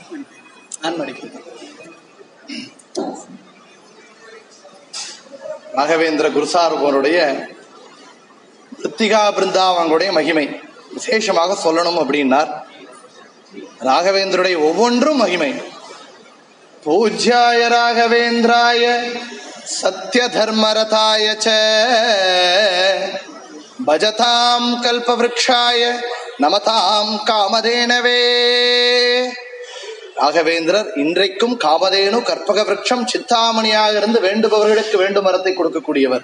நான் படிக்கிறேன் ராகவேந்திர குருசார்போருடைய ரித்திகா பிருந்தாவங்களுடைய மகிமை விசேஷமாக சொல்லணும் அப்படின்னார் ராகவேந்தருடைய ஒவ்வொன்றும் மகிமை பூஜ்யாய ராகவேந்திராய சத்ய தர்மரதாய ச பஜதாம் கல்பவ்ருக்ஷாய நமதாம் காமதேனவே ராகவேந்திரர் இன்றைக்கும் காமதேனு கற்பக விருட்சம் சித்தாமணியாக இருந்து வேண்டுபவர்களுக்கு வேண்டும் வரத்தை கொடுக்கக்கூடியவர்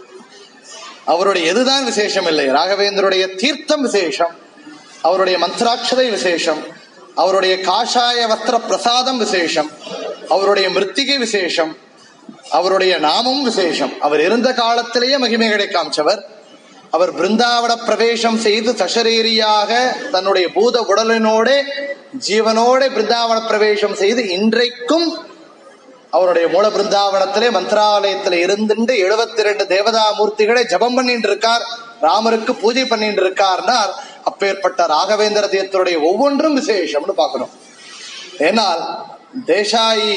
அவருடைய எதுதான் விசேஷம் இல்லை ராகவேந்தருடைய தீர்த்தம் விசேஷம் அவருடைய மந்திராட்சதை விசேஷம் அவருடைய காஷாய வஸ்திர பிரசாதம் விசேஷம் அவருடைய மிருத்திகை விசேஷம் அவருடைய நாமம் விசேஷம் அவர் இருந்த காலத்திலேயே மகிமைகளை காமிச்சவர் அவர் பிருந்தாவன பிரவேசம் செய்து சசரீரியாக தன்னுடைய பூத உடலினோட ஜீவனோட பிருந்தாவன பிரவேசம் செய்து இன்றைக்கும் அவருடைய மூல பிருந்தாவனத்திலே மந்திராலயத்திலே இருந்துட்டு எழுபத்தி ரெண்டு தேவதா மூர்த்திகளை ஜபம் பண்ணிட்டு இருக்கார் ராமருக்கு பூஜை பண்ணிட்டு இருக்கார்னார் அப்பேற்பட்ட ராகவேந்திர தீர்த்தருடைய ஒவ்வொன்றும் விசேஷம்னு பார்க்கிறோம் ஏனால் தேசாயி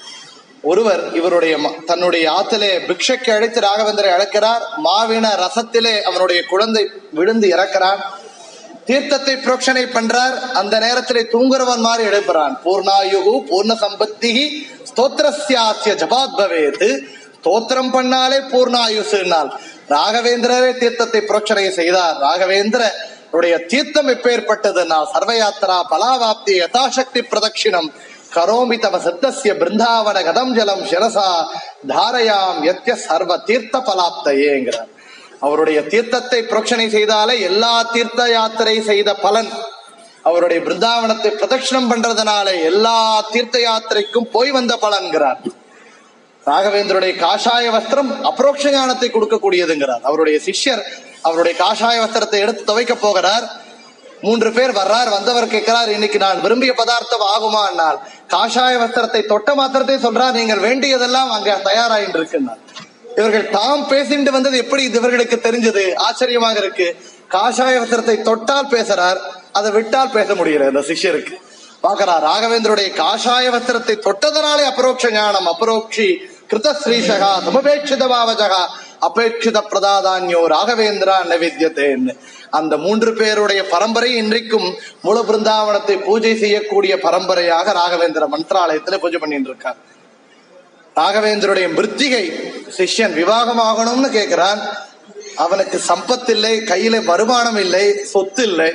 ஒருவர் இவருடைய ம- தன்னுடைய ஆத்திலே பிக்ஷைக்கு அழைத்து ராகவேந்தரை அழைக்கிறார் மாவின ரசத்திலே அவனுடைய குழந்தை விழுந்து இறக்கிறான் தீர்த்தத்தை புரோக்ஷனை பண்றார் அந்த நேரத்திலே தூங்குறவன் மாதிரி எழுப்புறான் பூர்ணாயுகு பூர்ண சம்பத்தி ஸ்தோத்திரஸ்யாசிய ஜபாத் பவேத் ஸ்தோத்திரம் பண்ணாலே பூர்ணாயுசுனால் ராகவேந்திரரே தீர்த்தத்தை புரோக்ஷனை செய்தார் ராகவேந்திர உடைய தீர்த்தம் எப்பேற்பட்டதுன்னா சர்வயாத்திரா பலாவாப்தி யதாசக்தி பிரதட்சிணம் கரோமி தவ சித்தஸ்ய பிருந்தாவன கதம் ஜலம் சிரசா தாரயாம் யத்ய சர்வ தீர்த்த பலாப்தையேங்கிறார் அவருடைய தீர்த்தத்தை புரோக்ஷனை செய்தாலே எல்லா தீர்த்த யாத்திரை செய்த பலன் அவருடைய பிருந்தாவனத்தை பிரதட்சிணம் பண்றதுனால எல்லா தீர்த்த யாத்திரைக்கும் போய் வந்த பலன்கிறார் ராகவேந்தருடைய காஷாய வஸ்திரம் அப்ரோக்ஷ ஞானத்தை கொடுக்கக்கூடியதுங்கிறார் அவருடைய சிஷ்யர் அவருடைய காஷாய வஸ்திரத்தை எடுத்து துவைக்க போகிறார் மூன்று பேர் வர்றார் வந்தவர் கேட்கிறார் இன்னைக்கு நான் விரும்பிய பதார்த்தம் ஆகுமா என்னால் காஷாய வஸ்திரத்தை தொட்ட மாத்திரத்தை சொல்றார் நீங்கள் வேண்டியதெல்லாம் அங்க தயாராயிட்டு இருக்குன்னார் இவர்கள் தாம் பேசிட்டு வந்தது எப்படி இது இவர்களுக்கு தெரிஞ்சது ஆச்சரியமாக இருக்கு காஷாய வஸ்திரத்தை தொட்டால் பேசுறார் அதை விட்டால் பேச முடியல இந்த சிஷ்யருக்கு பார்க்கிறார் ராகவேந்தருடைய காஷாய வஸ்திரத்தை தொட்டதனாலே அபரோக்ஷ ஞானம் அபரோக்ஷி கிருத ஸ்ரீஷகா சமபேட்சித பாவஜகா அபேட்சித பிரதாதான்யோ ராகவேந்திரா நவித்தியத்தேன்னு அந்த மூன்று பேருடைய பரம்பரை இன்றைக்கும் மூல பிருந்தாவனத்தை பூஜை செய்யக்கூடிய பரம்பரையாக ராகவேந்திர மந்திராலயத்துல பூஜை பண்ணிட்டு இருக்கார் ராகவேந்தருடைய மிருத்திகை சிஷ்யன் விவாகமாகணும்னு கேட்கிறான் அவனுக்கு சம்பத்து இல்லை கையில வருமானம் இல்லை சொத்து இல்லை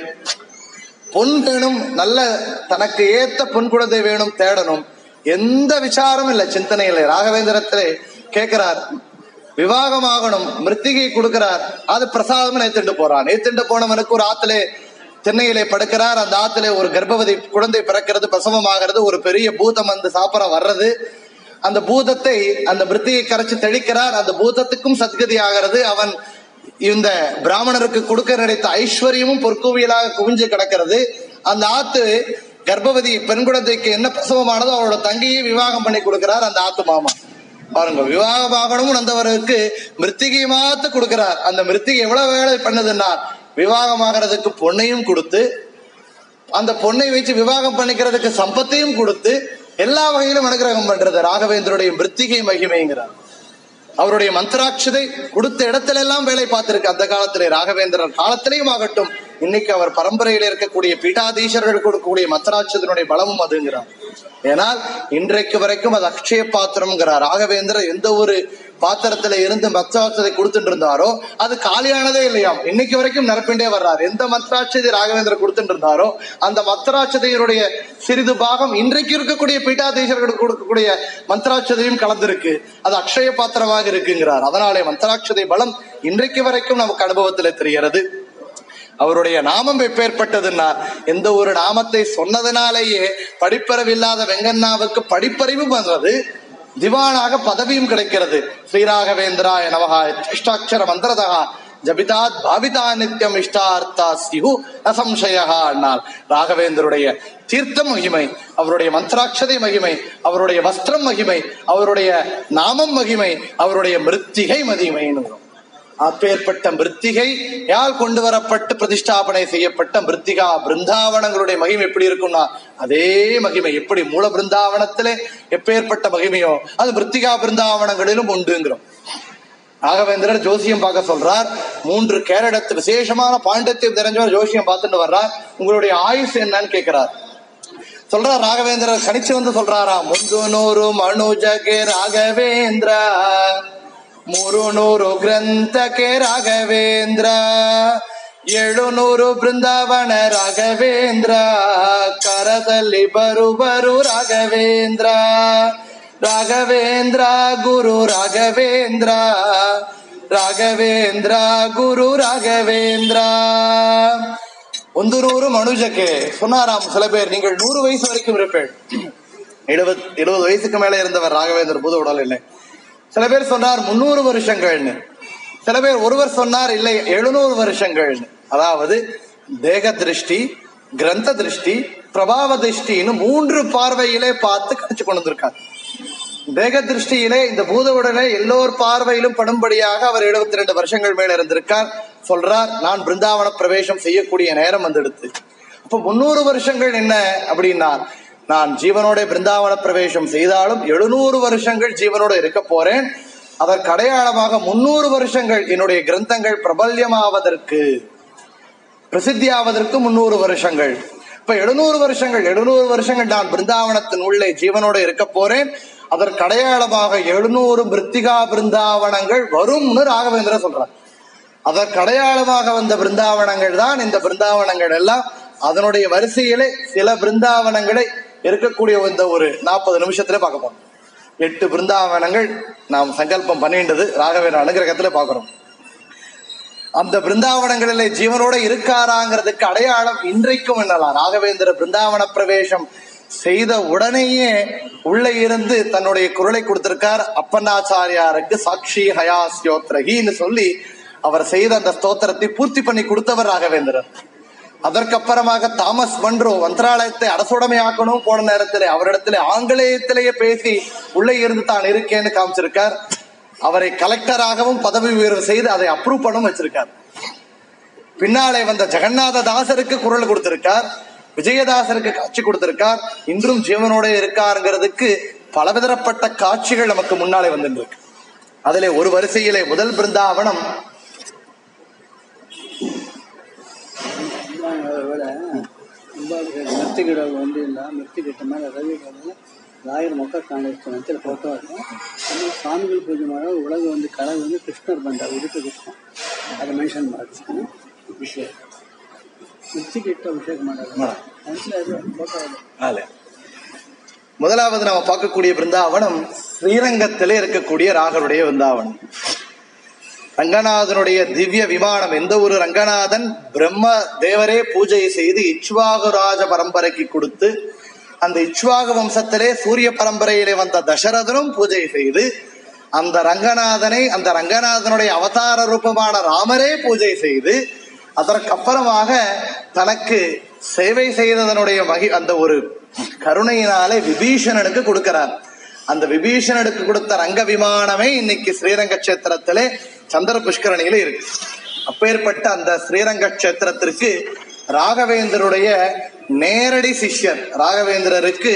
பொன் வேணும் நல்ல தனக்கு ஏத்த பொன் குழந்தை வேணும் தேடணும் எந்த விசாரம் இல்லை சிந்தனை இல்லை ராகவேந்திரத்திலே கேட்கிறார் விவாகமாகணும் மிருத்திகை கொடுக்கிறார் அது பிரசாதம் ஏத்துண்டு போறான் ஏத்துண்டு போனவனுக்கு ஒரு ஆத்திலே தென்னையிலே படுக்கிறார் அந்த ஆத்திலே ஒரு கர்ப்பவதி குழந்தை பிறக்கிறது பிரசவமாகிறது ஒரு பெரிய பூதம் வந்து சாப்பிட வர்றது அந்த பூதத்தை அந்த மிருத்தியை கரைச்சு தெளிக்கிறார் அந்த பூதத்துக்கும் சத்கதி ஆகிறது அவன் இந்த பிராமணருக்கு கொடுக்க நினைத்த ஐஸ்வர்யமும் பொற்குவியலாக குவிஞ்சு கிடக்கிறது அந்த ஆத்து கர்ப்பவதி பெண் குழந்தைக்கு என்ன பிரசவமானதோ அவளோட தங்கையை விவாகம் பண்ணி கொடுக்கிறார் அந்த ஆத்து மாமா பாருங்க விவாகமாகணும் வந்தவருக்கு மிருத்திகை மாத்து கொடுக்கிறார் அந்த மிருத்திகை எவ்வளவு வேலை பண்ணுதுன்னா விவாகமாகிறதுக்கு பொண்ணையும் கொடுத்து அந்த பொண்ணை வச்சு விவாகம் பண்ணிக்கிறதுக்கு சம்பத்தையும் கொடுத்து எல்லா வகையிலும் அனுகிரகம் பண்றது ராகவேந்தருடைய மிருத்திகை மகிமைங்கிறார் அவருடைய மந்திராட்சதை கொடுத்த இடத்துல எல்லாம் வேலை பார்த்திருக்கு அந்த காலத்திலே ராகவேந்திரன் காலத்திலேயும் ஆகட்டும் இன்னைக்கு அவர் பரம்பரையில் இருக்கக்கூடிய பீட்டாதீசர்கள் கொடுக்கக்கூடிய மந்திராட்சதனுடைய பலமும் அதுங்கிறார் ஏனால் இன்றைக்கு வரைக்கும் அது அக்ஷய பாத்திரம்ங்கிறார் ராகவேந்திரர் எந்த ஒரு பாத்திரத்துல இருந்து மந்திராட்சதை கொடுத்துட்டு இருந்தாரோ அது காலியானதே இல்லையாம் இன்னைக்கு வரைக்கும் நிரப்பிண்டே வர்றார் எந்த மந்திராட்சதை ராகவேந்திரர் கொடுத்துட்டு இருந்தாரோ அந்த மந்திராட்சதையினுடைய சிறிது பாகம் இன்றைக்கு இருக்கக்கூடிய பீட்டாதீசர்களுக்கு கொடுக்கக்கூடிய மந்திராட்சதையும் கலந்திருக்கு அது அக்ஷய பாத்திரமாக இருக்குங்கிறார் அதனாலே மந்திராட்சதை பலம் இன்றைக்கு வரைக்கும் நமக்கு அனுபவத்துல தெரிகிறது அவருடைய நாமம் எப்பேற்பட்டதுன்னா எந்த ஒரு நாமத்தை சொன்னதனாலேயே படிப்பறிவில்லாத வெங்கண்ணாவுக்கு படிப்பறிவு வந்தது திவானாக பதவியும் கிடைக்கிறது ஸ்ரீராகவேந்திராய நமகா இஷ்டாட்சர மந்திரதா ஜபிதாத் பாவிதா நித்தியம் இஷ்டார்த்தா சிஹு அசம்சயா அண்ணால் ராகவேந்தருடைய தீர்த்தம் மகிமை அவருடைய மந்திராட்சதை மகிமை அவருடைய வஸ்திரம் மகிமை அவருடைய நாமம் மகிமை அவருடைய மிருத்திகை மகிமைன்னு வரும் அப்பேற்பட்ட மிருத்திகை யால் கொண்டு வரப்பட்டு பிரதிஷ்டாபனை செய்யப்பட்ட மிருத்திகா பிருந்தாவனங்களுடைய மகிமை எப்படி இருக்கும்னா அதே மகிமை எப்படி மூல பிருந்தாவனத்திலே எப்பேற்பட்ட மகிமையோ அது மிருத்திகா பிருந்தாவனங்களிலும் உண்டுங்கிறோம் ராகவேந்திரர் ஜோசியம் பார்க்க சொல்றார் மூன்று கேரடத்து விசேஷமான பாண்டித்யம் தெரிஞ்சவர் ஜோசியம் பார்த்துட்டு வர்றார் உங்களுடைய ஆயுஸ் என்னன்னு கேட்கிறார் சொல்றார் ராகவேந்திரர் கணிச்சு வந்து சொல்றாராம் முந்து நூறு மனுஜகே ராகவேந்திர ಮೂರುನೂರು ಗ್ರಂಥಕ್ಕೆ ರಾಘವೇಂದ್ರ ಏಳುನೂರು ಬೃಂದಾವನ ರಾಘವೇಂದ್ರ ಕರದಲ್ಲಿ ಬರುವರು ರಾಘವೇಂದ್ರ ರಾಘವೇಂದ್ರ ಗುರು ರಾಘವೇಂದ್ರ ರಾಘವೇಂದ್ರ ಗುರು ராகவேந்திர ಒಂದು நூறு மனுஜக்கு சொன்னாராம் சில பேர் நீங்கள் நூறு வயசு வரைக்கும் இருப்பேன் எழுபது எழுபது வயசுக்கு மேல இருந்தவர் ராகவேந்தர் புது உடல் இல்லை சில பேர் சொன்னார் முன்னூறு வருஷங்கள்னு சில பேர் ஒருவர் சொன்னார் இல்லை எழுநூறு வருஷங்கள்னு அதாவது தேக திருஷ்டி கிரந்த திருஷ்டி பிரபாவ திருஷ்டின்னு மூன்று பார்வையிலே பார்த்து கணிச்சு கொண்டு வந்திருக்கார் தேக திருஷ்டியிலே இந்த பூத உடனே எல்லோர் பார்வையிலும் படும்படியாக அவர் எழுபத்தி ரெண்டு வருஷங்கள் மேல இருந்திருக்கார் சொல்றார் நான் பிருந்தாவன பிரவேசம் செய்யக்கூடிய நேரம் வந்தெடுத்து அப்ப முன்னூறு வருஷங்கள் என்ன அப்படின்னா நான் ஜீவனோட பிருந்தாவன பிரவேசம் செய்தாலும் எழுநூறு வருஷங்கள் ஜீவனோட இருக்க போறேன் அதற்கு அடையாளமாக முன்னூறு வருஷங்கள் என்னுடைய கிரந்தங்கள் பிரபல்யமாவதற்கு பிரசித்தியாவதற்கு முன்னூறு வருஷங்கள் இப்ப எழுநூறு வருஷங்கள் எழுநூறு வருஷங்கள் நான் பிருந்தாவனத்தின் உள்ளே ஜீவனோட இருக்க போறேன் அதற்கு அடையாளமாக எழுநூறு பிருத்திகா பிருந்தாவனங்கள் வரும்னு ராகவேந்திர சொல்றார் அதற்கு அடையாளமாக வந்த பிருந்தாவனங்கள் தான் இந்த பிருந்தாவனங்கள் எல்லாம் அதனுடைய வரிசையிலே சில பிருந்தாவனங்களை இருக்கக்கூடிய இந்த ஒரு நாற்பது நிமிஷத்துல பார்க்க போறோம் எட்டு பிருந்தாவனங்கள் நாம் சங்கல்பம் பண்ணிண்டது ராகவேந்திர அனுகிரகத்துல பார்க்கிறோம் அந்த பிருந்தாவனங்களிலே ஜீவனோட இருக்காராங்கிறதுக்கு அடையாளம் இன்றைக்கும் என்னலாம் ராகவேந்திர பிருந்தாவன பிரவேசம் செய்த உடனேயே உள்ளே இருந்து தன்னுடைய குரலை கொடுத்திருக்கார் அப்பன்னாச்சாரியாருக்கு சாட்சி ஹயாஸ்யோத்ரகின்னு சொல்லி அவர் செய்த அந்த ஸ்தோத்திரத்தை பூர்த்தி பண்ணி கொடுத்தவர் ராகவேந்திரர் அதற்கப்புறமாக தாமஸ் மன்றோ மந்திராலயத்தை அரசுடைமையாக்கணும் போன நேரத்திலே அவரிடத்திலே ஆங்கிலேயத்திலேயே பேசி உள்ளே இருந்து தான் இருக்கேன்னு காமிச்சிருக்கார் அவரை கலெக்டராகவும் பதவி உயர்வு செய்து அதை அப்ரூவ் பண்ணவும் வச்சிருக்கார் பின்னாலே வந்த ஜெகநாத தாசருக்கு குரல் கொடுத்திருக்கார் விஜயதாசருக்கு காட்சி கொடுத்திருக்கார் இன்றும் ஜீவனோட இருக்காருங்கிறதுக்கு பலவிதப்பட்ட காட்சிகள் நமக்கு முன்னாலே வந்துருக்கு அதிலே ஒரு வரிசையிலே முதல் பிருந்தாவனம் ವಿಡ ಮೆತ್ತಿ ಗಿಡ ಒಂದಿಲ್ಲ ಮೆತ್ತಿ ಗಿಟ್ಟ ಮೇಲೆ ರವಿ ಗಿಡದಲ್ಲಿ ರಾಯರ ಮುಖ ಕಾಣಿಸ್ತಾನೆ ಅಂತೇಳಿ ಫೋಟೋ ಅದು ಆಮೇಲೆ ಸ್ವಾಮಿಗಳು ಪೂಜೆ ಮಾಡೋ ಒಳಗೆ ಒಂದು ಕೆಳಗೆ ಒಂದು ಕೃಷ್ಣರು ಬಂದ ಉಡುಪಿ ಕೃಷ್ಣ ಅದು ಮೆನ್ಷನ್ ಮಾಡ್ತೀನಿ ವಿಷಯ ಮೆತ್ತಿಗೆ ಇಟ್ಟು ಅಭಿಷೇಕ ಮಾಡೋದು ಮಾಡೋದು. ಅಂತಲೇ ಅದು ಫೋಟೋ ಅದು ஆலே. முதலாவது நாம பார்க்கக்கூடிய பிருந்தாவனம் ஸ்ரீரங்கத்திலே இருக்கக்கூடிய ராகருடைய பிருந்தாவனம் ரங்கநாதனுடைய திவ்ய விமானம் எந்த ஒரு ரங்கநாதன் பிரம்ம தேவரே பூஜை செய்து இச்வாகுராஜ பரம்பரைக்கு கொடுத்து அந்த இச்வாகு வம்சத்திலே சூரிய பரம்பரையிலே வந்த தசரதனும் பூஜை செய்து அந்த ரங்கநாதனை அந்த ரங்கநாதனுடைய அவதார ரூபமான ராமரே பூஜை செய்து அதற்கப்புறமாக தனக்கு சேவை செய்ததனுடைய மகி அந்த ஒரு கருணையினாலே விபீஷணனுக்கு கொடுக்கிறார் அந்த விபீஷணனுக்கு கொடுத்த ரங்க விமானமே இன்னைக்கு ஸ்ரீரங்க கஷேத்திரத்திலே சந்திர புஷ்கரணியில இருக்கு அப்பேற்பட்ட அந்த ஸ்ரீரங்க கஷேத்திரத்திற்கு ராகவேந்தருடைய நேரடி சிஷ்யர் ராகவேந்திரருக்கு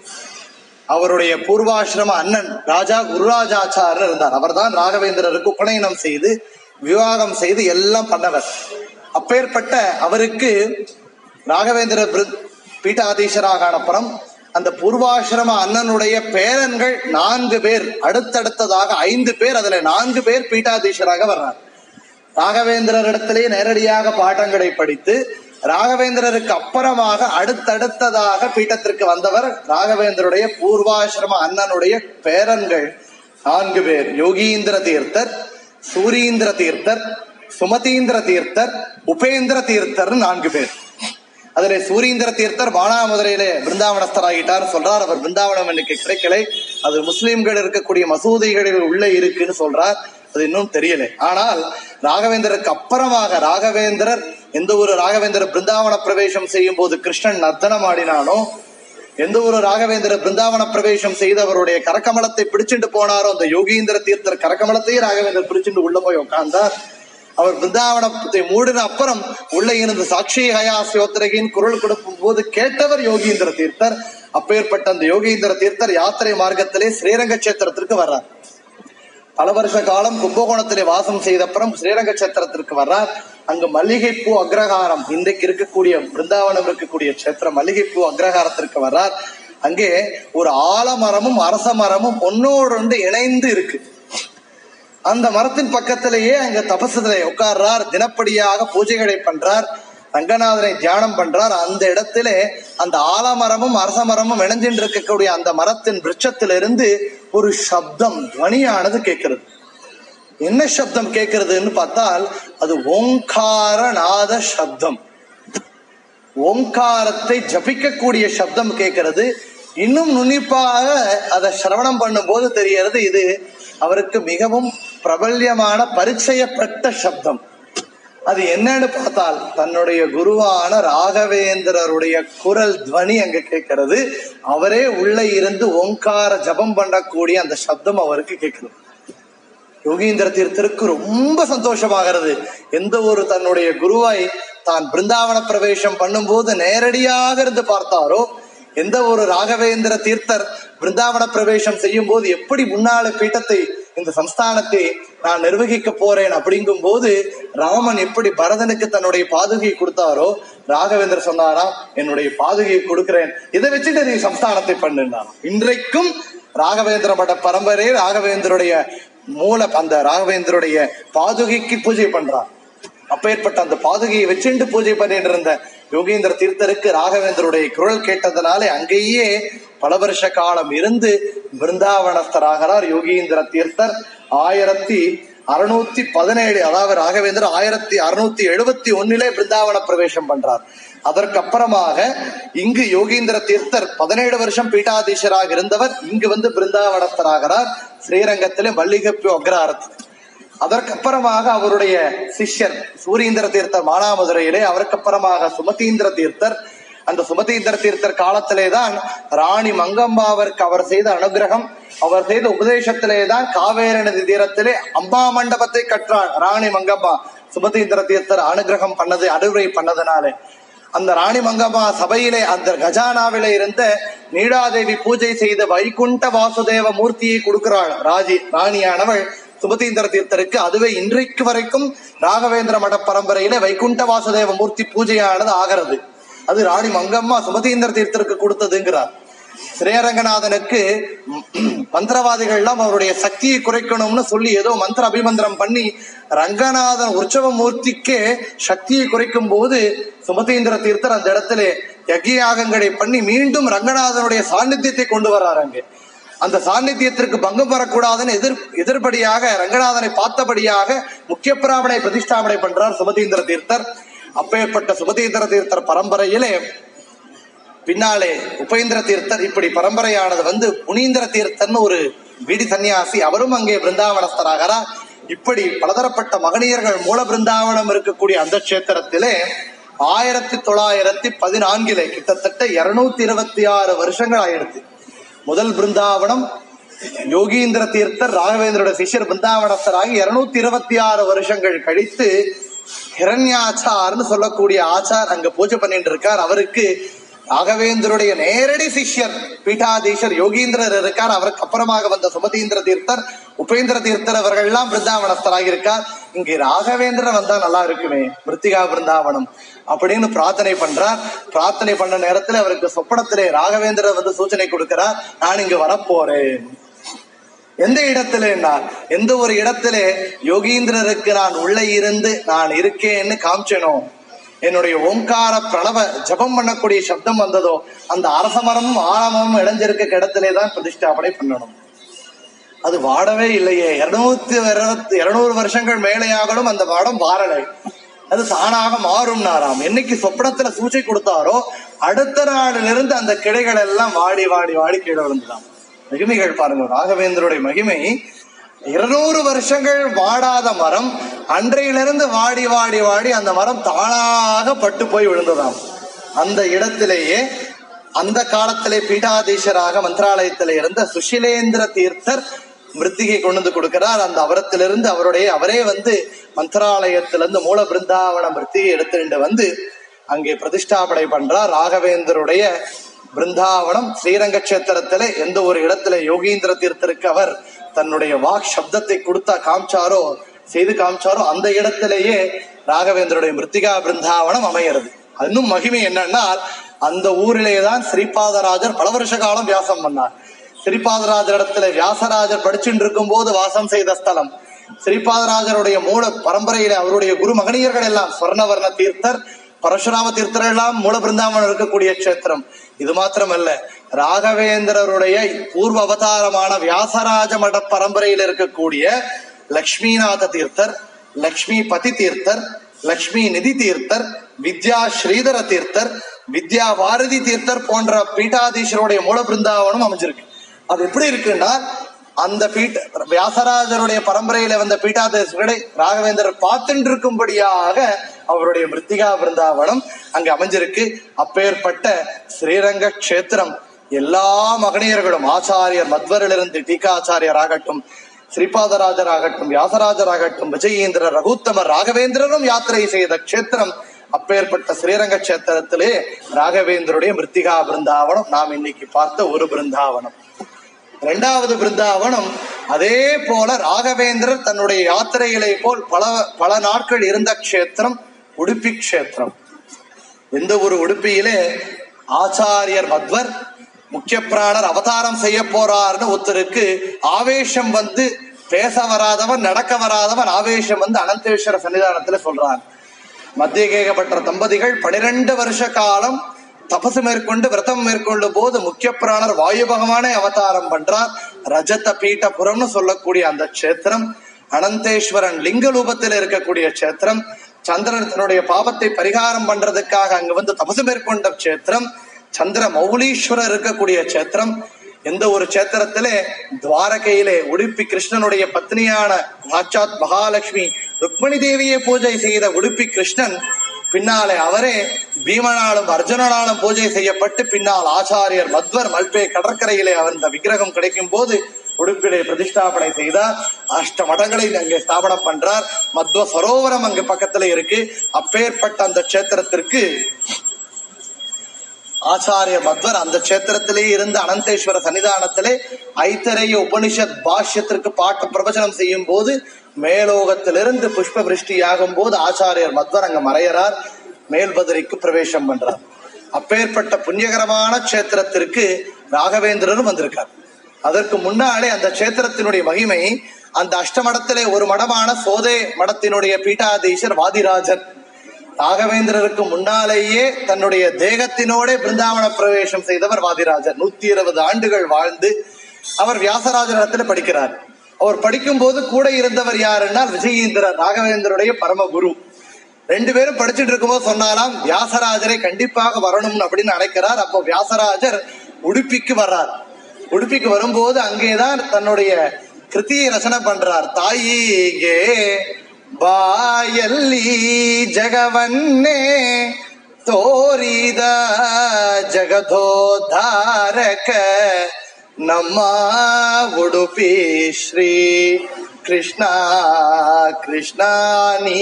அவருடைய பூர்வாசிரம அண்ணன் ராஜா குருராஜாச்சாரர் இருந்தார் அவர்தான் ராகவேந்திரருக்கு உபநயனம் செய்து விவாகம் செய்து எல்லாம் பண்ணவர் அப்பேற்பட்ட அவருக்கு ராகவேந்திர பிரு- பீட்டாதீசராக அப்புறம் அந்த பூர்வாசிரம அண்ணனுடைய பேரன்கள் நான்கு பேர் அடுத்தடுத்ததாக ஐந்து பேர் அதுல நான்கு பேர் பீட்டாதீசராக வர்றார் ராகவேந்திரரிடத்திலே நேரடியாக பாட்டங்களை படித்து ராகவேந்திரருக்கு அப்புறமாக அடுத்தடுத்ததாக பீட்டத்திற்கு வந்தவர் ராகவேந்திரருடைய பூர்வாசிரம அண்ணனுடைய பேரன்கள் நான்கு பேர் யோகீந்திர தீர்த்தர் சூரீந்திர தீர்த்தர் சுமதீந்திர தீர்த்தர் உபேந்திர தீர்த்தர் நான்கு பேர் அதிலே சூரீந்திர தீர்த்தர் மானாமதுரையிலே பிருந்தாவனஸ்தராகிட்டார் சொல்றார் அவர் பிருந்தாவனம் இன்னைக்கு கிடைக்கலை அது முஸ்லிம்கள் இருக்கக்கூடிய மசூதிகளில் உள்ள இருக்குன்னு சொல்றார் அது இன்னும் தெரியலை ஆனால் ராகவேந்திரருக்கு அப்புறமாக ராகவேந்திரர் எந்த ஒரு ராகவேந்திர பிருந்தாவன பிரவேசம் செய்யும் போது கிருஷ்ணன் நர்த்தனம் ஆடினானோ எந்த ஒரு ராகவேந்திர பிருந்தாவன பிரவேசம் செய்தவருடைய கரக்கமலத்தை பிடிச்சிட்டு போனாரோ அந்த யோகீந்திர தீர்த்தர் கரக்கமலத்தையே ராகவேந்தர் பிடிச்சிட்டு உள்ள போய் உட்கார்ந்தார் அவர் பிருந்தாவனத்தை மூடின அப்புறம் உள்ள இருந்து சாட்சி ஹயா சியோத்திரகின் குரல் கொடுக்கும் போது கேட்டவர் யோகீந்திர தீர்த்தர் அப்பேற்பட்ட அந்த யோகீந்திர தீர்த்தர் யாத்திரை மார்க்கத்திலே ஸ்ரீரங்க கஷேத்திரத்திற்கு வர்றார் பல வருஷ காலம் கும்பகோணத்திலே வாசம் செய்த அப்புறம் ஸ்ரீரங்க கஷேத்திரத்திற்கு வர்றார் அங்கு மல்லிகைப்பூ அக்ரஹாரம் இன்றைக்கு இருக்கக்கூடிய பிருந்தாவனம் இருக்கக்கூடிய கஷேத்திரம் மல்லிகைப்பூ அக்ரஹாரத்திற்கு வர்றார் அங்கே ஒரு ஆலமரமும் அரச மரமும் ஒன்னோடொன்று இணைந்து இருக்கு அந்த மரத்தின் பக்கத்திலேயே அங்க தபசுல உட்கார்றார் தினப்படியாக பூஜைகளை பண்றார் ரங்கநாதனை தியானம் பண்றார் அந்த இடத்திலே அந்த ஆலமரமும் அரச மரமும் இணைஞ்சின்று இருக்கக்கூடிய அந்த மரத்தின் விருட்சத்திலிருந்து ஒரு சப்தம் துவனியானது கேட்கிறது என்ன சப்தம் கேட்கிறதுன்னு பார்த்தால் அது ஓங்கார நாத சப்தம் ஓங்காரத்தை ஜபிக்கக்கூடிய சப்தம் கேட்கிறது இன்னும் நுண்ணிப்பாக அதை சிரவணம் பண்ணும்போது தெரியறது இது அவருக்கு மிகவும் பிரபல்யமான பரிச்சயப்பட்ட சப்தம் அது என்னன்னு பார்த்தால் தன்னுடைய குருவான ராகவேந்திரருடைய குரல் துவனி அங்க கேட்கிறது அவரே உள்ள இருந்து ஓங்கார ஜபம் பண்ணக்கூடிய அந்த சப்தம் அவருக்கு கேட்கிறது யோகீந்திர தீர்த்தருக்கு ரொம்ப சந்தோஷமாகிறது எந்த ஒரு தன்னுடைய குருவை தான் பிருந்தாவன பிரவேசம் பண்ணும்போது நேரடியாக இருந்து பார்த்தாரோ எந்த ஒரு ராகவேந்திர தீர்த்தர் பிருந்தாவன பிரவேசம் செய்யும் போது எப்படி முன்னால பீட்டத்தை இந்த சம்ஸ்தானத்தை நான் நிர்வகிக்க போறேன் அப்படிங்கும் போது ராமன் எப்படி பரதனுக்கு தன்னுடைய பாதுகையை கொடுத்தாரோ ராகவேந்தர் சொன்னாராம் என்னுடைய பாதுகையை கொடுக்கிறேன் இதை வச்சுட்டு நீ சம்ஸ்தானத்தை பண்ணுனாராம் இன்றைக்கும் ராகவேந்திர மட பரம்பரை ராகவேந்தருடைய மூல அந்த ராகவேந்தருடைய பாதுகைக்கு பூஜை பண்றார் அப்பேற்பட்ட அந்த பாதுகையை வச்சுண்டு பூஜை பண்ணிட்டு இருந்த யோகேந்திர தீர்த்தருக்கு ராகவேந்தருடைய குரல் கேட்டதனாலே அங்கேயே பல வருஷ காலம் இருந்து பிருந்தாவனஸ்தராகிறார் யோகீந்திர தீர்த்தர் ஆயிரத்தி அறுநூத்தி பதினேழு அதாவது ராகவேந்தர் ஆயிரத்தி அறுநூத்தி எழுபத்தி ஒன்னிலே பிருந்தாவன பிரவேசம் பண்றார் அதற்கு அப்புறமாக இங்கு யோகீந்திர தீர்த்தர் பதினேழு வருஷம் பீட்டாதீஷராக இருந்தவர் இங்கு வந்து பிருந்தாவனஸ்தராகிறார் ஸ்ரீரங்கத்திலே மல்லிகப்பு அக்ரஹாரத்தில் அதற்கு அப்புறமாக அவருடைய சிஷ்யர் சூரியந்திர தீர்த்தர் மானாமதுரையிலே அவருக்கு அப்புறமாக சுமதீந்திர தீர்த்தர் அந்த சுமதீந்திர தீர்த்தர் காலத்திலே தான் ராணி மங்கம்பாவிற்கு அவர் செய்த அனுகிரகம் அவர் செய்த உபதேசத்திலே தான் காவேரி நதி தீரத்திலே அம்பா மண்டபத்தை கற்றார் ராணி மங்கம்மா சுமதீந்திர தீர்த்தர் அனுகிரகம் பண்ணது அனுரை பண்ணதுனாலே அந்த ராணி மங்கம்மா சபையிலே அந்த கஜானாவிலே இருந்த நீடாதேவி பூஜை செய்த வைகுண்ட வாசுதேவ மூர்த்தியை கொடுக்கிறாள் ராஜி ராணியானவள் சுபதீந்திர தீர்த்தருக்கு அதுவே இன்றைக்கு வரைக்கும் ராகவேந்திர மட பரம்பரையில வைகுண்ட வாசுதேவ மூர்த்தி பூஜையானது ஆகிறது அது ராணி மங்கம்மா சுபதீந்திர தீர்த்தருக்கு கொடுத்ததுங்கிறார் ஸ்ரீரங்கநாதனுக்கு மந்திரவாதிகள்லாம் அவருடைய சக்தியை குறைக்கணும்னு சொல்லி ஏதோ மந்திர அபிமந்திரம் பண்ணி ரங்கநாதன் உற்சவ மூர்த்திக்கே சக்தியை குறைக்கும் போது சுமதீந்திர தீர்த்தர் அந்த இடத்துல யஜ்யாகங்களை பண்ணி மீண்டும் ரங்கநாதனுடைய சாநித்தியத்தை கொண்டு வர்றாரு அங்கே அந்த சாநித்தியத்திற்கு பங்கம் வரக்கூடாதுன்னு எதிர் எதிர்படியாக ரங்கநாதனை பார்த்தபடியாக முக்கிய பிராமணை பிரதிஷ்டாபனை பண்றார் சுமதீந்திர தீர்த்தர் அப்பேற்பட்ட சுமதீந்திர தீர்த்தர் பரம்பரையிலே பின்னாலே உபேந்திர தீர்த்தர் இப்படி பரம்பரையானது வந்து முனீந்திர தீர்த்தர்னு ஒரு வீடி சன்னியாசி அவரும் அங்கே பிருந்தாவனஸ்தராகிறார் இப்படி பலதரப்பட்ட மகனியர்கள் மூல பிருந்தாவனம் இருக்கக்கூடிய அந்த கஷேத்திரத்திலே ஆயிரத்தி தொள்ளாயிரத்தி பதினான்கிலே கிட்டத்தட்ட இருநூத்தி இருபத்தி ஆறு வருஷங்கள் ஆயிடுச்சு முதல் பிருந்தாவனம் யோகீந்திர தீர்த்தர் ராகவேந்திரோட சிஷ்யர் பிருந்தாவனஸ்தராகி இருநூத்தி இருபத்தி ஆறு வருஷங்கள் கழித்து ஹிரண்யாச்சார்னு சொல்லக்கூடிய ஆச்சார் அங்க பூஜை பண்ணிட்டு இருக்கார் அவருக்கு ராகவேந்தருடைய நேரடி சிஷ்யர் பீட்டாதீஷர் யோகீந்திரர் இருக்கார் அவருக்கு அப்புறமாக வந்த சுமதீந்திர தீர்த்தர் உபேந்திர தீர்த்தர் அவர்கள்லாம் பிருந்தாவனஸ்தராக இருக்கார் இங்கே ராகவேந்திரன் வந்தா நல்லா இருக்குமே மிருத்திகா பிருந்தாவனம் அப்படின்னு பிரார்த்தனை பண்றார் பிரார்த்தனை பண்ண நேரத்துல அவருக்கு சொப்பனத்திலே ராகவேந்திரர் வந்து சூச்சனை கொடுக்கிறார் நான் இங்கு வரப்போறேன் எந்த இடத்துல எந்த ஒரு இடத்துல யோகீந்திரருக்கு நான் உள்ள இருந்து நான் இருக்கேன்னு காமிச்சேனோ என்னுடைய ஓங்கார பிரணவ ஜபம் பண்ணக்கூடிய சப்தம் வந்ததோ அந்த அரச மரமும் ஆழமும் இடைஞ்சிருக்க இடத்திலே தான் பிரதிஷ்டாபனை பண்ணணும் அது வாடவே இல்லையே இருநூத்தி இருபத்தி இருநூறு வருஷங்கள் மேலேயாகலும் அந்த வாடம் வாரலை அது தானாக மாறும் நாராம் என்னைக்கு சொப்பனத்துல சூச்சை கொடுத்தாரோ அடுத்த நாளிலிருந்து அந்த கிளைகள் எல்லாம் வாடி வாடி வாடி கீழே விழுந்துதான் மகிமைகள் பாருங்க ராகவேந்தருடைய மகிமை இருநூறு வருஷங்கள் வாடாத மரம் அன்றையிலிருந்து வாடி வாடி வாடி அந்த மரம் தானாக பட்டு போய் விழுந்ததாம் அந்த இடத்திலேயே அந்த காலத்திலே பீடாதீஷராக மந்திராலயத்திலே இருந்த சுஷிலேந்திர தீர்த்தர் மிருத்திகை கொண்டு வந்து கொடுக்கிறார் அந்த அவரத்திலிருந்து அவருடைய அவரே வந்து மந்திராலயத்திலிருந்து மூல பிருந்தாவன மிருத்திகை எடுத்துட்டு வந்து அங்கே பிரதிஷ்டாபனை பண்றார் ராகவேந்தருடைய பிருந்தாவனம் ஸ்ரீரங்க கஷேத்திரத்திலே எந்த ஒரு இடத்துல யோகீந்திர தீர்த்தருக்கு அவர் தன்னுடைய வாக் சப்தத்தை கொடுத்தா காமிச்சாரோ செய்து காமிச்சாரோ அந்த இடத்திலேயே ராகவேந்தருடைய மிருத்திகா பிருந்தாவனம் அமைகிறது இன்னும் மகிமை என்னன்னா அந்த ஊரிலே தான் ஸ்ரீபாதராஜர் பல வருஷ காலம் வியாசம் பண்ணார் ஸ்ரீபாதராஜர் இடத்துல வியாசராஜர் படிச்சுட்டு இருக்கும் போது வாசம் செய்த ஸ்தலம் ஸ்ரீபாதராஜருடைய மூல பரம்பரையில அவருடைய குரு மகனியர்கள் எல்லாம் ஸ்வர்ணவர்ண தீர்த்தர் பரசுராம தீர்த்தர் எல்லாம் மூல பிருந்தாவனம் இருக்கக்கூடிய க்ஷேத்திரம் இது மாத்திரமல்ல ராகவேந்திரருடைய பூர்வ அவதாரமான வியாசராஜ மட பரம்பரையில் இருக்கக்கூடிய லக்ஷ்மிநாத தீர்த்தர் லக்ஷ்மி பதி தீர்த்தர் லக்ஷ்மி நிதி தீர்த்தர் வித்யா ஸ்ரீதர தீர்த்தர் வித்யா பாரதி தீர்த்தர் போன்ற பீட்டாதீஸ்வருடைய மூல பிருந்தாவனம் அமைஞ்சிருக்கு அது எப்படி இருக்குன்னா அந்த பீட்ட வியாசராஜருடைய பரம்பரையில வந்த பீட்டாதீஸ்வரரை ராகவேந்தர் பார்த்துட்டு இருக்கும்படியாக அவருடைய மிருத்திகா பிருந்தாவனம் அங்க அமைஞ்சிருக்கு அப்பேற்பட்ட ஸ்ரீரங்க கஷேத்திரம் எல்லா மகனியர்களும் ஆச்சாரியர் மத்வரிலிருந்து டீகாச்சாரியர் ஆகட்டும் ஸ்ரீபாதராஜர் ஆகட்டும் வியாசராஜர் ஆகட்டும் விஜயேந்திரர் ரகுத்தமர் ராகவேந்திரரும் யாத்திரை செய்த க்ஷேத்திரம் அப்பேற்பட்ட ஸ்ரீரங்க கஷேத்திரத்திலே ராகவேந்தருடைய மிருத்திகா பிருந்தாவனம் நாம் இன்னைக்கு பார்த்த ஒரு பிருந்தாவனம் இரண்டாவது பிருந்தாவனம் அதே போல ராகவேந்திரர் தன்னுடைய யாத்திரைகளை போல் பல பல நாட்கள் இருந்த க்ஷேத்திரம் உடுப்பி க்ஷேத்திரம் எந்த ஒரு உடுப்பியிலே ஆச்சாரியர் மத்வர் முக்கிய பிராணர் அவதாரம் செய்ய போறார்னு ஒருத்தருக்கு ஆவேசம் வந்து பேச வராதவன் நடக்க வராதவன் ஆவேசம் வந்து அனந்தேஸ்வர சன்னிதானத்துல சொல்றான் மத்திய கேகப்பட்ட தம்பதிகள் பனிரெண்டு வருஷ காலம் தபசு மேற்கொண்டு விரதம் மேற்கொண்ட போது முக்கிய பிராணர் வாயு பகவானே அவதாரம் பண்றார் ரஜத பீட்டபுரம்னு சொல்லக்கூடிய அந்த க்ஷேத்திரம் அனந்தேஸ்வரன் லிங்க ரூபத்தில் இருக்கக்கூடிய க்ஷேத்திரம் சந்திரன் தன்னுடைய பாவத்தை பரிகாரம் பண்றதுக்காக அங்க வந்து தபசு மேற்கொண்ட க்ஷேத்திரம் சந்திர மௌலீஸ்வரர் இருக்கக்கூடிய க்ஷேத்திரம் எந்த ஒரு க்ஷேத்திரத்திலே துவாரகையிலே உடுப்பி கிருஷ்ணனுடைய பத்னியான சாட்சாத் மகாலட்சுமி ருக்மணி தேவியை பூஜை செய்த உடுப்பி கிருஷ்ணன் பின்னாலே அவரே பீமனாலும் அர்ஜுனனாலும் பூஜை செய்யப்பட்டு பின்னால் ஆச்சாரியர் மத்வர் மல்பே கடற்கரையிலே அவர் இந்த விக்கிரகம் கிடைக்கும் போது உடுப்பிலே பிரதிஷ்டாபனை செய்தார் அஷ்ட மடங்களை அங்கே ஸ்தாபனம் பண்றார் மத்வ சரோவரம் அங்கு பக்கத்துல இருக்கு அப்பேற்பட்ட அந்த க்ஷேத்திரத்திற்கு ஆச்சாரிய மத்வர் அந்த க்ஷேத்திரத்திலே இருந்து அனந்தேஸ்வர சன்னிதானத்திலே ஐத்தரைய உபனிஷத் பாஷ்யத்திற்கு பாட்டு பிரவச்சனம் செய்யும் போது மேலோகத்திலிருந்து புஷ்ப விருஷ்டியாகும் போது ஆச்சாரியர் மத்வர் அங்க மறையறார் மேல்பதிரிக்கு பிரவேசம் பண்றார் அப்பேற்பட்ட புண்ணியகரமான க்ஷேத்திரத்திற்கு ராகவேந்திரரும் வந்திருக்கார் அதற்கு முன்னாலே அந்த க்ஷேத்திரத்தினுடைய மகிமை அந்த அஷ்டமடத்திலே ஒரு மடமான சோதே மடத்தினுடைய பீட்டாதீசர் வாதிராஜர் ராகவேந்திரருக்கு முன்னாலேயே தன்னுடைய தேகத்தினோடே பிருந்தாவன பிரவேசம் செய்தவர் வாதிராஜர் நூத்தி இருபது ஆண்டுகள் வாழ்ந்து அவர் வியாசராஜரிடத்துல படிக்கிறார் அவர் படிக்கும் போது கூட இருந்தவர் யாருன்னால் விஜயேந்திரர் ராகவேந்திரருடைய பரம குரு ரெண்டு பேரும் படிச்சுட்டு இருக்கும்போது சொன்னாலாம் வியாசராஜரை கண்டிப்பாக வரணும் அப்படின்னு அழைக்கிறார் அப்போ வியாசராஜர் உடுப்பிக்கு வர்றார் உடுப்பிக்கு வரும்போது அங்கேதான் தன்னுடைய கிருத்தியை ரசனை பண்றார் தாயிகே ಬಾಯಲ್ಲಿ ಜಗವನ್ನೇ ತೋರಿದ ಜಗದೋದ್ಧಾರಕ ನಮ್ಮ ಉಡುಪಿ ಶ್ರೀ ಕೃಷ್ಣ ಕೃಷ್ಣ ನೀ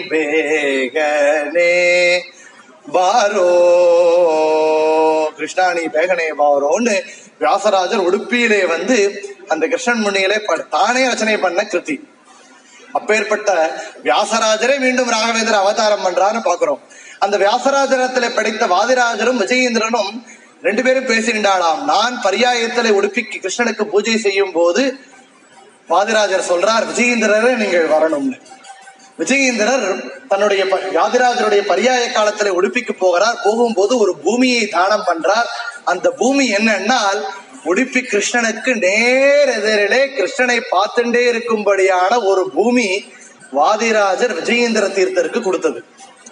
ಬೇಗನೆ ಬಾರೋ கிருஷ்ணா நீ பேகனே பாரோன்னு வியாசராஜர் உடுப்பியிலே வந்து அந்த கிருஷ்ணன் முன்னியிலே ப- தானே ரச்சனை பண்ண கிருதி அப்பேற்பட்ட வியாசராஜரே மீண்டும் ராகவேந்திர அவதாரம் பண்றான்னு பாக்குறோம் அந்த வியாசராஜரத்துல படித்த வாதிராஜரும் விஜயேந்திரனும் ரெண்டு பேரும் பேசினாலாம் நான் பரியாயத்திலே உடுப்பிக்கு கிருஷ்ணனுக்கு பூஜை செய்யும் போது வாதிராஜர் சொல்றார் விஜயேந்திரரே நீங்கள் வரணும்னு விஜயேந்திரர் தன்னுடைய ப- வாதிராஜருடைய பரியாய காலத்துல உடுப்பிக்கு போகிறார் போகும்போது ஒரு பூமியை தானம் பண்றார் அந்த பூமி என்னன்னால் உடுப்பி கிருஷ்ணனுக்கு நேர் எதிரிலே கிருஷ்ணனை பார்த்துட்டே இருக்கும்படியான ஒரு பூமி வாதிராஜர் விஜயேந்திர தீர்த்தருக்கு கொடுத்தது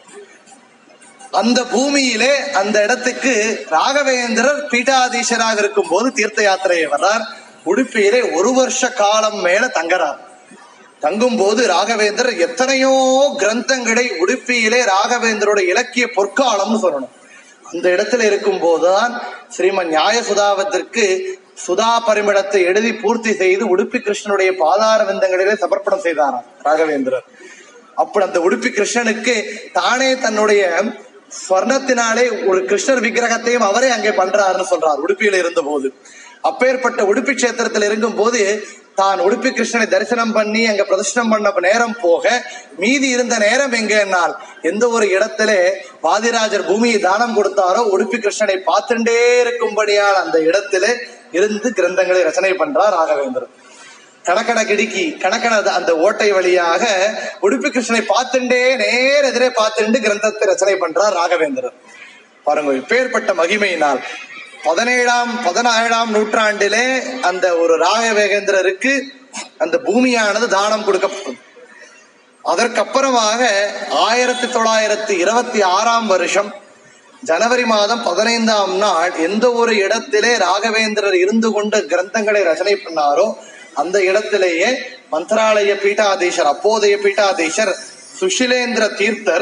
அந்த பூமியிலே அந்த இடத்துக்கு ராகவேந்திரர் பீட்டாதீசராக இருக்கும் போது தீர்த்த யாத்திரையை வர்றார் உடுப்பியிலே ஒரு வருஷ காலம் மேல தங்கறார் தங்கும் போது ராகவேந்தர் எத்தனையோ கிரந்தங்களை உடுப்பியிலே ராகவேந்தரோட இலக்கிய பொற்காலம்னு சொல்லணும் அந்த இடத்துல இருக்கும் போதுதான் ஸ்ரீமன் நியாய சுதாவத்திற்கு சுதா பரிமிடத்தை எழுதி பூர்த்தி செய்து உடுப்பி கிருஷ்ணனுடைய பாதார விந்தங்களிலே சமர்ப்பணம் செய்தாராம் ராகவேந்திரர் அப்படி அந்த உடுப்பி கிருஷ்ணனுக்கு தானே தன்னுடைய ஸ்வர்ணத்தினாலே ஒரு கிருஷ்ணர் விக்கிரகத்தையும் அவரே அங்கே பண்றாருன்னு சொல்றார் உடுப்பியில இருந்த போது அப்பேற்பட்ட உடுப்பி கஷேத்திரத்தில் இருக்கும் போது தான் உடுப்பி கிருஷ்ணனை தரிசனம் பண்ணி அங்க பிரதர்ஷனம் பண்ண நேரம் போக மீதி இருந்த நேரம் எங்கன்னால் எந்த ஒரு இடத்திலே வாதிராஜர் பூமியை தானம் கொடுத்தாரோ உடுப்பி கிருஷ்ணனை பார்த்துட்டே இருக்கும்படியான அந்த இடத்திலே இருந்து கிரந்தங்களை ரச்சனை பண்றார் ராகவேந்திரன் கணக்கண கிடுக்கி கணக்கண அந்த ஓட்டை வழியாக உடுப்பி கிருஷ்ணனை பார்த்துட்டே நேர் எதிரே பார்த்துட்டு கிரந்தத்தை ரச்சனை பண்றார் ராகவேந்திரன் பாருங்க இப்பேற்பட்ட மகிமையினால் பதினேழாம் பதினேழாம் நூற்றாண்டிலே அந்த ஒரு ராகவேகேந்திரருக்கு அந்த பூமியானது தானம் கொடுக்கப்படும் அதற்கப்புறமாக ஆயிரத்தி தொள்ளாயிரத்தி இருபத்தி ஆறாம் வருஷம் ஜனவரி மாதம் பதினைந்தாம் நாள் எந்த ஒரு இடத்திலே ராகவேந்திரர் இருந்து கொண்டு கிரந்தங்களை ரச்சனை பண்ணாரோ அந்த இடத்திலேயே மந்திராலய பீட்டாதீஷர் அப்போதைய பீட்டாதீஷர் சுஷிலேந்திர தீர்த்தர்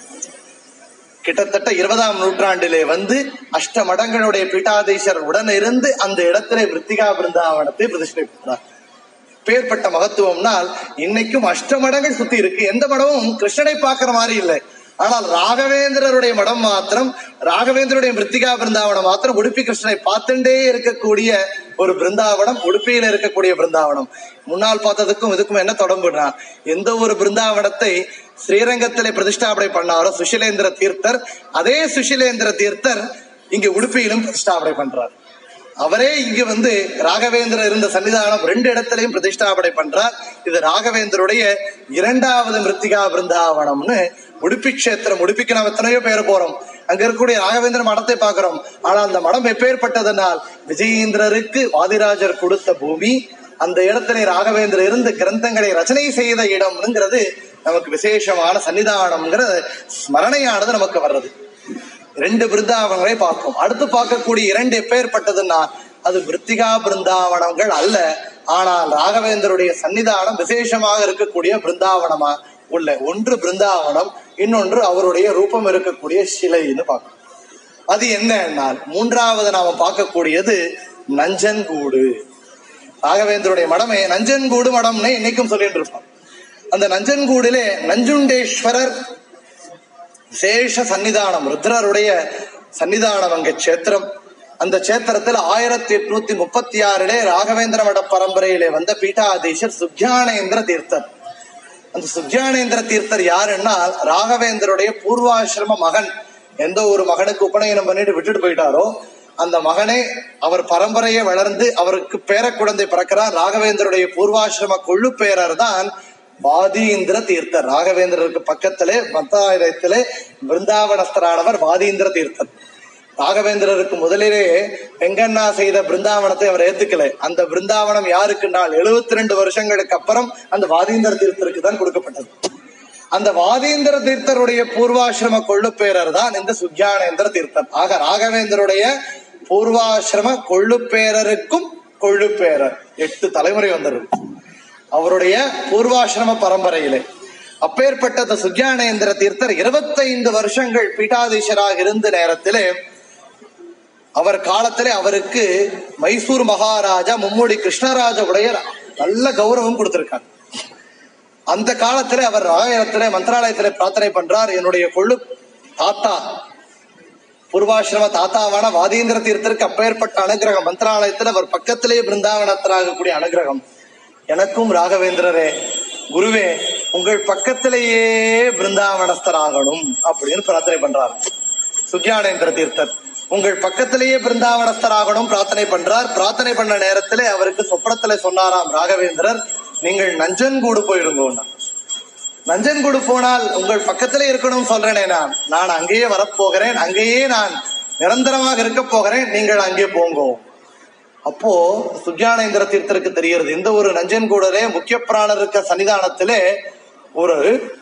கிட்டத்தட்ட இருபதாம் நூற்றாண்டிலே வந்து அஷ்ட மடங்களுடைய பீட்டாதீசர் உடன் இருந்து அந்த இடத்திலே விருத்திகா பிருந்தாவனத்தை பிரதிஷ்டை பண்றார் பேர்பட்ட மகத்துவம்னால் இன்னைக்கும் அஷ்ட மடங்கள் சுத்தி இருக்கு எந்த மடமும் கிருஷ்ணனை பார்க்கிற மாதிரி இல்லை ஆனால் ராகவேந்திரருடைய மடம் மாத்திரம் ராகவேந்திரருடைய மிருத்திகா பிருந்தாவனம் மாத்திரம் உடுப்பி கிருஷ்ணனை பார்த்துட்டே இருக்கக்கூடிய ஒரு பிருந்தாவனம் உடுப்பியில இருக்கக்கூடிய பிருந்தாவனம் முன்னால் பார்த்ததுக்கும் இதுக்கும் என்ன தொடர்புனா எந்த ஒரு பிருந்தாவனத்தை ஸ்ரீரங்கத்திலே பிரதிஷ்டாபனை பண்ணாரோ சுஷிலேந்திர தீர்த்தர் அதே சுஷிலேந்திர தீர்த்தர் இங்க உடுப்பியிலும் பிரதிஷ்டாபனை பண்றார் அவரே இங்கு வந்து ராகவேந்திரர் இருந்த சன்னிதானம் ரெண்டு இடத்திலையும் பிரதிஷ்டாபனை பண்றார் இது ராகவேந்தருடைய இரண்டாவது மிருத்திகா பிருந்தாவனம்னு உடுப்பி கஷேத்திரம் உடுப்பிக்கு நாம் எத்தனையோ பேர் போறோம் அங்க இருக்கக்கூடிய ராகவேந்திர மடத்தை பார்க்கிறோம் ஆனால் அந்த மடம் எப்பேற்பட்டதனால் விஜயேந்திரருக்கு வாதிராஜர் கொடுத்த பூமி அந்த இடத்திலே ராகவேந்திரர் இருந்து கிரந்தங்களை ரச்சனை செய்த இடம்ங்கிறது நமக்கு விசேஷமான சன்னிதானம்ங்கிற ஸ்மரணையானது நமக்கு வர்றது ரெண்டு பிருந்தாவனங்களை பார்ப்போம் அடுத்து பார்க்கக்கூடிய இரண்டு எப்பேற்பட்டதுன்னா அது விருத்திகா பிருந்தாவனங்கள் அல்ல ஆனால் ராகவேந்தருடைய சன்னிதானம் விசேஷமாக இருக்கக்கூடிய பிருந்தாவனமா உள்ள ஒன்று பிருந்தாவனம் இன்னொன்று அவருடைய ரூபம் இருக்கக்கூடிய சிலைன்னு பார்க்கணும் அது என்னன்னால் மூன்றாவது நாம பார்க்கக்கூடியது நஞ்சன்கூடு ராகவேந்தருடைய மடமே நஞ்சன்கூடு மடம்னு இன்னைக்கும் சொல்லிட்டு இருப்போம் அந்த நஞ்சன்கூடிலே நஞ்சுண்டேஸ்வரர் விசேஷ சன்னிதானம் ருத்ரருடைய சன்னிதானம் அங்க சேத்திரம் அந்த சேத்திரத்தில் ஆயிரத்தி எட்நூத்தி முப்பத்தி ஆறிலே ராகவேந்திர மட பரம்பரையிலே வந்த பீட்டாதீஷர் சுக்ஞானேந்திர தீர்த்தர் அந்த சுக்ஞானேந்திர தீர்த்தர் யாருன்னா ராகவேந்தருடைய பூர்வாசிரம மகன் எந்த ஒரு மகனுக்கு உபநயனம் பண்ணிட்டு விட்டுட்டு போயிட்டாரோ அந்த மகனே அவர் பரம்பரையை வளர்ந்து அவருக்கு பேர குழந்தை பிறக்கிறார் ராகவேந்தருடைய பூர்வாசிரம கொள்ளு பேரர் தான் வாதீந்திர தீர்த்தர் ராகவேந்திரருக்கு பக்கத்திலே மத்தாயிரத்திலே பிருந்தாவனஸ்தரானவர் வாதீந்திர தீர்த்தர் ராகவேந்திரருக்கு முதலிலே வெங்கண்ணா செய்த பிருந்தாவனத்தை அவர் ஏத்துக்கல அந்த பிருந்தாவனம் யாருக்குன்றால் எழுபத்தி ரெண்டு வருஷங்களுக்கு அப்புறம் அந்த வாதீந்திர தீர்த்தருக்கு தான் கொடுக்கப்பட்டது அந்த வாதீந்திர தீர்த்தருடைய பூர்வாசிரம கொள்ளுப்பேரர் தான் இந்த சுக்ஞானேந்திர தீர்த்தர் ஆக ராகவேந்தருடைய பூர்வாசிரம கொள்ளுப்பேரருக்கும் கொள்ளுப்பேரர் எட்டு தலைமுறை வந்தது அவருடைய பூர்வாசிரம பரம்பரையிலே அப்பேற்பட்ட அந்த சுக்ஞானேந்திர தீர்த்தர் இருபத்தைந்து வருஷங்கள் பீட்டாதீஷராக இருந்த நேரத்திலே அவர் காலத்திலே அவருக்கு மைசூர் மகாராஜா மும்முடி கிருஷ்ணராஜ உடையர் நல்ல கௌரவம் கொடுத்திருக்கார் அந்த காலத்திலே அவர் ராயத்திலே மந்திராலயத்திலே பிரார்த்தனை பண்றார் என்னுடைய கொள்ளு தாத்தா பூர்வாசிரம தாத்தாவான வாதீந்திர தீர்த்தருக்கு அப்பேற்பட்ட அனுகிரகம் மந்திராலயத்தில் அவர் பக்கத்திலேயே பிருந்தாவனத்தராகக்கூடிய அனுகிரகம் எனக்கும் ராகவேந்திரரே குருவே உங்கள் பக்கத்திலேயே பிருந்தாவனஸ்தராகணும் அப்படின்னு பிரார்த்தனை பண்றார் சுக்ஞானேந்திர தீர்த்தர் உங்கள் பக்கத்திலேயே பிருந்தாவனஸ்தராகணும் பிரார்த்தனை பண்றார் பிரார்த்தனை பண்ண நேரத்திலே அவருக்கு சொப்பனத்திலே சொன்னாராம் ராகவேந்திரர் நீங்கள் நஞ்சன்கூடு போயிருங்கோன்னா நஞ்சன்கூடு போனால் உங்கள் பக்கத்திலே இருக்கணும் சொல்றேனே நான் நான் அங்கேயே வரப்போகிறேன் அங்கேயே நான் நிரந்தரமாக இருக்க போகிறேன் நீங்கள் அங்கே போங்கோ அப்போ சுக்ஞானேந்திர தீர்த்தருக்கு தெரிகிறது இந்த ஒரு நஞ்சன்கூடரே முக்கிய பிராணர் இருக்க சன்னிதானத்திலே ஒரு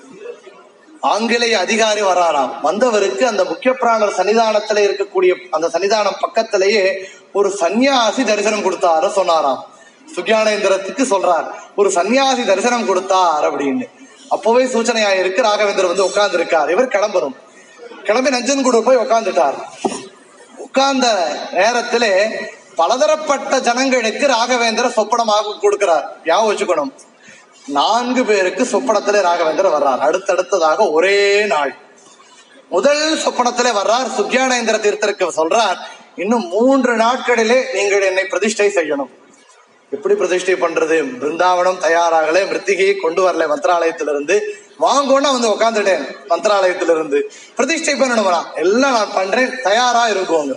ஆங்கிலேய அதிகாரி வராராம் வந்தவருக்கு அந்த முக்கிய பிராணர் சன்னிதானத்திலே இருக்கக்கூடிய அந்த சன்னிதானம் பக்கத்திலேயே ஒரு சன்னியாசி தரிசனம் கொடுத்தாரு சொன்னாராம் சுக்ஞானேந்திரத்துக்கு சொல்றார் ஒரு சன்னியாசி தரிசனம் கொடுத்தார் அப்படின்னு அப்பவே சூச்சனையா இருக்கு ராகவேந்தர் வந்து உட்கார்ந்து இருக்கார் இவர் கிளம்பணும் கிளம்பி நஞ்சன்கூடு போய் உட்காந்துட்டார் உட்கார்ந்த நேரத்திலே பலதரப்பட்ட ஜனங்களுக்கு ராகவேந்திர சொப்பனமாக கொடுக்கிறார் ஞாபகம் வச்சுக்கணும் நான்கு பேருக்கு சொப்பனத்திலே ராகவேந்திரர் வர்றார் அடுத்தடுத்ததாக ஒரே நாள் முதல் சொப்பனத்திலே வர்றார் சுக்யானேந்திர தீர்த்தருக்கு சொல்றார் இன்னும் மூன்று நாட்களிலே நீங்கள் என்னை பிரதிஷ்டை செய்யணும் எப்படி பிரதிஷ்டை பண்றது பிருந்தாவனம் தயாராகல மிருத்திகையை கொண்டு வரல மந்திராலயத்திலிருந்து வாங்கோன்னா வந்து உக்காந்துட்டேன் மந்திராலயத்திலிருந்து பிரதிஷ்டை பண்ணணுமா எல்லாம் நான் பண்றேன் தயாரா இருக்குவோங்க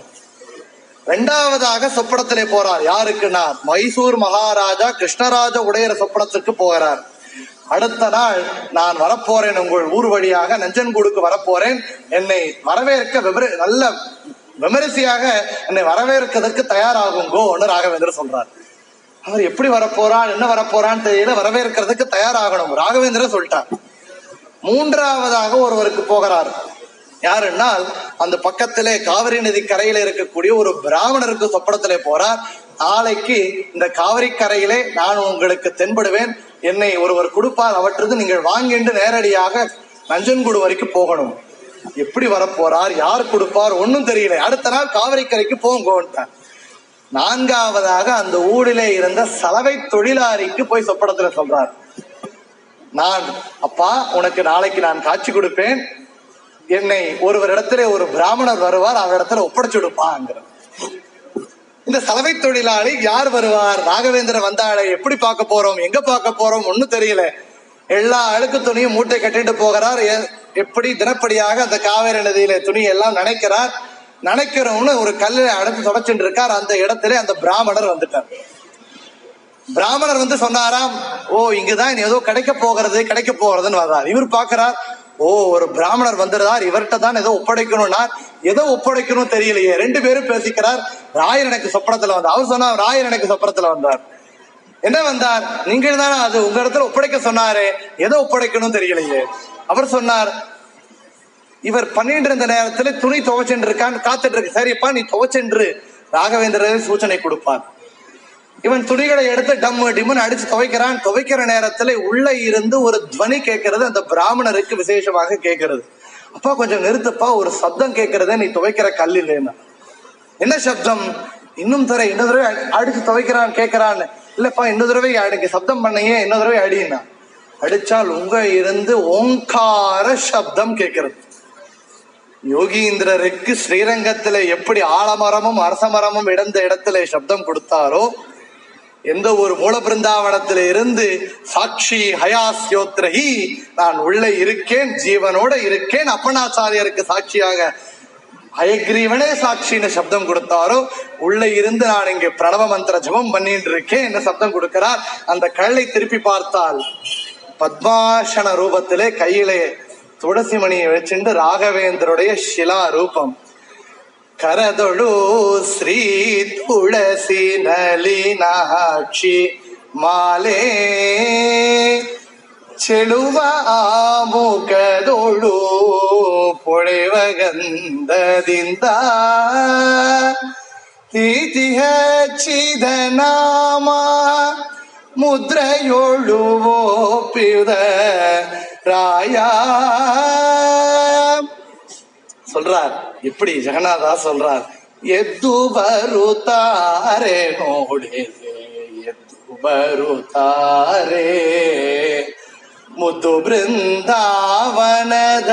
ரெண்டாவதாக சொப்பனத்திலே போறார் யாருக்குன்னா மைசூர் மகாராஜா கிருஷ்ணராஜ உடையர் சொப்பனத்துக்கு போகிறார் அடுத்த நாள் நான் வரப்போறேன் உங்கள் ஊர் வழியாக நஞ்சன்கூடுக்கு வரப்போறேன் என்னை வரவேற்க விபரி நல்ல விமரிசையாக என்னை வரவேற்கிறதுக்கு தயாராகுங்கோன்னு ராகவேந்தர் சொல்றார் அவர் எப்படி வரப்போறான் என்ன வரப்போறான்னு தெரியல வரவேற்கிறதுக்கு தயாராகணும் ராகவேந்திரன் சொல்லிட்டார் மூன்றாவதாக ஒருவருக்கு போகிறார் யாருன்னால் அந்த பக்கத்திலே காவிரி நதி கரையில இருக்கக்கூடிய ஒரு பிராமணருக்கு சொப்பனத்திலே போறார் நாளைக்கு இந்த காவிரி கரையிலே நான் உங்களுக்கு தென்படுவேன் என்னை ஒருவர் கொடுப்பார் அவற்றிருந்து நீங்கள் வாங்கிட்டு நேரடியாக நஞ்சன்கூடு வரைக்கும் போகணும் எப்படி வரப்போறார் யார் கொடுப்பார் ஒன்னும் தெரியல அடுத்த நாள் காவிரி கரைக்கு போங்கோன்ட்டார் நான்காவதாக அந்த ஊரிலே இருந்த சலவை தொழிலாளிக்கு போய் சொப்பனத்துல சொல்றார் நான் அப்பா உனக்கு நாளைக்கு நான் காட்சி கொடுப்பேன் என்னை ஒருவர் இடத்துல ஒரு பிராமணர் வருவார் அவர் இடத்துல ஒப்படைச்சு கொடுப்பாங்கிற இந்த சலவை தொழிலாளி யார் வருவார் ராகவேந்திர வந்தாளை எப்படி பார்க்க போறோம் எங்க பார்க்க போறோம் ஒண்ணும் தெரியல எல்லா அழுக்கு துணியும் மூட்டை கட்டிட்டு போகிறார் எ- எப்படி தினப்படியாக அந்த காவேரி நதியில துணி எல்லாம் நனைக்கிறார் நனைக்கிறவனு ஒரு கல்லில் அடைச்சு தொடச்சுட்டு இருக்கார் அந்த இடத்துல அந்த பிராமணர் வந்துட்டார் பிராமணர் வந்து சொன்னாராம் ஓ இங்குதான் இனி ஏதோ கிடைக்க போகிறது கிடைக்க போகிறதுன்னு வர்றார் இவர் பார்க்கிறார் ஓ ஒரு பிராமணர் வந்துடுறார் இவர்கிட்ட தான் ஏதோ ஒப்படைக்கணும்னா ஏதோ ஒப்படைக்கணும் தெரியலையே ரெண்டு பேரும் பேசிக்கிறார் ராயர் எனக்கு சொப்பனத்துல வந்தார் அவர் சொன்னார் ராயர் எனக்கு சொப்பனத்துல வந்தார் என்ன வந்தார் நீங்கள் தானே அது உங்க இடத்துல ஒப்படைக்க சொன்னாரே எதை ஒப்படைக்கணும் தெரியலையே அவர் சொன்னார் இவர் பண்ணிட்டு இருந்த நேரத்துல துணி துவைச்சுட்டு இருக்கான் காத்துட்டு இருக்கு சரிப்பா நீ துவைச்சென்று ராகவேந்திரரே சூச்சனை கொடுப்பார் இவன் துணிகளை எடுத்து டம்மு டிம்முன்னு அடிச்சு துவைக்கிறான் துவைக்கிற நேரத்துல உள்ள இருந்து ஒரு துவனி கேட்கறது அந்த பிராமணருக்கு விசேஷமாக கேட்கறது அப்பா கொஞ்சம் நிறுத்துப்பா ஒரு சப்தம் கேட்கறதே நீ துவைக்கிற கல் இல்லைன்னா என்ன சப்தம் இன்னும் தர இன்னொரு தடவை அடி- அடிச்சு துவைக்கிறான் கேட்கறான் இல்லப்பா இன்னொரு தடவை அடிக்க சப்தம் பண்ணையே இன்னொரு தடவை அடினா அடிச்சால் உங்க இருந்து ஓங்கார சப்தம் கேட்கிறது யோகீந்திரருக்கு ஸ்ரீரங்கத்துல எப்படி ஆலமரமும் அரசமரமும் இடந்த இடத்துல சப்தம் கொடுத்தாரோ எந்த ஒரு மூல பிருந்தாவனத்தில இருந்து சாட்சி ஹயாஸ்யோத்ரஹி நான் உள்ள இருக்கேன் ஜீவனோட இருக்கேன் அப்பனாச்சாரியருக்கு சாட்சியாக ஹயக்ரீவனே சாட்சின்னு சப்தம் கொடுத்தாரோ உள்ள இருந்து நான் இங்க பிரணவ மந்திர ஜபம் பண்ணிட்டு இருக்கேன் என்ன சப்தம் கொடுக்கிறார் அந்த கல்லை திருப்பி பார்த்தால் பத்மாசன ரூபத்திலே கையிலே துளசி மணியை வச்சுண்டு ராகவேந்தருடைய ಶಿಲಾ ரூபம் ಕರದೊಳು ಶ್ರೀ ತುಳಸಿ ನಲಿನಾಕ್ಷಿ ಮಾಲೆ ಚೆಳುವ ಆ ಮುಖದೊಳು ಪೊಳೆವ ಗಂಧದಿಂದ ಪ್ರೀತಿ ಹಚ್ಚಿದ ನಾಮ ಮುದ್ರೆಯೊಳು ಒಪ್ಪಿದ ರಾಯ சொல்றார் இப்படி ஜெகநாதா சொல்றார் ಎದ್ದು ಬರುತ್ತಾರೆ ನೋಡೆ ಎದ್ದು ಬರುತ್ತಾರೆ ಮುದ್ದು ಬೃಂದಾವನದ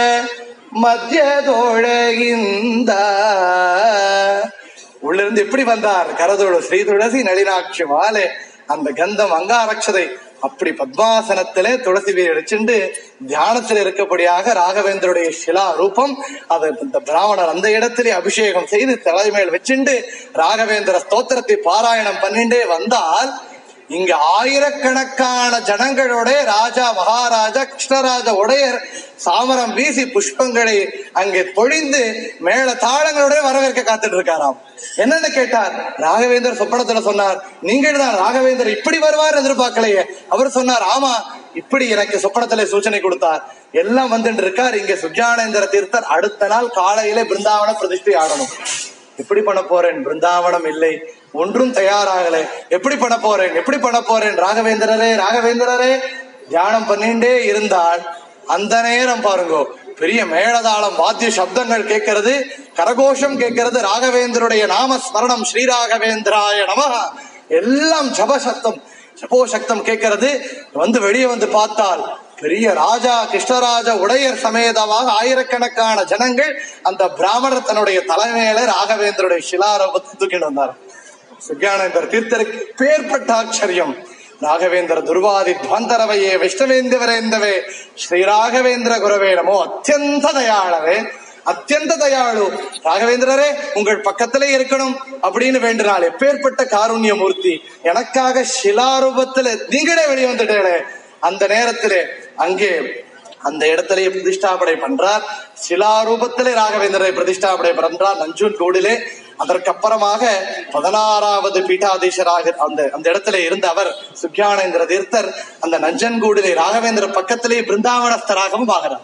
மத்தியதோழகிந்த உள்ளிருந்து எப்படி வந்தார் கரதோடு ஸ்ரீ துளசி நளினாட்சி மாலை அந்த கந்தம் அங்காரக்ஷதை அப்படி பத்மாசனத்திலே துளசி வீரை வச்சுண்டு தியானத்தில் இருக்கபடியாக ராகவேந்தருடைய சிலா ரூபம் அதை இந்த பிராமணர் அந்த இடத்திலே அபிஷேகம் செய்து தலைமையில் வச்சுண்டு ராகவேந்திர ஸ்தோத்திரத்தை பாராயணம் பண்ணிண்டே வந்தால் இங்க ஆயிரக்கணக்கான ஜனங்களோட ராஜா மகாராஜா கிருஷ்ணராஜ உடையர் சாமரம் வீசி புஷ்பங்களை அங்கே பொழிந்து மேல தாளங்களோட வரவேற்க காத்துட்டு இருக்காராம் என்னன்னு கேட்டார் ராகவேந்தர் சொப்பனத்துல சொன்னார் நீங்கள் தான் ராகவேந்தர் இப்படி வருவார் எதிர்பார்க்கலையே அவர் சொன்னார் ஆமா இப்படி எனக்கு சொப்பனத்துல சூச்சனை கொடுத்தார் எல்லாம் வந்துட்டு இருக்கார் இங்க சுஜானேந்திர தீர்த்தர் அடுத்த நாள் காலையிலே பிருந்தாவன பிரதிஷ்டை ஆடணும் எப்படி பண்ண போறேன் பிருந்தாவனம் இல்லை ஒன்றும் தயாராகல எப்படி பண்ண போறேன் எப்படி பண்ண போறேன் ராகவேந்திரரே ராகவேந்திரரே தியானம் பண்ணிண்டே இருந்தால் அந்த நேரம் பாருங்க பெரிய மேளதாளம் வாத்திய சப்தங்கள் கேட்கிறது கரகோஷம் கேட்கிறது ராகவேந்தருடைய நாம ஸ்மரணம் ஸ்ரீராகவேந்திராய நம எல்லாம் ஜப சத்தம் ஜபோ சத்தம் கேட்கிறது வந்து வெளியே வந்து பார்த்தால் பெரிய ராஜா கிருஷ்ணராஜ உடையர் சமேதமாக ஆயிரக்கணக்கான ஜனங்கள் அந்த பிராமணர் தன்னுடைய தலைமையில ராகவேந்தருடைய சிலாரூபத்தை தூக்கிட்டு வந்தார் சுக்யானந்தர் தீர்த்தருக்கு பேர்பட்ட ஆச்சரியம் ರಾಘವೇಂದ್ರ ದುರ್ವಾದಿ ಧ್ವಂತರವಯೇ ವಿಷ್ಣುವೇಂದ್ರವರೇಂದವೇ ಶ್ರೀ ರಾಘವೇಂದ್ರ ಗುರವೇ நமோ அத்தியந்த தயாளவே அத்தியந்த தயாளு ராகவேந்திரரே உங்கள் பக்கத்திலே இருக்கணும் அப்படின்னு வேண்டினாள் எப்பேற்பட்ட காருண்ய மூர்த்தி எனக்காக சிலாரூபத்துல நீங்களே வெளியே வந்துட்டேளே அந்த நேரத்திலே அங்கே அந்த இடத்திலேயே பிரதிஷ்டாபனை பண்றார் சிலாரூபத்திலே ராகவேந்திரரை பிரதிஷ்டாபனை பண்றார் நஞ்சூன் கோடிலே அதற்கப்புறமாக பதினாறாவது பீட்டாதீசராக அந்த அந்த இடத்துல இருந்த அவர் சுக்யானேந்திர தீர்த்தர் அந்த நஞ்சன்கூடிலே ராகவேந்திர பக்கத்திலே பிருந்தாவனஸ்தராகவும் ஆகிறார்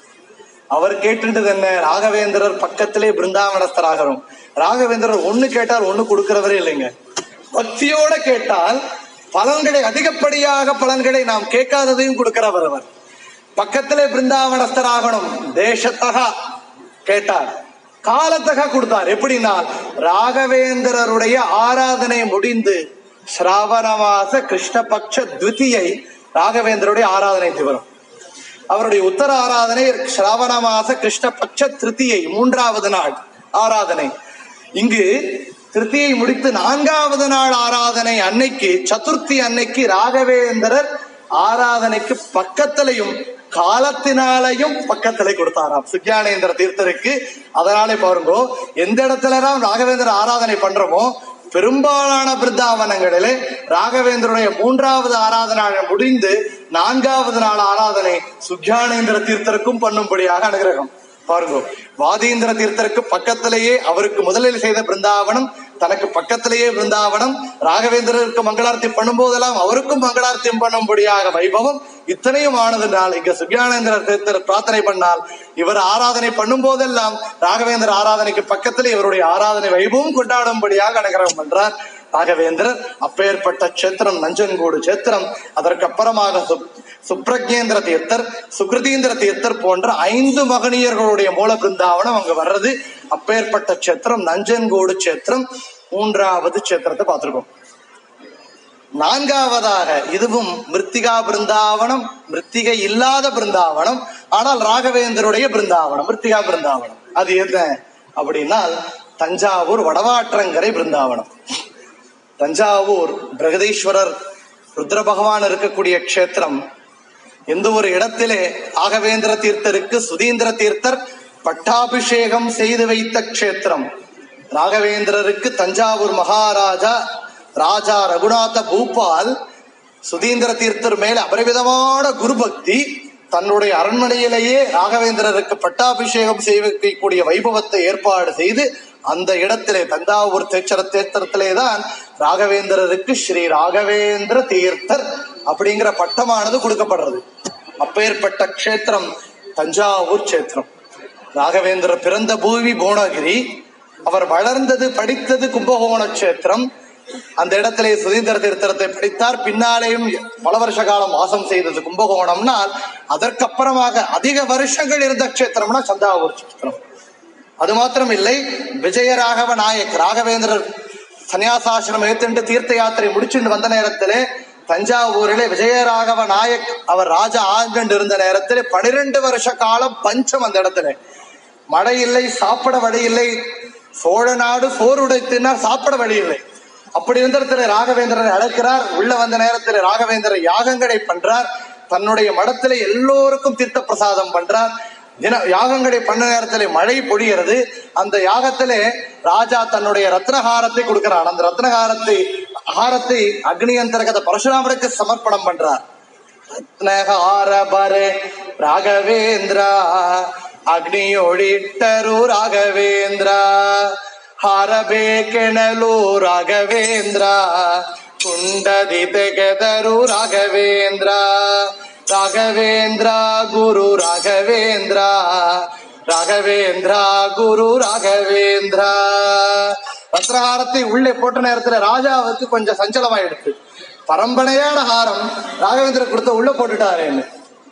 அவர் கேட்டுட்டது என்ன ராகவேந்திரர் பக்கத்திலே பிருந்தாவனஸ்தராகிறோம் ராகவேந்திரர் ஒண்ணு கேட்டால் ஒண்ணு கொடுக்கிறவரே இல்லைங்க பக்தியோட கேட்டால் பலன்களை அதிகப்படியாக பலன்களை நாம் கேட்காததையும் கொடுக்கிறவர் அவர் பக்கத்திலே பிருந்தாவனஸ்தராகணும் தேசத்தகா கேட்டார் காலத்தக கொடுத்தார் எப்படின்னா ராகவேந்திரருடைய ஆராதனை முடிந்து ஸ்ராவண மாச கிருஷ்ணபக்ஷ துவிதியை ராகவேந்திரருடைய ஆராதனை வரும் அவருடைய உத்தர ஆராதனை ஸ்ராவண மாச கிருஷ்ணபக்ஷ திருத்தியை மூன்றாவது நாள் ஆராதனை இங்கு திருத்தியை முடித்து நான்காவது நாள் ஆராதனை அன்னைக்கு சதுர்த்தி அன்னைக்கு ராகவேந்திரர் ஆராதனைக்கு பக்கத்திலையும் காலத்தினாலையும் பக்கத்திலே கொடுத்தாராம் சுக்யானேந்திர தீர்த்தருக்கு அதனாலே பாருங்க எந்த இடத்துல தான் ராகவேந்திர ஆராதனை பண்றோமோ பெரும்பாலான பிருந்தாவனங்களிலே ராகவேந்திரனுடைய மூன்றாவது ஆராதனை முடிந்து நான்காவது நாள் ஆராதனை சுக்யானேந்திர தீர்த்தருக்கும் பண்ணும்படியாக அனுகிரகம் பாருங்க வாதீந்திர தீர்த்தருக்கு பக்கத்திலேயே அவருக்கு முதலில் செய்த பிருந்தாவனம் தனக்கு பக்கத்திலேயே பிருந்தாவனம் ராகவேந்திரருக்கு மங்களார்த்தி பண்ணும்போதெல்லாம் அவருக்கும் மங்களார்த்தி பண்ணும்படியாக வைபவம் இத்தனையும் ஆனதுனால் இங்க சுக்யானேந்திர தீர்த்தர் பிரார்த்தனை பண்ணால் இவர் ஆராதனை பண்ணும் போதெல்லாம் ராகவேந்திர ஆராதனைக்கு பக்கத்தில் இவருடைய ஆராதனை வைபவம் கொண்டாடும்படியாக அனுகிரகம் பண்றார் ராகவேந்திரர் அப்பேற்பட்ட கஷேத்திரம் நஞ்சன்கூடு கஷேத்திரம் அதற்கப்புறமாக சுப்- சுப்ரஜேந்திர தீர்த்தர் சுக்ருதீந்திர தீர்த்தர் போன்ற ஐந்து மகனியர்களுடைய மூல பிருந்தாவனம் அங்க வர்றது அப்பேற்பட்ட கஷேத்திரம் நஞ்சன்கூடு கஷேத்திரம் மூன்றாவது கஷேத்திரத்தை பார்த்திருக்கோம் நான்காவதாக இதுவும் மிருத்திகா பிருந்தாவனம் மிருத்திகை இல்லாத பிருந்தாவனம் ஆனால் ராகவேந்தருடைய பிருந்தாவனம் மிருத்திகா பிருந்தாவனம் அது என்ன அப்படின்னா தஞ்சாவூர் வடவாற்றங்கரை பிருந்தாவனம் தஞ்சாவூர் பிரகதீஸ்வரர் ருத்ர பகவான் இருக்கக்கூடிய க்ஷேத்திரம் எந்த ஒரு இடத்திலே ராகவேந்திர தீர்த்தருக்கு சுதீந்திர தீர்த்தர் பட்டாபிஷேகம் செய்து வைத்த க்ஷேத்திரம் ராகவேந்திரருக்கு தஞ்சாவூர் மகாராஜா ராஜா ரகுநாத பூபால் சுதீந்திர தீர்த்தர் மேல அபரிவிதமான குருபக்தி தன்னுடைய அரண்மனையிலேயே ராகவேந்திரருக்கு பட்டாபிஷேகம் செய்யக்கூடிய வைபவத்தை ஏற்பாடு செய்து அந்த இடத்திலே தஞ்சாவூர் தேச்சர தேத்திரத்திலே தான் ராகவேந்திரருக்கு ஸ்ரீ ராகவேந்திர தீர்த்தர் அப்படிங்கிற பட்டமானது கொடுக்கப்படுறது அப்பேற்பட்ட க்ஷேத்திரம் தஞ்சாவூர் க்ஷேத்திரம் ராகவேந்திரர் பிறந்த பூமி புவனகிரி அவர் வளர்ந்தது படித்தது கும்பகோண க்ஷேத்திரம் அந்த இடத்திலே சுதீந்திர தீர்த்தத்தை படித்தார் பின்னாலேயும் பல வருஷ காலம் வாசம் செய்தது கும்பகோணம்னால் அதற்கப்புறமாக அதிக வருஷங்கள் இருந்த க்ஷேத்திரம்னா தஞ்சாவூர் க்ஷேத்திரம் அது மாத்திரம் இல்லை விஜயராகவ நாயக் ராகவேந்திரர் சன்னியாசாசிரமம் ஏத்துண்டு தீர்த்த யாத்திரை முடிச்சுட்டு வந்த நேரத்திலே தஞ்சாவூரிலே விஜயராகவ நாயக் அவர் ராஜா ஆங்கண்டு இருந்த நேரத்திலே பனிரெண்டு வருஷ காலம் பஞ்சம் அந்த இடத்துல மழை இல்லை சாப்பிட வழி இல்லை சோழ நாடு சோறு உடைத்தினார் சாப்பிட வழி இல்லை அப்படி இருந்த இடத்துல ராகவேந்திரனை அழைக்கிறார் உள்ள வந்த நேரத்தில் ராகவேந்திரர் யாகங்களை பண்றார் தன்னுடைய மடத்திலே எல்லோருக்கும் தீர்த்த பிரசாதம் பண்றார் தின யாகங்களை பண்ண நேரத்திலே மழை பொழிகிறது அந்த யாகத்திலே ராஜா தன்னுடைய ரத்னஹாரத்தை கொடுக்கிறார் அந்த ரத்னஹாரத்தை ஹாரத்தை அக்னி அந்தர்கத பரசுராமருக்கு சமர்ப்பணம் பண்றார் ರತ್ನಹಾರ ಬರೆ ರಾಘವೇಂದ್ರ ಅಗ್ನಿಯೊಳಿಟ್ಟರು ರಾಘವೇಂದ್ರ ಹಾರಬೇಕೆಣಲು ರಾಘವೇಂದ್ರ ಕುಂಡದಿ ತೆಗೆದರು ರಾಘವೇಂದ್ರ ರಾಘವೇಂದ್ರ ಗುರು ರಾಘವೇಂದ್ರ ராகவேந்திர குரு ராகவேந்திர ரத்னஹாரத்தை உள்ளே போட்ட நேரத்துல ராஜாவுக்கு கொஞ்சம் சஞ்சலமாயிடுச்சு பரம்பரையான ஹாரம் ராகவேந்திர கொடுத்த உள்ள போட்டுட்டாருன்னு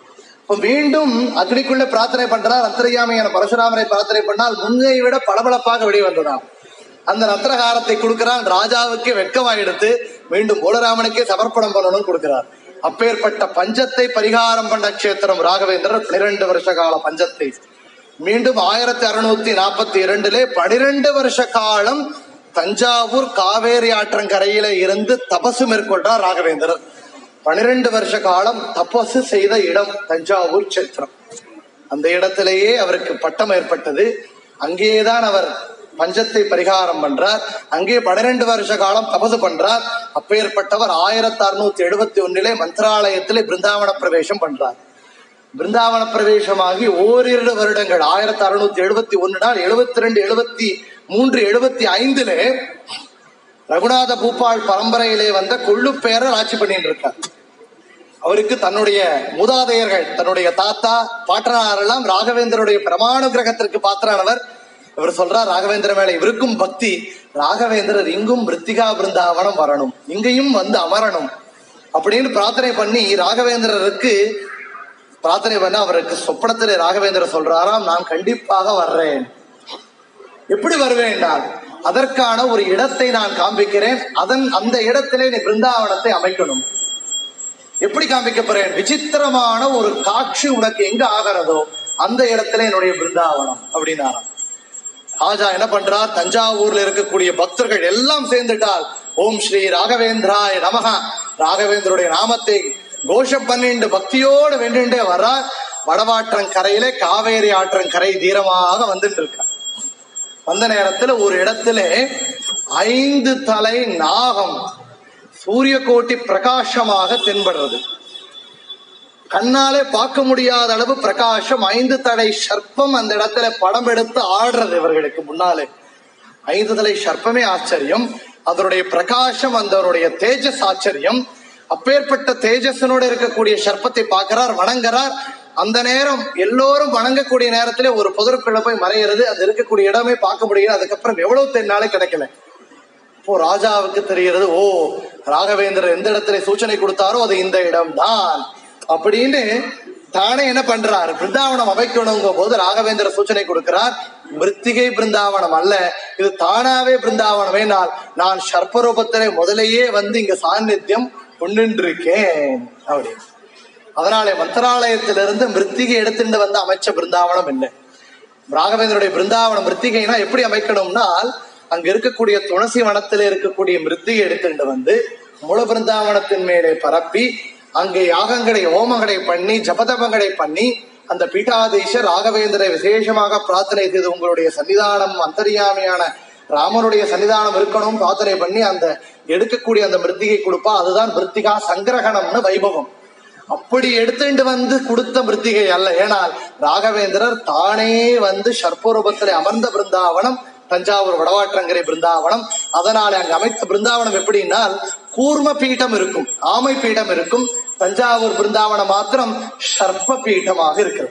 இப்ப மீண்டும் அக்னிக்குள்ள பிரார்த்தனை பண்றார் அந்தரியாமையான பரசுராமரை பிரார்த்தனை பண்ணால் முன்னை விட பளபளப்பாக வெளியே வந்ததாம் அந்த ரத்னகாரத்தை கொடுக்கிறான் ராஜாவுக்கு வெட்கமாயிடுத்து மீண்டும் மூலராமனுக்கே சமர்ப்பணம் பண்ணணும்னு கொடுக்கிறார் அப்பேற்பட்ட பஞ்சத்தை பரிகாரம் பண்ண கஷேத்திரம் ராகவேந்திரர் பனிரெண்டு வருஷ கால பஞ்சத்தை மீண்டும் ஆயிரத்தி அறுநூத்தி நாற்பத்தி இரண்டுல பனிரெண்டு வருஷ காலம் தஞ்சாவூர் காவேரி ஆற்றங்கரையில இருந்து தபசு மேற்கொண்டார் ராகவேந்திரர் பனிரெண்டு வருஷ காலம் தபசு செய்த இடம் தஞ்சாவூர் கஷேத்திரம் அந்த இடத்திலேயே அவருக்கு பட்டம் ஏற்பட்டது அங்கேதான் அவர் பஞ்சத்தை பரிகாரம் பண்றார் அங்கே பன்னிரண்டு வருஷ காலம் தபசு பண்றார் அப்பேற்பட்டவர் ஆயிரத்தி அறுநூத்தி எழுபத்தி ஒன்னிலே மந்திராலயத்திலே பிருந்தாவன பிரவேசம் பண்றார் பிருந்தாவன பிரவேசமாகி ஓரிரு வருடங்கள் ஆயிரத்தி அறுநூத்தி எழுபத்தி ஒன்னு நாள் எழுபத்தி ரெண்டு எழுபத்தி மூன்று எழுபத்தி ஐந்துல ரகுநாத பூப்பாள் பரம்பரையிலே வந்த கொள்ளுப்பேரர் ஆட்சி பண்ணிட்டு இருக்கார் அவருக்கு தன்னுடைய மூதாதையர்கள் தன்னுடைய தாத்தா பாட்டனார் எல்லாம் ராகவேந்தருடைய பிரமாணுகிரகத்திற்கு பாத்திரானவர் இவர் சொல்றார் ராகவேந்திர மேல இவருக்கும் பக்தி ராகவேந்திரர் இங்கும் பிருத்திகா பிருந்தாவனம் வரணும் இங்கேயும் வந்து அமரணும் அப்படின்னு பிரார்த்தனை பண்ணி ராகவேந்திரருக்கு பிரார்த்தனை பண்ண அவருக்கு சொப்பனத்திலே ராகவேந்திரர் சொல்றாராம் நான் கண்டிப்பாக வர்றேன் எப்படி வருவேன் நான் அதற்கான ஒரு இடத்தை நான் காண்பிக்கிறேன் அதன் அந்த இடத்திலே நீ பிருந்தாவனத்தை அமைக்கணும் எப்படி காண்பிக்க போறேன் விசித்திரமான ஒரு காட்சி உனக்கு எங்க ஆகிறதோ அந்த இடத்துல என்னுடைய பிருந்தாவனம் அப்படின்னாராம் ராஜா என்ன பண்றார் தஞ்சாவூர்ல இருக்கக்கூடிய பக்தர்கள் எல்லாம் சேர்ந்துட்டால் ஓம் ஸ்ரீ ராகவேந்திராய நமகா ராகவேந்தருடைய நாமத்தை கோஷம் பண்ணிண்டு பக்தியோடு வென்றுண்டே வர்றார் வடவாற்றங்கரையிலே காவேரி ஆற்றங்கரை தீரமாக வந்துட்டு இருக்கார் வந்த நேரத்துல ஒரு இடத்துல ஐந்து தலை நாகம் சூரிய கோட்டி பிரகாசமாக தென்படுறது கண்ணாலே பார்க்க முடியாத அளவு பிரகாசம் ஐந்து தடை சர்ப்பம் அந்த இடத்துல படம் எடுத்து ஆடுறது இவர்களுக்கு முன்னாலே ஐந்து தலை சர்ப்பமே ஆச்சரியம் அதனுடைய பிரகாசம் அதனுடைய தேஜஸ் ஆச்சரியம் அப்பேற்பட்ட தேஜஸனோட இருக்கக்கூடிய சர்ப்பத்தை பார்க்கிறார் வணங்குறார் அந்த நேரம் எல்லோரும் வணங்கக்கூடிய நேரத்திலே ஒரு புதற்குள்ள போய் மறையிறது அது இருக்கக்கூடிய இடமே பார்க்க முடியல அதுக்கப்புறம் எவ்வளவு தென்னாலே கிடைக்கல இப்போ ராஜாவுக்கு தெரிகிறது ஓ ராகவேந்திரர் எந்த இடத்துல சூச்சனை கொடுத்தாரோ அது இந்த இடம்தான் அப்படின்னு தானே என்ன பண்றார் பிருந்தாவனம் அமைக்கணுங்க போது ராகவேந்திர சூச்சனை கொடுக்கிறார் மிருத்திகை பிருந்தாவனம் அல்ல இது தானாவே பிருந்தாவனமே நான் நான் சர்ப்பரூபத்திலே முதலையே வந்து இங்க சாநித்தியம் கொண்டுருக்கேன் அப்படின்னு அதனாலே மந்திராலயத்திலிருந்து மிருத்திகை எடுத்துட்டு வந்து அமைச்ச பிருந்தாவனம் இல்லை ராகவேந்தருடைய பிருந்தாவனம் மிருத்திகைனா எப்படி அமைக்கணும்னால் அங்க இருக்கக்கூடிய துளசி வனத்துல இருக்கக்கூடிய மிருத்திகை எடுத்துட்டு வந்து மூல பிருந்தாவனத்தின் மேலே பரப்பி அங்கே யாகங்களை ஹோமங்களை பண்ணி ஜபதபங்களை பண்ணி அந்த பீட்டாதீஷ ராகவேந்திரை விசேஷமாக பிரார்த்தனை செய்து உங்களுடைய சன்னிதானம் அந்தரியாமையான ராமனுடைய சன்னிதானம் இருக்கணும் பிரார்த்தனை பண்ணி அந்த எடுக்கக்கூடிய அந்த மிருத்திகை கொடுப்பா அதுதான் மிருத்திகா சங்கிரகணம்னு வைபவம் அப்படி எடுத்துட்டு வந்து கொடுத்த மிருத்திகை அல்ல ஏனால் ராகவேந்திரர் தானே வந்து சர்ப்பரூபத்தில் அமர்ந்த பிருந்தாவனம் தஞ்சாவூர் வடவாற்றங்கரை பிருந்தாவனம் அதனால அங்க அமைத்த பிருந்தாவனம் எப்படின்னால் கூர்ம பீடம் இருக்கும் ஆமை பீடம் இருக்கும் தஞ்சாவூர் பிருந்தாவனம் மாத்திரம் சர்ப்ப பீடமாக இருக்கிறது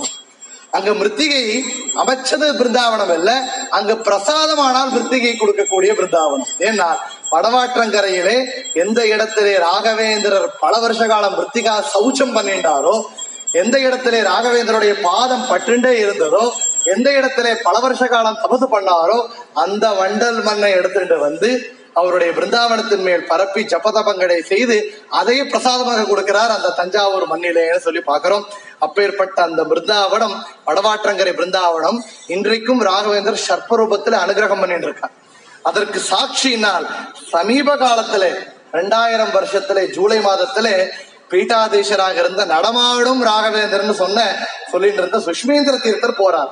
அங்க மிருத்திகை அமைச்சது பிருந்தாவனம் இல்ல அங்க பிரசாதமானால் மிருத்திகை கொடுக்கக்கூடிய பிருந்தாவனம் ஏன்னா வடவாற்றங்கரையிலே எந்த இடத்திலே ராகவேந்திரர் பல வருஷ காலம் மிருத்திகா சௌச்சம் பண்ணிட்டாரோ எந்த இடத்திலே ராகவேந்திரருடைய பாதம் பற்றுண்டே இருந்ததோ எந்த இடத்திலே பல வருஷ காலம் தபசு பண்ணாரோ அந்த வண்டல் மண்ணை எடுத்துட்டு வந்து அவருடைய பிருந்தாவனத்தின் மேல் பரப்பி ஜபதபங்களை செய்து அதையே பிரசாதமாக கொடுக்கிறார் அந்த தஞ்சாவூர் மண்ணிலேன்னு சொல்லி பார்க்கிறோம் அப்பேற்பட்ட அந்த பிருந்தாவனம் வடவாற்றங்கரை பிருந்தாவனம் இன்றைக்கும் ராகவேந்தர் சர்ப்பரூபத்துல அனுகிரகம் பண்ணிட்டு இருக்கார் அதற்கு சாட்சியினால் சமீப காலத்திலே ரெண்டாயிரம் வருஷத்திலே ஜூலை மாதத்திலே பீட்டாதீசராக இருந்த நடமாடும் ராகவேந்தர்னு சொன்ன சொல்லிட்டு இருந்த சுஷ்மேந்திர தீர்த்தர் போறார்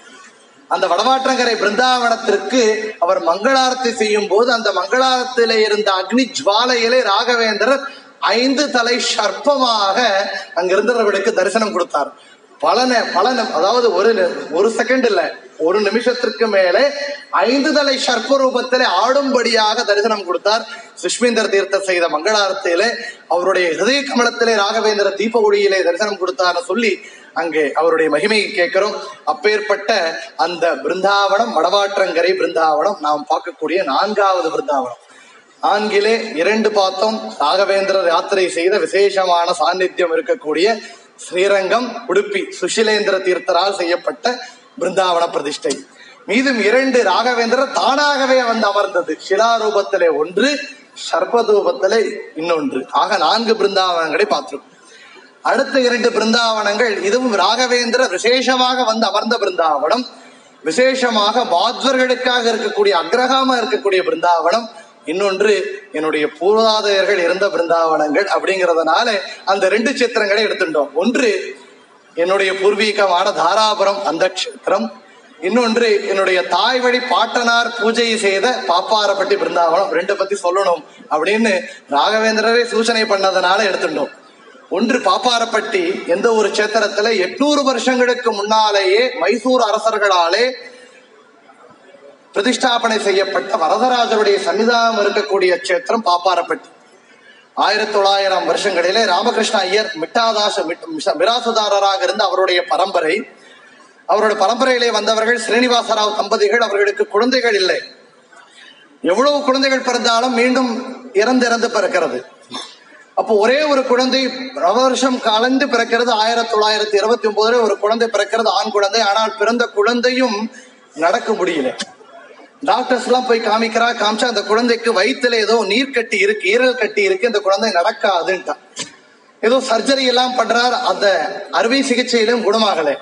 அந்த வடமாற்றங்கரை பிருந்தாவனத்திற்கு அவர் மங்களாரத்தி செய்யும் போது அந்த மங்களாரத்திலே இருந்த அக்னி ஜுவாலையிலே ராகவேந்திரர் ஐந்து தலை சர்ப்பமாக அங்கிருந்தவர்களுக்கு தரிசனம் கொடுத்தார் பல நே- பல நே- அதாவது ஒரு நி- ஒரு செகண்ட் இல்ல ஒரு நிமிஷத்திற்கு மேலே ஐந்து தலை சர்ப்ப ரூபத்திலே ஆடும்படியாக தரிசனம் கொடுத்தார் சுஷ்மீந்தர் தீர்த்தர் செய்த மங்களாரத்திலே அவருடைய ஹிருதய கமலத்திலே ராகவேந்திர தீப ஒளியிலே தரிசனம் கொடுத்தார்னு சொல்லி அங்கே அவருடைய மகிமையை கேட்கிறோம் அப்பேற்பட்ட அந்த பிருந்தாவனம் வடவாற்றங்கரை பிருந்தாவனம் நாம் பார்க்கக்கூடிய நான்காவது பிருந்தாவனம் ஆங்கிலே இரண்டு பார்த்தோம் ராகவேந்திரர் யாத்திரை செய்த விசேஷமான சாநித்தியம் இருக்கக்கூடிய ஸ்ரீரங்கம் உடுப்பி சுஷிலேந்திர தீர்த்தரால் செய்யப்பட்ட பிருந்தாவன பிரதிஷ்டை மீதும் இரண்டு ராகவேந்திரர் தானாகவே வந்து அமர்ந்தது சிலாரூபத்திலே ஒன்று சர்பதூபத்திலே இன்னொன்று ஆக நான்கு பிருந்தாவனங்களை பார்த்திருக்கோம் அடுத்த இரண்டு பிருந்தாவனங்கள் இதுவும் ராகவேந்திர விசேஷமாக வந்து அமர்ந்த பிருந்தாவனம் விசேஷமாக மாத்வர்களுக்காக இருக்கக்கூடிய அக்ரகாம இருக்கக்கூடிய பிருந்தாவனம் இன்னொன்று என்னுடைய பூர்வாதையர்கள் இருந்த பிருந்தாவனங்கள் அப்படிங்கறதுனால அந்த ரெண்டு சித்திரங்களை எடுத்துட்டோம் ஒன்று என்னுடைய பூர்வீகமான தாராபுரம் அந்த க்ஷேத்திரம் இன்னொன்று என்னுடைய தாய் வழி பாட்டனார் பூஜை செய்த பாப்பாரப்பட்டி பிருந்தாவனம் ரெண்டு பத்தி சொல்லணும் அப்படின்னு ராகவேந்திரரே சூச்சனை பண்ணதுனால எடுத்துட்டோம் ஒன்று பாப்பாரப்பட்டி எந்த ஒரு சேத்திரத்துல எட்நூறு வருஷங்களுக்கு முன்னாலேயே மைசூர் அரசர்களாலே பிரதிஷ்டாபனை செய்யப்பட்ட வரதராஜருடைய சன்னிதானம் இருக்கக்கூடிய சேத்திரம் பாப்பாரப்பட்டி ஆயிரத்தி தொள்ளாயிரம் வருஷங்களிலே ராமகிருஷ்ண ஐயர் மிட்டாதாச மிட்- மிச- மிராசுதாரராக இருந்த அவருடைய பரம்பரை அவருடைய பரம்பரையிலே வந்தவர்கள் ஸ்ரீனிவாசராவ் தம்பதிகள் அவர்களுக்கு குழந்தைகள் இல்லை எவ்வளவு குழந்தைகள் பிறந்தாலும் மீண்டும் இறந்து இறந்து பிறக்கிறது அப்போ ஒரே ஒரு குழந்தை ரவ வருஷம் கலந்து பிறக்கிறது ஆயிரத்தி தொள்ளாயிரத்தி இருபத்தி ஒன்பதுல ஒரு குழந்தை பிறக்கிறது ஆண் குழந்தை ஆனால் பிறந்த குழந்தையும் நடக்க முடியல டாக்டர்ஸ் எல்லாம் போய் காமிக்கிறா காமிச்சா அந்த குழந்தைக்கு வயித்துல ஏதோ நீர் கட்டி இருக்கு ஈரல் கட்டி இருக்கு இந்த குழந்தை நடக்காதுன்ட்டான் ஏதோ சர்ஜரி எல்லாம் பண்றார் அந்த அறுவை சிகிச்சையிலும் குணமாகலை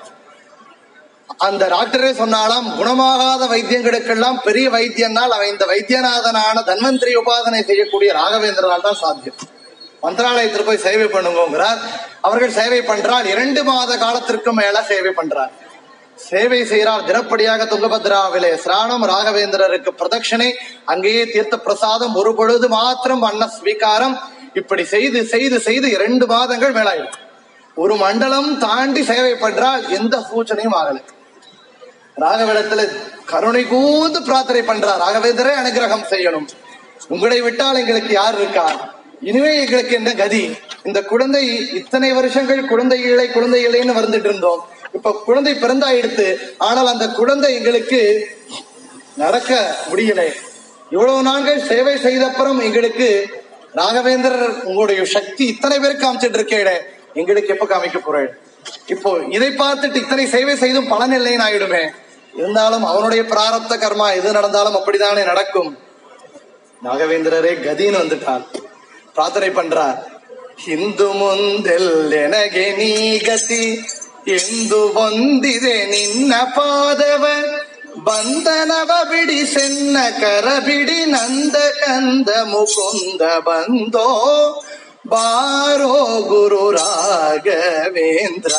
அந்த டாக்டரே சொன்னாலாம் குணமாகாத வைத்தியங்களுக்கெல்லாம் பெரிய வைத்தியனால் அவன் இந்த வைத்தியநாதனான தன்வந்திரி உபாசனை செய்யக்கூடிய ராகவேந்திரனால் தான் சாத்தியம் மந்திராலயத்தில் போய் சேவை பண்ணுங்கிறார் அவர்கள் சேவை பண்றால் இரண்டு மாத காலத்திற்கு மேல சேவை பண்றார் சேவை செய்கிறார் தினப்படியாக துங்கபத்ராவிலே சிராணம் ராகவேந்திரருக்கு பிரதட்சணை அங்கேயே தீர்த்த பிரசாதம் ஒரு பொழுது மாத்திரம் அன்ன ஸ்வீகாரம் இப்படி செய்து செய்து செய்து இரண்டு மாதங்கள் மேலாயிடும் ஒரு மண்டலம் தாண்டி சேவை பண்றால் எந்த சூச்சனையும் ஆகலை ராகவேடத்துல கருணை கூந்து பிரார்த்தனை பண்றார் ராகவேந்தரே அனுகிரகம் செய்யணும் உங்களை விட்டால் எங்களுக்கு யார் இருக்கா இனிமே எங்களுக்கு என்ன கதி இந்த குழந்தை இத்தனை வருஷங்கள் குழந்தை இழை குழந்தை இழைன்னு வந்துட்டு இருந்தோம் இப்ப குழந்தை பிறந்தாயிடுத்து ஆனால் அந்த குழந்தை எங்களுக்கு நடக்க முடியல இவ்வளவு நாட்கள் சேவை செய்த அப்புறம் எங்களுக்கு ராகவேந்திரர் உங்களுடைய சக்தி இத்தனை பேருக்கு காமிச்சிட்டு இருக்கேடே எங்களுக்கு எப்ப காமிக்க போறேன் இப்போ இதை பார்த்துட்டு இத்தனை சேவை செய்தும் பலன் இல்லைன்னு ஆயிடுமே இருந்தாலும் அவனுடைய பிராரப்த கர்மா எது நடந்தாலும் அப்படித்தானே நடக்கும் ராகவேந்திரரே கதின்னு வந்துட்டார் ಪ್ರಾರ್ಥನೆ ಪಂಡ್ರ ಹಿಂದು ಮುಂದೆಲ್ಲೆನಗೆ ನೀ ಗತಿ ಎಂದು ಬಂದಿದೆ ನಿನ್ನ ಪಾದವ ಬಂಧನವ ಬಿಡಿಸೆನ್ನ ಕರ ಬಿಡಿ ನಂದ ಕಂದ ಮುಕುಂದ ಬಂದೋ ಬಾರೋ ಗುರು ರಾಘವೇಂದ್ರ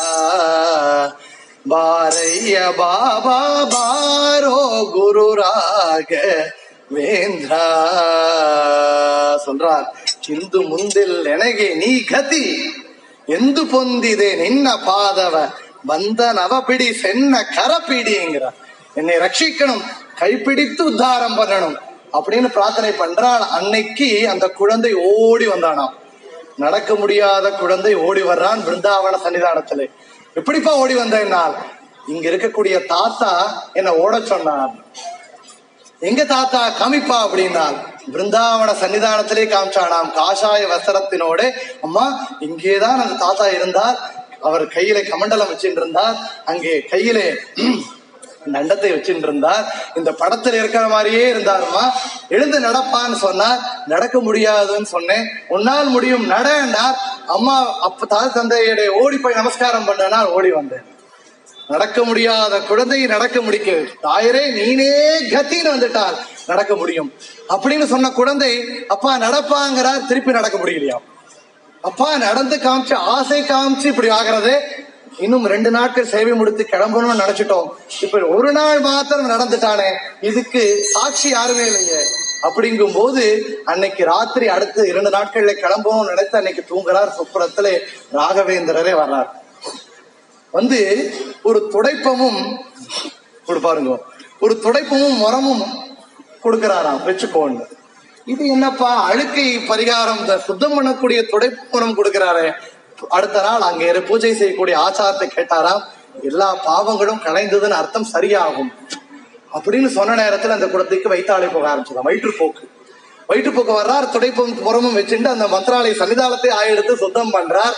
ಬಾರಯ್ಯ ಬಾಬಾ ಬಾರೋ ಗುರು ರಾಘವೇಂದ್ರ சொல்றார் ಇಂದು ಮುಂದಿಲ್ ನೆನಗೆ ನೀ ಗತಿ ಎಂದು பொந்திதே நின்ன பாதவ பந்தனவ பிடி சென்ன கர பிடிங்கிற என்னை ரட்சிக்கணும் கைப்பிடித்து உத்தாரம் பண்ணணும் அப்படின்னு பிரார்த்தனை பண்றாள் அன்னைக்கு அந்த குழந்தை ஓடி வந்தானாம் நடக்க முடியாத குழந்தை ஓடி வர்றான் பிருந்தாவன சன்னிதானத்திலே எப்படிப்பா ஓடி வந்தேன்னால் இங்க இருக்கக்கூடிய தாத்தா என்ன ஓட சொன்னார் எங்க தாத்தா காமிப்பா அப்படின்னா பிருந்தாவன சன்னிதானத்திலே காமிச்சானாம் காஷாய வஸ்திரத்தினோட அம்மா இங்கேதான் அந்த தாத்தா இருந்தார் அவர் கையில கமண்டலம் வச்சுட்டு இருந்தார் அங்கே கையிலே தண்டத்தை வச்சுட்டு இருந்தார் இந்த படத்துல இருக்கிற மாதிரியே இருந்தாருமா எழுந்து நடப்பான்னு சொன்னார் நடக்க முடியாதுன்னு சொன்னேன் உன்னால் முடியும் நடன்னார் அம்மா அப்ப தாய் தந்தையுடைய ஓடி போய் நமஸ்காரம் பண்ணனால் ஓடி வந்தேன் நடக்க முடியாத குழந்தை நடக்க முடிக்க தாயரே நீனே கத்தின்னு வந்துட்டால் நடக்க முடியும் அப்படின்னு சொன்ன குழந்தை அப்பா நடப்பாங்கிறார் திருப்பி நடக்க முடியலையா அப்பா நடந்து காமிச்சு ஆசை காமிச்சு இப்படி ஆகிறது இன்னும் ரெண்டு நாட்கள் சேவை முடித்து கிளம்பணும்னு நினைச்சிட்டோம் இப்ப ஒரு நாள் மாத்திரம் நடந்துட்டானே இதுக்கு சாட்சி யாருமே இல்லைங்க அப்படிங்கும் போது அன்னைக்கு ராத்திரி அடுத்து இரண்டு நாட்கள்ல கிளம்பணும்னு நினைத்து அன்னைக்கு தூங்குறார் சுப்புரத்திலே ராகவேந்திரரே வர்றார் வந்து ஒரு துடைப்பமும் கொடுப்பாருங்க ஒரு துடைப்பமும் முறமும் கொடுக்கிறாராம் வச்சுக்கோன்னு இது என்னப்பா அழுக்கை பரிகாரம் இந்த சுத்தம் பண்ணக்கூடிய துடைப்பு முறம் கொடுக்கிறாரே அடுத்த நாள் அங்கே இரு பூஜை செய்யக்கூடிய ஆச்சாரத்தை கேட்டாராம் எல்லா பாவங்களும் கலைந்ததுன்னு அர்த்தம் சரியாகும் அப்படின்னு சொன்ன நேரத்துல அந்த குடத்துக்கு வைத்தாளை போக ஆரம்பிச்சதாம் வயிற்றுப்போக்கு வயிற்றுப்போக்கு வர்றார் துடைப்பும் புறமும் வச்சுட்டு அந்த மந்திராலய சன்னிதானத்தை ஆயெடுத்து சுத்தம் பண்றார்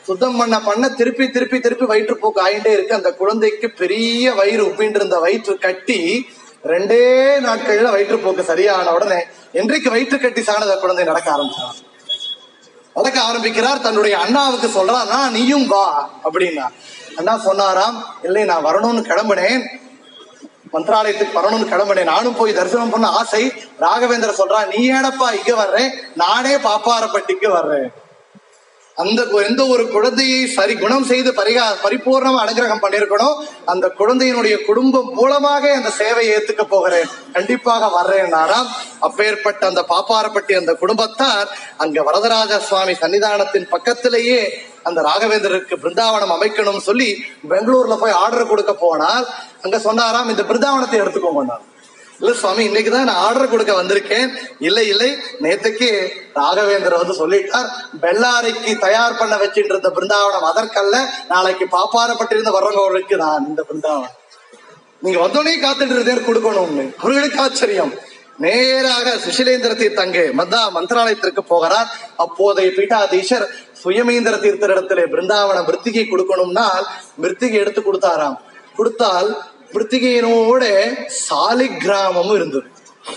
சுத்தம் பண்ண பண்ண திருப்பி திருப்பி திருப்பி வயிற்றுப்போக்கு ஆயிட்டே இருக்கு அந்த குழந்தைக்கு பெரிய வயிறு உப்பின்று இருந்த வயிற்று கட்டி ரெண்டே நாட்கள்ல வயிற்றுப்போக்கு சரியான உடனே என்றைக்கு வயிற்று கட்டி சாணத குழந்தை நடக்க ஆரம்பிச்சான் நடக்க ஆரம்பிக்கிறார் தன்னுடைய அண்ணாவுக்கு சொல்றார் "அண்ணா, நீயும் வா அப்படின்னா அண்ணா சொன்னாராம் இல்லை நான் வரணும்னு கிளம்பினேன் மந்திராலயத்துக்கு வரணும்னு கிளம்பினேன் நானும் போய் தரிசனம் பண்ண ஆசை ராகவேந்திர சொல்றான் நீ ஏடப்பா இங்க வர்றேன் நானே பாப்பாரப்பட்டிக்கு வர்றேன் அந்த கு- எந்த ஒரு குழந்தையை சரி குணம் செய்து பரிகா பரிபூர்ணமா அனுகிரகம் பண்ணிருக்கணும் அந்த குழந்தையினுடைய குடும்பம் மூலமாக அந்த சேவையை ஏத்துக்க போகிறேன் கண்டிப்பாக வர்றேன்னாராம் அப்பேற்பட்ட அந்த பாப்பாரப்பட்டி அந்த குடும்பத்தார் அங்க வரதராஜ சுவாமி சன்னிதானத்தின் பக்கத்திலேயே அந்த ராகவேந்திரருக்கு பிருந்தாவனம் அமைக்கணும்னு சொல்லி பெங்களூர்ல போய் ஆர்டர் கொடுக்க போனால் அங்க சொன்னாராம் இந்த பிருந்தாவனத்தை எடுத்துக்கோங்க இல்ல சுவாமி இன்னைக்கு தான் நான் ஆர்டர் கொடுக்க வந்திருக்கேன் இல்லை இல்லை நேத்துக்கு ராகவேந்தர் வந்து சொல்லிட்டார் பெல்லாரிக்கு தயார் பண்ண வச்சுட்டு இருந்த பிருந்தாவனம் அதற்கல்ல நாளைக்கு பாப்பாரப்பட்டிருந்து வர்றவங்களுக்கு நான் இந்த பிருந்தாவனம் நீங்க வந்தோடனே காத்துட்டு இருந்தேன் கொடுக்கணும்னு அவர்களுக்கு ஆச்சரியம் நேராக சுஷிலேந்திர தீர்த்தங்கே மத்தா மந்திராலயத்திற்கு போகிறார் அப்போதைய பீட்டாதீஷர் சுயமேந்திர தீர்த்தரிடத்திலே பிருந்தாவன மிருத்திகை கொடுக்கணும்னால் மிருத்திகை எடுத்து கொடுத்தாராம் கொடுத்தால் மிருத்திகையினோட சாலிகிராமமும் இருந்தது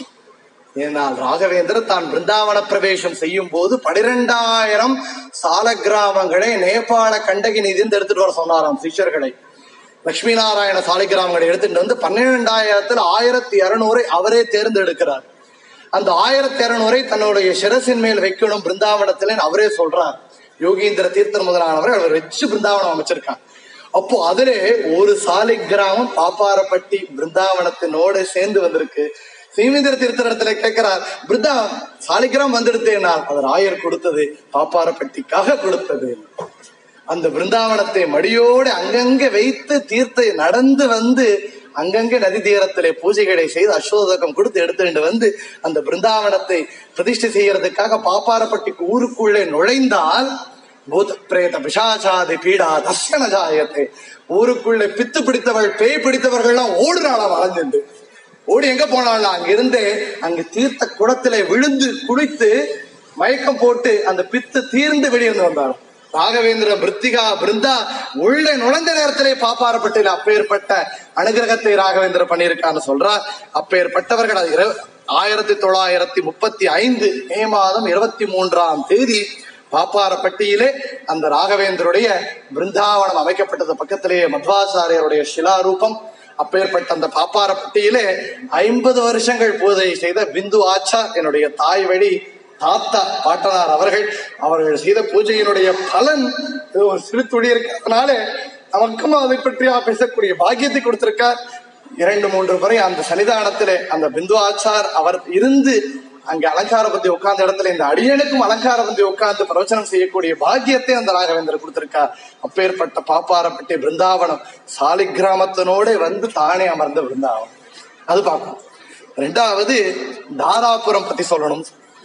ஏனால் ராகவேந்தர் தான் பிருந்தாவன பிரவேசம் செய்யும் போது பனிரெண்டாயிரம் சால கிராமங்களை நேபாள கண்டகி நிதிந்து எடுத்துட்டு வர சொன்னாராம் சிஷ்யர்களை லட்சுமி நாராயண சாலிகிராமங்களை எடுத்துட்டு வந்து பன்னிரெண்டாயிரத்துல ஆயிரத்தி இருநூறை அவரே தேர்ந்தெடுக்கிறார் அந்த ஆயிரத்தி இருநூறை தன்னுடைய சிரசின் மேல் வைக்கணும் பிருந்தாவனத்திலே அவரே சொல்றார் யோகீந்திர தீர்த்தர் முதலானவரை அவர் வச்சு பிருந்தாவனம் அமைச்சிருக்காங்க அப்போ அதிலே ஒரு சாலை கிராமம் பாப்பாரப்பட்டி பிருந்தாவனத்தினோட சேர்ந்து வந்திருக்கு சீமேந்திர தீர்த்தரிடத்துல கேட்கிறார் பிருந்தா சாலிகிராம் வந்துடுத்தேனால் அவர் ஆயர் கொடுத்தது பாப்பாரப்பட்டிக்காக கொடுத்தது அந்த பிருந்தாவனத்தை மடியோடு அங்கங்க வைத்து தீர்த்தை நடந்து வந்து அங்கங்க நதி தீரத்திலே பூஜைகளை செய்து அசோதகம் கொடுத்து எடுத்துட்டு வந்து அந்த பிருந்தாவனத்தை பிரதிஷ்டை செய்யறதுக்காக பாப்பாரப்பட்டிக்கு ஊருக்குள்ளே நுழைந்தால் பூத பிரேத பிசாசாதி பீடா தர்ஷன ஜாயத்தை ஊருக்குள்ளே பித்து பிடித்தவள் பேய் பிடித்தவர்கள்லாம் ஓடுறாளாம் வளைஞ்சுண்டு ஓடி எங்க போனாலும் அங்கிருந்து அங்கு தீர்த்த குளத்திலே விழுந்து குளித்து மயக்கம் போட்டு அந்த பித்து தீர்ந்து வெளியிருந்து வந்தார் ராகவேந்திர பிருத்திகா பிருந்தா உள்ளே நுழைந்த நேரத்திலே பாப்பாரப்பட்டில் அப்பேற்பட்ட அனுகிரகத்தை ராகவேந்திர பண்ணியிருக்கான்னு சொல்றார் அப்பேற்பட்டவர்கள் அது இரு- ஆயிரத்தி தொள்ளாயிரத்தி முப்பத்தி ஐந்து மே மாதம் இருபத்தி மூன்றாம் தேதி பாப்பாரப்பட்டியிலே அந்த ராகவேந்தருடைய பிருந்தாவனம் அமைக்கப்பட்டது பக்கத்திலேயே மத்வாச்சாரியருடைய சிலாரூபம் அப்பேற்பட்ட அந்த பாப்பாரப்பட்டியிலே ஐம்பது வருஷங்கள் பூஜை செய்த பிந்து ஆச்சா என்னுடைய தாய் வழி தாத்தா பாட்டனார் அவர்கள் அவர்கள் செய்த பூஜையினுடைய பலன் இது ஒரு சிறு துளி இருக்கிறதுனால நமக்கும் அதை பற்றி பேசக்கூடிய பாக்கியத்தை கொடுத்திருக்கார் இரண்டு மூன்று முறை அந்த சன்னிதானத்திலே அந்த பிந்து ஆச்சார் அவர் இருந்து அங்க அலங்கார பத்தி உட்கார்ந்த இடத்துல இந்த அடியனுக்கும் அலங்கார பத்தி உட்கார்ந்து பிரவச்சனம் செய்யக்கூடிய பாக்கியத்தை அந்த ராகவேந்தர் கொடுத்திருக்கார் அப்பேற்பட்ட பாப்பாரப்பட்டி பிருந்தாவனம் சாலி கிராமத்தினோட வந்து தானே அமர்ந்த பிருந்தாவனம் அது பார்க்கணும் ரெண்டாவது தாராபுரம் பத்தி சொல்லணும்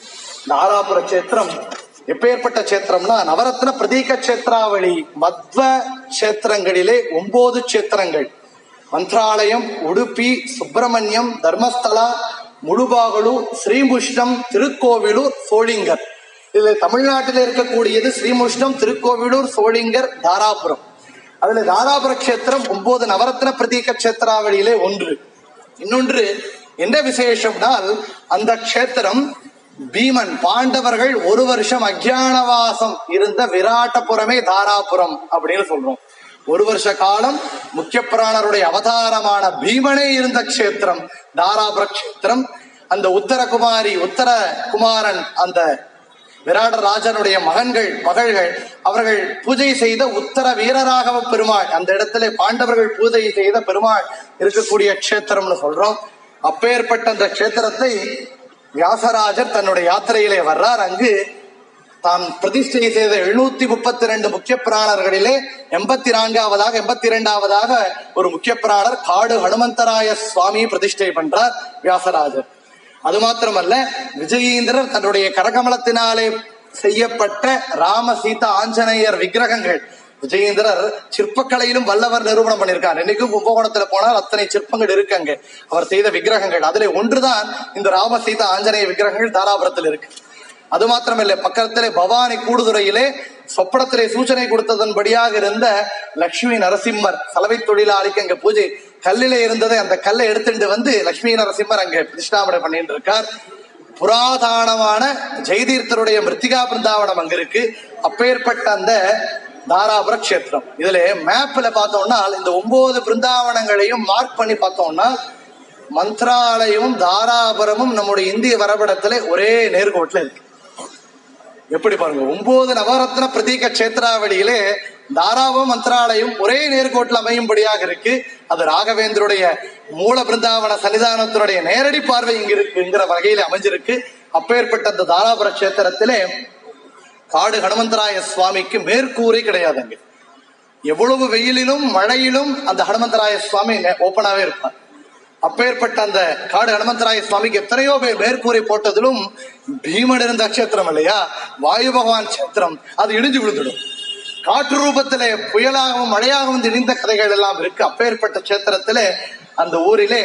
தாராபுர கஷேத்திரம் எப்பேற்பட்ட கஷேத்திரம்னா நவரத்ன பிரதீக கஷேத்ராவளி மத்வ கஷேத்திரங்களிலே ஒன்பது கஷேத்திரங்கள் மந்த்ராலயம் உடுப்பி சுப்பிரமணியம் தர்மஸ்தலா முழுபாகலூர் ஸ்ரீமுஷ்ணம் திருக்கோவிலூர் சோளிங்கர் இதுல தமிழ்நாட்டில் இருக்கக்கூடியது ஸ்ரீமுஷ்ணம் திருக்கோவிலூர் சோளிங்கர் தாராபுரம் அதுல தாராபுர கஷேத்திரம் ஒன்பது நவரத்ன பிரதீக கஷேத்திராவளியிலே ஒன்று இன்னொன்று என்ன விசேஷம்னால் அந்த க்ஷேத்திரம் பீமன் பாண்டவர்கள் ஒரு வருஷம் அஜ்ஞானவாசம் இருந்த விராட்டபுரமே தாராபுரம் அப்படின்னு சொல்றோம் ஒரு வருஷ காலம் முக்கிய பிராணருடைய அவதாரமான பீமனே இருந்த க்ஷேத்திரம் தாராபுர க்ஷேத்திரம் அந்த உத்தரகுமாரி உத்தர குமாரன் அந்த விராட ராஜனுடைய மகன்கள் மகள்கள் அவர்கள் பூஜை செய்த உத்தர வீரராகவ பெருமாள் அந்த இடத்துல பாண்டவர்கள் பூஜை செய்த பெருமாள் இருக்கக்கூடிய க்ஷேத்திரம்னு சொல்றோம் அப்பேற்பட்ட அந்த க்ஷேத்திரத்தை வியாசராஜர் தன்னுடைய யாத்திரையிலே வர்றார் அங்கு தான் பிரதிஷ்டை செய்த எழுநூத்தி முப்பத்தி ரெண்டு முக்கிய பிராணர்களிலே எண்பத்தி நான்காவதாக எண்பத்தி இரண்டாவதாக ஒரு முக்கிய பிராணர் காடு ஹனுமந்தராய சுவாமியை பிரதிஷ்டை பண்றார் வியாசராஜர் அது மாத்திரமல்ல விஜயேந்திரர் தன்னுடைய கரகமலத்தினாலே செய்யப்பட்ட ராம சீதா ஆஞ்சநேயர் விக்கிரகங்கள் விஜயேந்திரர் சிற்பக்கலையிலும் வல்லவர் நிரூபணம் பண்ணியிருக்கார் இன்னைக்கும் கும்பகோணத்துல போனால் அத்தனை சிற்பங்கள் இருக்குங்க அவர் செய்த விக்கிரகங்கள் அதிலே ஒன்றுதான் இந்த ராம சீதா ஆஞ்சநேய விக்கிரகங்கள் தாராபுரத்தில் இருக்கு அது மாத்திரமில்லை பக்கத்திலே பவானி கூடுதுறையிலே சொப்பனத்திலே சூச்சனை கொடுத்ததன்படியாக இருந்த லட்சுமி நரசிம்மர் சலவை தொழிலாளிக்கு அங்க பூஜை கல்லிலே இருந்ததை அந்த கல்லை எடுத்துட்டு வந்து லட்சுமி நரசிம்மர் அங்க பிரதிஷ்டாபனை பண்ணிட்டு இருக்கார் புராதானமான ஜெயதீர்த்தருடைய மிருத்திகா பிருந்தாவனம் அங்க இருக்கு அப்பேற்பட்ட அந்த தாராபுர கஷேத்திரம் இதுல மேப்ல பார்த்தோம்னா இந்த ஒன்பது பிருந்தாவனங்களையும் மார்க் பண்ணி பார்த்தோம்னா மந்த்ராலயமும் தாராபுரமும் நம்முடைய இந்திய வரைபடத்துல ஒரே நேர்கோட்டுல இருக்கு எப்படி பாருங்க ஒன்பது நவரத்ன பிரதீக கஷேத்ராவளியிலே தாராவும் மந்திராலயம் ஒரே நேர்கோட்டில் அமையும்படியாக இருக்கு அது ராகவேந்தருடைய மூல பிருந்தாவன சன்னிதானத்தினுடைய நேரடி பார்வை இங்க இருக்குங்கிற வகையில அமைஞ்சிருக்கு அப்பேற்பட்ட அந்த தாராபுர கஷேத்திரத்திலே காடு ஹனுமந்தராய சுவாமிக்கு மேற்கூரை கிடையாது அங்க எவ்வளவு வெயிலிலும் மழையிலும் அந்த ஹனுமந்தராய சுவாமி ஓப்பனாவே இருப்பார் அப்பேற்பட்ட அந்த காடு ஹனுமந்தராய சுவாமிக்கு எத்தனையோ பேர் மேற்கூரை போட்டதிலும் பீமன் இருந்த க்ஷேத்திரம் இல்லையா வாயு பகவான் கஷேத்திரம் அது இடிஞ்சு விழுந்துடும் காற்று ரூபத்திலே புயலாகவும் மழையாகவும் திணிந்த கதைகள் எல்லாம் இருக்கு அப்பேற்பட்ட கஷேத்திரத்திலே அந்த ஊரிலே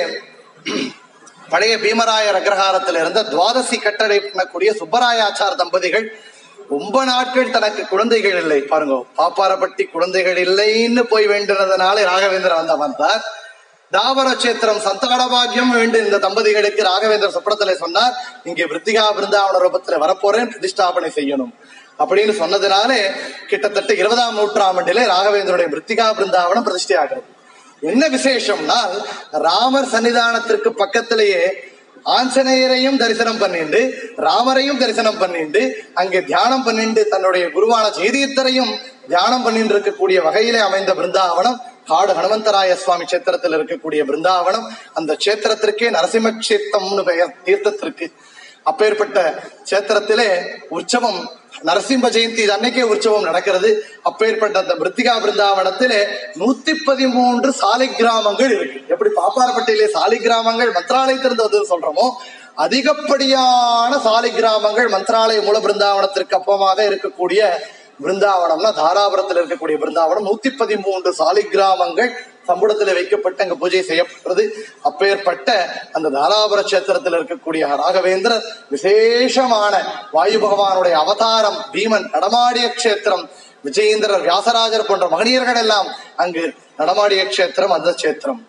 பழைய பீமராயர் அக்ரஹாரத்தில் இருந்த துவாதசி கட்டளை பண்ணக்கூடிய சுப்பராயாச்சார் தம்பதிகள் ரொம்ப நாட்கள் தனக்கு குழந்தைகள் இல்லை பாருங்க பாப்பாரப்பட்டி குழந்தைகள் இல்லைன்னு போய் வேண்டினதுனால ராகவேந்திரன் வந்த வந்தார் தாவர கஷேத்திரம் சந்தான பாக்கியம் வேண்டும் இந்த தம்பதிகளுக்கு ராகவேந்திர சொப்பனத்திலே சொன்னார் இங்கே விருத்திகா பிருந்தாவன ரூபத்துல வரப்போறேன் பிரதிஷ்டாபனை செய்யணும் அப்படின்னு சொன்னதுனாலே கிட்டத்தட்ட இருபதாம் நூற்றாண்டிலே ராகவேந்தருடைய விருத்திகா பிருந்தாவனம் பிரதிஷ்டை ஆகிறது என்ன விசேஷம்னால் ராமர் சன்னிதானத்திற்கு பக்கத்திலேயே ஆஞ்சநேயரையும் தரிசனம் பண்ணிண்டு ராமரையும் தரிசனம் பண்ணிண்டு அங்கே தியானம் பண்ணிண்டு தன்னுடைய குருவான ஜெயதீர்த்தரையும் தியானம் பண்ணிட்டு இருக்கக்கூடிய வகையிலே அமைந்த பிருந்தாவனம் காடு ஹனுமந்தராய சுவாமி கஷேத்திரத்தில் இருக்கக்கூடிய பிருந்தாவனம் அந்த கஷேத்திரத்திற்கே நரசிம்ம கஷேத்திரம்னு பெயர் தீர்த்தத்திற்கு அப்பேற்பட்ட கஷேத்திரத்திலே உற்சவம் நரசிம்ம ஜெயந்தி அன்னைக்கே உற்சவம் நடக்கிறது அப்பேற்பட்ட அந்த மிருத்திகா பிருந்தாவனத்திலே நூத்தி பதிமூன்று சாலை கிராமங்கள் இருக்கு எப்படி பாப்பாரப்பட்டியிலே சாலை கிராமங்கள் மந்திராலயத்திலிருந்து வந்து சொல்றோமோ அதிகப்படியான சாலை கிராமங்கள் மந்திராலய மூல பிருந்தாவனத்திற்கு அப்பமாக இருக்கக்கூடிய பிருந்தாவனம்னா தாராபுரத்தில் இருக்கக்கூடிய பிருந்தாவனம் நூத்தி பதிமூன்று சாலை கிராமங்கள் சம்புடத்தில் வைக்கப்பட்டு அங்க பூஜை செய்யப்படுறது அப்பேற்பட்ட அந்த தாராபுர கஷேத்திரத்தில் இருக்கக்கூடிய ராகவேந்திரர் விசேஷமான வாயு பகவானுடைய அவதாரம் பீமன் நடமாடிய கஷேத்திரம் விஜயேந்திரர் வியாசராஜர் போன்ற மகனியர்கள் எல்லாம் அங்கு நடமாடிய கஷேத்திரம் அந்த கஷேத்திரம்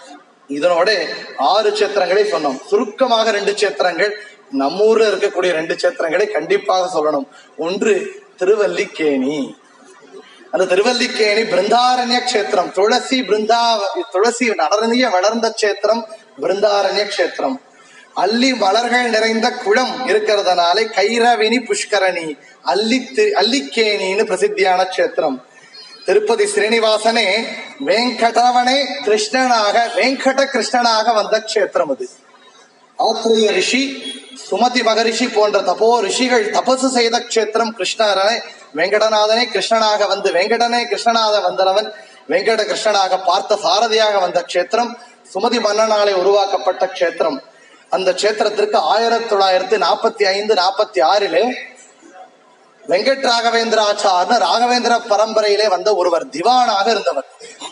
இதனோட ஆறு கஷேத்திரங்களை சொன்னோம் சுருக்கமாக ரெண்டு கஷேத்திரங்கள் நம்ம ஊர்ல இருக்கக்கூடிய ரெண்டு கஷேத்திரங்களை கண்டிப்பாக சொல்லணும் ஒன்று திருவல்லிக்கேணி அந்த திருவல்லிக்கேணி பிருந்தாரண்ய கஷேத்திரம் துளசி பிருந்தா துளசி நடனிய வளர்ந்த கஷேத்திரம் பிருந்தாரண்ய கஷேத்திரம் அல்லி மலர்கள் நிறைந்த குளம் இருக்கிறதுனாலே கைரவினி புஷ்கரணி அல்லி திரு- அல்லிக்கேணின்னு பிரசித்தியான கஷேத்திரம் திருப்பதி ஸ்ரீனிவாசனே வெங்கடவனே கிருஷ்ணனாக வெங்கட கிருஷ்ணனாக வந்த கஷேத்திரம் அது ஆத்திரிய ரிஷி சுமதி மகரிஷி போன்ற தபோ ரிஷிகள் தபசு செய்த கஷேத்திரம் கிருஷ்ணரனை வெங்கடநாதனே கிருஷ்ணனாக வந்து வெங்கடனே கிருஷ்ணனாக வந்தனவன் வெங்கட கிருஷ்ணனாக பார்த்த சாரதியாக வந்த கஷேத்திரம் சுமதி மன்னனாலே உருவாக்கப்பட்ட கஷேத்திரம் அந்த கஷேத்திரத்திற்கு ஆயிரத்தி தொள்ளாயிரத்தி நாற்பத்தி ஐந்து நாற்பத்தி ஆறிலே வெங்கட் ராகவேந்திராச்சார்னு ராகவேந்திர பரம்பரையிலே வந்த ஒருவர் திவானாக இருந்தவர்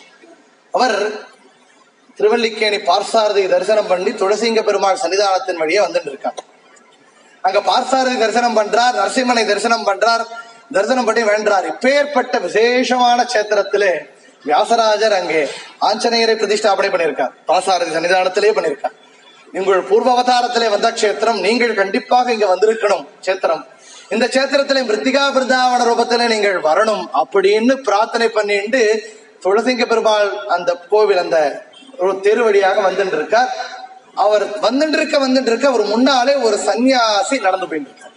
அவர் திருவல்லிக்கேணி பார்சாரதி தரிசனம் பண்ணி துளசிங்க பெருமாள் சன்னிதானத்தின் வழியே வந்துட்டு இருக்கார் அங்க பார்சாரதி தரிசனம் பண்றார் நரசிம்மனை தரிசனம் பண்றார் தரிசனம் பண்ணி வேண்டார் இப்பேற்பட்ட விசேஷமான கஷேத்திரத்திலே வியாசராஜர் அங்கே ஆஞ்சநேயரை பிரதிஷ்டாபனை பண்ணியிருக்கார் பார்சாரதி சன்னிதானத்திலே பண்ணியிருக்கார் உங்கள் பூர்வ அவதாரத்திலே வந்த கஷேத்திரம் நீங்கள் கண்டிப்பாக இங்க வந்திருக்கணும் கஷேத்திரம் இந்த கஷேத்திரத்திலே மிருத்திகா பிருந்தாவன ரூபத்திலே நீங்கள் வரணும் அப்படின்னு பிரார்த்தனை பண்ணிட்டு துளசிங்க பெருமாள் அந்த கோவில் அந்த ஒரு தெரு வழியாக வந்துட்டு இருக்கார் அவர் வந்துட்டு இருக்க வந்துட்டு இருக்க அவர் முன்னாலே ஒரு சன்னியாசி நடந்து போயிட்டு இருக்கார்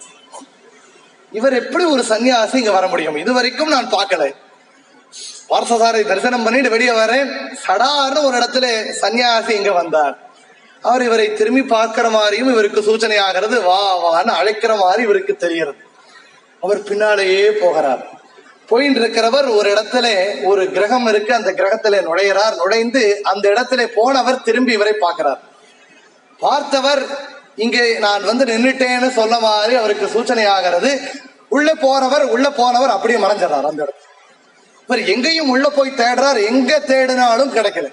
இவர் எப்படி ஒரு சன்னியாசி இங்க வர முடியும் இது வரைக்கும் நான் பார்க்கல பார்த்தசாரை தரிசனம் பண்ணிட்டு வெளியே வரேன் சடார்னு ஒரு இடத்துல சன்னியாசி இங்க வந்தார் அவர் இவரை திரும்பி பார்க்கிற மாதிரியும் இவருக்கு சூச்சனை ஆகிறது வா வான்னு அழைக்கிற மாதிரி இவருக்கு தெரிகிறது அவர் பின்னாலேயே போகிறார் போயின்னு இருக்கிறவர் ஒரு இடத்துல ஒரு கிரகம் இருக்கு அந்த கிரகத்திலே நுழையிறார் நுழைந்து அந்த இடத்திலே போனவர் திரும்பி இவரை பார்க்கிறார் பார்த்தவர் இங்கே நான் வந்து நின்னுட்டேன்னு சொன்ன மாதிரி அவருக்கு சூச்சனை ஆகிறது உள்ள போறவர் உள்ள போனவர் அப்படியே மறைஞ்சிடறார் அந்த இடத்துல இவர் எங்கேயும் உள்ள போய் தேடுறார் எங்க தேடினாலும் கிடைக்கல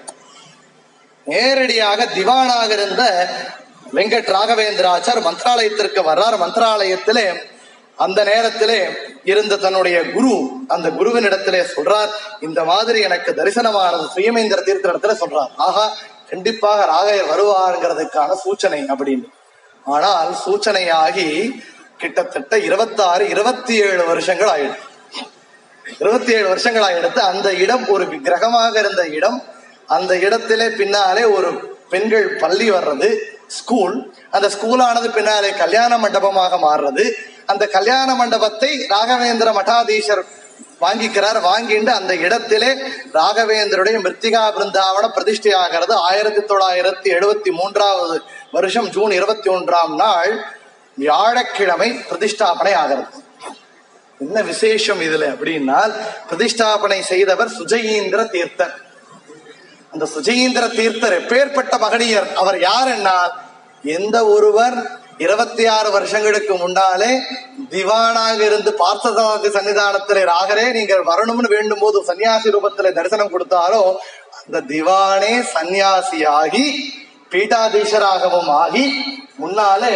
நேரடியாக திவானாக இருந்த வெங்கட் ராகவேந்திராச்சார் மந்திராலயத்திற்கு வர்றார் மந்திராலயத்திலே அந்த நேரத்திலே இருந்த தன்னுடைய குரு அந்த குருவின் இடத்திலே சொல்றார் இந்த மாதிரி எனக்கு தரிசனமானது சுயமேந்திர தீர்த்த இடத்துல சொல்றார் ஆகா கண்டிப்பாக ராகையர் வருவாருங்கிறதுக்கான சூச்சனை அப்படின்னு ஆனால் சூச்சனையாகி கிட்டத்தட்ட இருபத்தாறு இருபத்தி ஏழு வருஷங்கள் ஆயிடுச்சு இருபத்தி ஏழு வருஷங்களா எடுத்து அந்த இடம் ஒரு விக்கிரகமாக இருந்த இடம் அந்த இடத்திலே பின்னாலே ஒரு பெண்கள் பள்ளி வர்றது ஸ்கூல் அந்த ஸ்கூலானது பின்னாலே கல்யாண மண்டபமாக மாறுறது அந்த கல்யாண மண்டபத்தை ராகவேந்திர மடாதீசர் வாங்கிக்கிறார் வாங்கிட்டு அந்த இடத்திலே ராகவேந்தருடைய மிருத்திகா பிருந்தாவன பிரதிஷ்டை ஆகிறது ஆயிரத்தி தொள்ளாயிரத்தி எழுபத்தி மூன்றாவது வருஷம் ஜூன் இருபத்தி ஒன்றாம் நாள் வியாழக்கிழமை பிரதிஷ்டாபனை ஆகிறது என்ன விசேஷம் இதுல அப்படின்னா பிரதிஷ்டாபனை செய்தவர் சுஜயீந்திர தீர்த்தர் அந்த சுஜயீந்திர தீர்த்தர் எப்பேற்பட்ட மகனியர் அவர் யார் என்னால் எந்த ஒருவர் இருபத்தி ஆறு வருஷங்களுக்கு முன்னாலே திவானாக இருந்து பார்த்தசாரதி சன்னிதானத்திலே ராகரே நீங்கள் வரணும்னு வேண்டும் போது சன்னியாசி ரூபத்திலே தரிசனம் கொடுத்தாரோ அந்த திவானே சன்னியாசியாகி பீட்டாதீஷராகவும் ஆகி முன்னாலே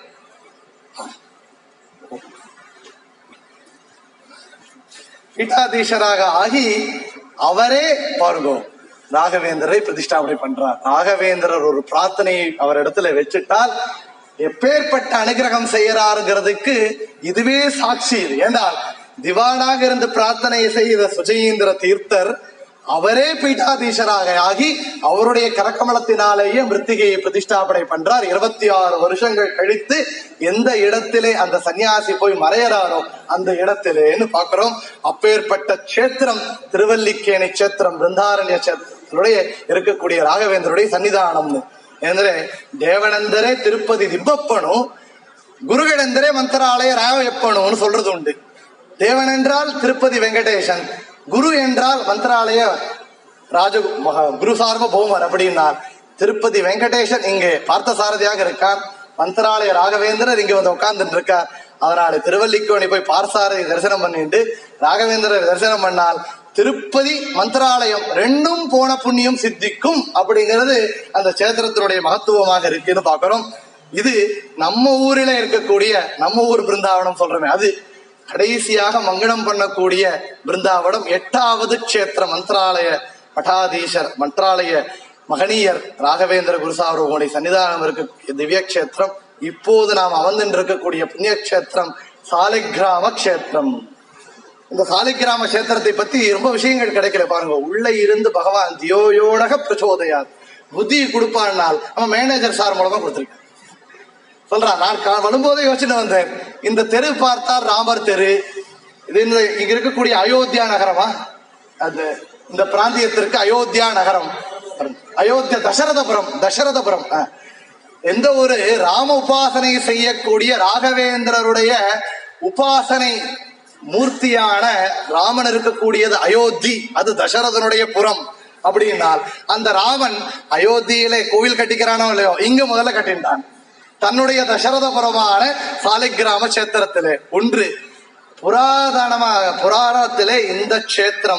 பீட்டாதீஷராக ஆகி அவரே பாருங்க ராகவேந்தரை பிரதிஷ்டாபனை பண்றார் ராகவேந்திரர் ஒரு பிரார்த்தனையை அவர் இடத்துல வச்சுட்டால் எப்பேற்பட்ட அனுகிரகம் செய்யறாருங்கிறதுக்கு இதுவே சாட்சி இது ஏண்டால் திவானாக இருந்து பிரார்த்தனை செய்த சுஜயீந்திர தீர்த்தர் அவரே பீட்டாதீஷராக ஆகி அவருடைய கரக்கமலத்தினாலேயே மிருத்திகையை பிரதிஷ்டாபனை பண்றார் இருபத்தி ஆறு வருஷங்கள் கழித்து எந்த இடத்திலே அந்த சன்னியாசி போய் மறையறாரோ அந்த இடத்திலேன்னு பாக்குறோம் அப்பேற்பட்ட கஷேத்திரம் திருவல்லிக்கேணி கஷேத்திரம் பிருந்தாரண்ய கஷேத்திரத்துடைய இருக்கக்கூடிய ராகவேந்தருடைய சன்னிதானம்னு ಅಂದ್ರೆ தேவனந்தரே திருப்பதி திப்பப்பனும் குருகளெந்தரே மந்திராலய ராவயப்பனும்னு சொல்றது உண்டு தேவன் என்றால் திருப்பதி வெங்கடேசன் குரு என்றால் மந்திராலய ராஜ மகா- குரு சார்வபௌமர் அப்படின்னார் திருப்பதி வெங்கடேசன் இங்கே பார்த்தசாரதியாக இருக்கார் மந்திராலய ராகவேந்திரர் இங்க வந்து உட்கார்ந்துட்டு இருக்கார் அதனால திருவல்லிக்கோணி போய் பார்சாரதி தரிசனம் பண்ணிட்டு ராகவேந்திரர் தரிசனம் பண்ணால் திருப்பதி மந்திராலயம் ரெண்டும் போன புண்ணியம் சித்திக்கும் அப்படிங்கிறது அந்த சேத்திரத்தினுடைய மகத்துவமாக இருக்குன்னு பாக்குறோம் இது நம்ம ஊரில இருக்கக்கூடிய நம்ம ஊர் பிருந்தாவனம் சொல்றோமே அது கடைசியாக மங்களம் பண்ணக்கூடிய பிருந்தாவனம் எட்டாவது க்ஷேத்திர மந்திராலய மடாதீசர் மந்திராலய மகனியர் ராகவேந்திர குருசாரோகோணி சன்னிதானம் இருக்க திவ்ய கஷேத்திரம் இப்போது நாம் அமர்ந்து இருக்கக்கூடிய புண்ணிய கஷேத்திரம் சாலிகிராம கஷேத்திரம் இந்த சாலிகிராம கஷேத்திரத்தை பத்தி ரொம்ப விஷயங்கள் கிடைக்கல பாருங்க உள்ள இருந்து பகவான் தியோயோடக பிரச்சோதயாத் புத்தி கொடுப்பான்னால் நம்ம மேனேஜர் சார் மூலமா கொடுத்திருக்காரு சொல்றான் நான் கா- வரும்போதே யோசனை வந்தேன் இந்த தெரு பார்த்தால் ராமர் தெரு இது இந்த இங்க இருக்கக்கூடிய அயோத்தியா நகரமா அது இந்த பிராந்தியத்திற்கு அயோத்தியா நகரம் அயோத்தியா தசரதபுரம் தசரதபுரம் ஆ. எந்த ஒரு ராம உபாசனை செய்யக்கூடிய ராகவேந்திரருடைய உபாசனை மூர்த்தியான ராமன் இருக்கக்கூடியது அயோத்தி அது தசரதனுடைய புறம் அப்படின்னால் அந்த ராமன் அயோத்தியிலே கோவில் கட்டிக்கிறானோ இல்லையோ இங்க முதல்ல கட்டின்றான் தன்னுடைய தசரதபுரமான சாலிகிராம கஷேத்திரத்திலே ஒன்று புராதனமாக புராணத்திலே இந்த க்ஷேத்திரம்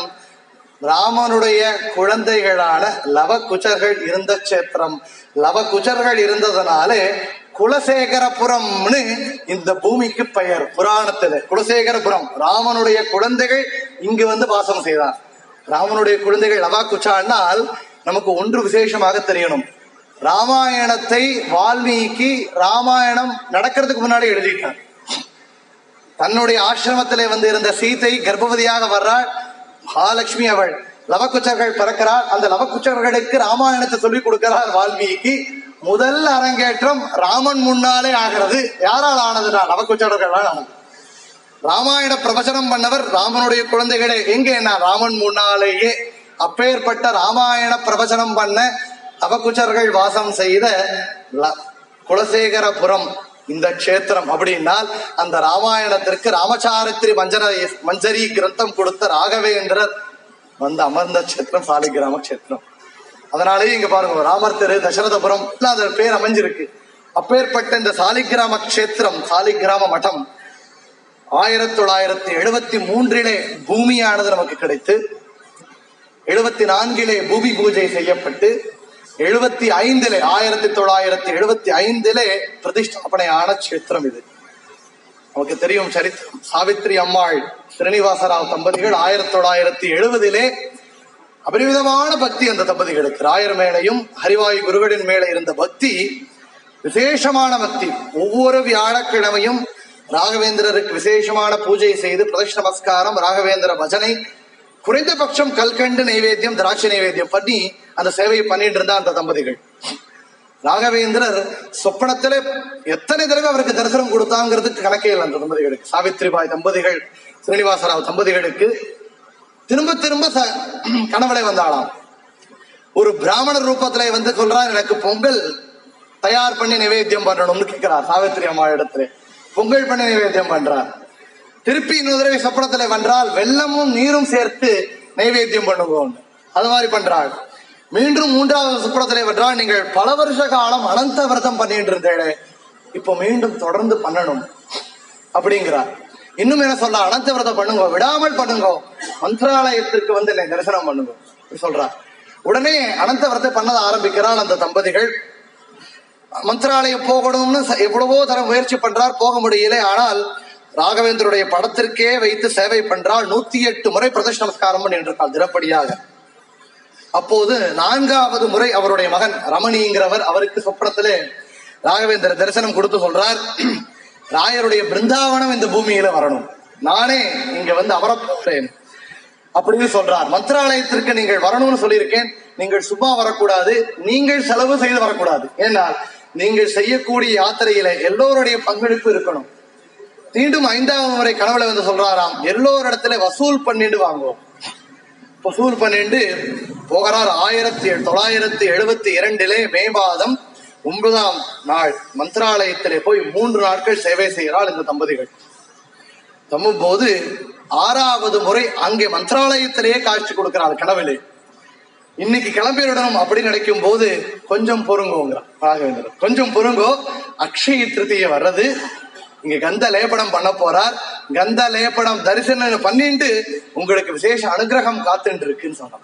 ராமனுடைய குழந்தைகளான லவகுச்சர்கள் இருந்த க்ஷேத்திரம் லவகுச்சர்கள் இருந்ததனாலே குலசேகரபுரம்னு இந்த பூமிக்கு பெயர் புராணத்துல குலசேகரபுரம் ராமனுடைய குழந்தைகள் இங்கு வந்து வாசம் செய்தார் ராமனுடைய குழந்தைகள் லவாகுச்சானால் நமக்கு ஒன்று விசேஷமாக தெரியணும் ராமாயணத்தை வால்மீகி ராமாயணம் நடக்கிறதுக்கு முன்னாடி எழுதிட்டார் தன்னுடைய ஆசிரமத்திலே வந்து இருந்த சீதை கர்ப்பவதியாக வர்றாள் மகாலட்சுமி அவள் லவக்குச்சர்கள் பிறக்கிறாள் அந்த லவக்குச்சர்களுக்கு ராமாயணத்தை சொல்லிக் கொடுக்கிறார் வால்மீகி முதல் அரங்கேற்றம் ராமன் முன்னாலே ஆகிறது யாரால் ஆனதுனா லவக்குச்சர்களால் ஆனது ராமாயண பிரவச்சனம் பண்ணவர் ராமனுடைய குழந்தைகளே எங்கே நான் ராமன் முன்னாலேயே அப்பேற்பட்ட ராமாயண பிரவச்சனம் பண்ண அவகுச்சர்கள் வாசம் செய்த ல- குலசேகரபுரம் இந்த க்ஷேத்திரம் அப்படின்னால் அந்த ராமாயணத்திற்கு ராமசாரித்திரி மஞ்சர மஞ்சரி கிரந்தம் கொடுத்த ராகவேந்திரர் வந்து அமர்ந்த க்ஷேத்திரம் சாலிகிராம க்ஷேத்திரம் அதனாலேயே இங்க பாருங்க ராமர் திரு தசரதபுரம் எல்லாம் அது பேர் அமைஞ்சிருக்கு அப்பேற்பட்ட இந்த சாலிகிராம க்ஷேத்திரம் சாலிகிராம மடம் ஆயிரத்தி தொள்ளாயிரத்தி எழுபத்தி மூன்றிலே பூமியானது நமக்கு கிடைத்து எழுபத்தி நான்கிலே பூமி பூஜை செய்யப்பட்டு எழுபத்தி ஐந்திலே ஆயிரத்தி தொள்ளாயிரத்தி எழுபத்தி ஐந்திலே பிரதிஷ்டாபனை ஆன கஷேத்திரம் இது நமக்கு தெரியும் சரித்திரம் சாவித்ரி அம்மாள் ஸ்ரீனிவாசராவ் தம்பதிகள் ஆயிரத்தி தொள்ளாயிரத்தி எழுபதிலே அபரிமிதமான பக்தி அந்த தம்பதிகளுக்கு ராயர் மேலையும் ஹரிவாயு குருகளின் மேலே இருந்த பக்தி விசேஷமான பக்தி ஒவ்வொரு வியாழக்கிழமையும் ராகவேந்திரருக்கு விசேஷமான பூஜை செய்து பிரதட்ச நமஸ்காரம் ராகவேந்திர பஜனை குறைந்தபட்சம் கல்கண்டு நைவேத்தியம் திராட்சை நைவேத்தியம் பண்ணி அந்த சேவையை பண்ணிட்டு இருந்தா அந்த தம்பதிகள் ராகவேந்திரர் சொப்பனத்துல எத்தனை தடவை அவருக்கு தரிசனம் கொடுத்தாங்கிறதுக்கு கணக்கே இல்லை அந்த தம்பதிகளுக்கு சாவித்ரிபாய் தம்பதிகள் ஸ்ரீனிவாசராவ் தம்பதிகளுக்கு திரும்ப திரும்ப ச- கனவுல வந்தாளாம் ஒரு பிராமணர் ரூபத்துல வந்து சொல்றார் எனக்கு பொங்கல் தயார் பண்ணி நிவேத்தியம் பண்ணணும்னு கேட்கிறார் சாவித்திரி அம்மா இடத்துல பொங்கல் பண்ணி நிவேத்தியம் பண்றார் திருப்பி இன்னொரு தடவை சொப்பனத்துல வென்றால் வெள்ளமும் நீரும் சேர்த்து நைவேத்தியம் பண்ணுவோம் அது மாதிரி பண்றாள் மீண்டும் மூன்றாவது சொப்பனத்திலே வென்றால் நீங்கள் பல வருஷ காலம் அனந்த விரதம் பண்ணிட்டு இருந்தேளே இப்போ மீண்டும் தொடர்ந்து பண்ணணும் அப்படிங்கிறார் இன்னும் என்ன சொல்ல அனந்த விரதம் பண்ணுங்க விடாமல் பண்ணுங்க மந்திராலயத்திற்கு வந்து என்னை தரிசனம் பண்ணுங்க இப்படி சொல்றார் உடனே அனந்த விரதம் பண்ண ஆரம்பிக்கிறாள் அந்த தம்பதிகள் மந்திராலயம் போகணும்னு ச- எவ்வளவோ தரம் முயற்சி பண்றார் போக முடியல ஆனால் ராகவேந்தருடைய படத்திற்கே வைத்து சேவை பண்றால் நூத்தி எட்டு முறை பிரதட்ச நமஸ்காரம் பண்ணின்றிருக்காள் தினப்படியாக அப்போது நான்காவது முறை அவருடைய மகன் ரமணிங்கிறவர் அவருக்கு சொப்பனத்திலே ராகவேந்திர தரிசனம் கொடுத்து சொல்றார் ராயருடைய பிருந்தாவனம் இந்த பூமியில வரணும் நானே இங்க வந்து அமரப் போகிறேன் அப்படின்னு சொல்றார் மந்திராலயத்திற்கு நீங்கள் வரணும்னு சொல்லியிருக்கேன் நீங்கள் சும்மா வரக்கூடாது நீங்கள் செலவு செய்து வரக்கூடாது ஏன்னால் நீங்கள் செய்யக்கூடிய யாத்திரையில எல்லோருடைய பங்களிப்பு இருக்கணும் மீண்டும் ஐந்தாவது முறை கனவுல வந்து சொல்றாராம் எல்லோரிடத்துல வசூல் பண்ணிட்டு வாங்குவோம் வசூல் பண்ணிட்டு போகிறார் ஆயிரத்தி தொள்ளாயிரத்தி எழுபத்தி இரண்டிலே மே மாதம் ஒன்பதாம் நாள் மந்திராலயத்திலே போய் மூன்று நாட்கள் சேவை செய்கிறாள் இந்த தம்பதிகள் தம்மும் போது ஆறாவது முறை அங்கே மந்திராலயத்திலேயே காட்சி கொடுக்கிறாள் கனவிலே இன்னைக்கு கிளம்பிடணும் அப்படி நினைக்கும் போது கொஞ்சம் பொறுங்கோங்கிறான் ராகவேந்திரன் கொஞ்சம் பொறுங்கோ அக்ஷய திருத்திய வர்றது இங்க கந்த லேபனம் பண்ண போறார் கந்த லேபனம் தரிசனம் பண்ணிட்டு உங்களுக்கு விசேஷ அனுகிரகம் காத்துட்டு இருக்குன்னு சொன்னான்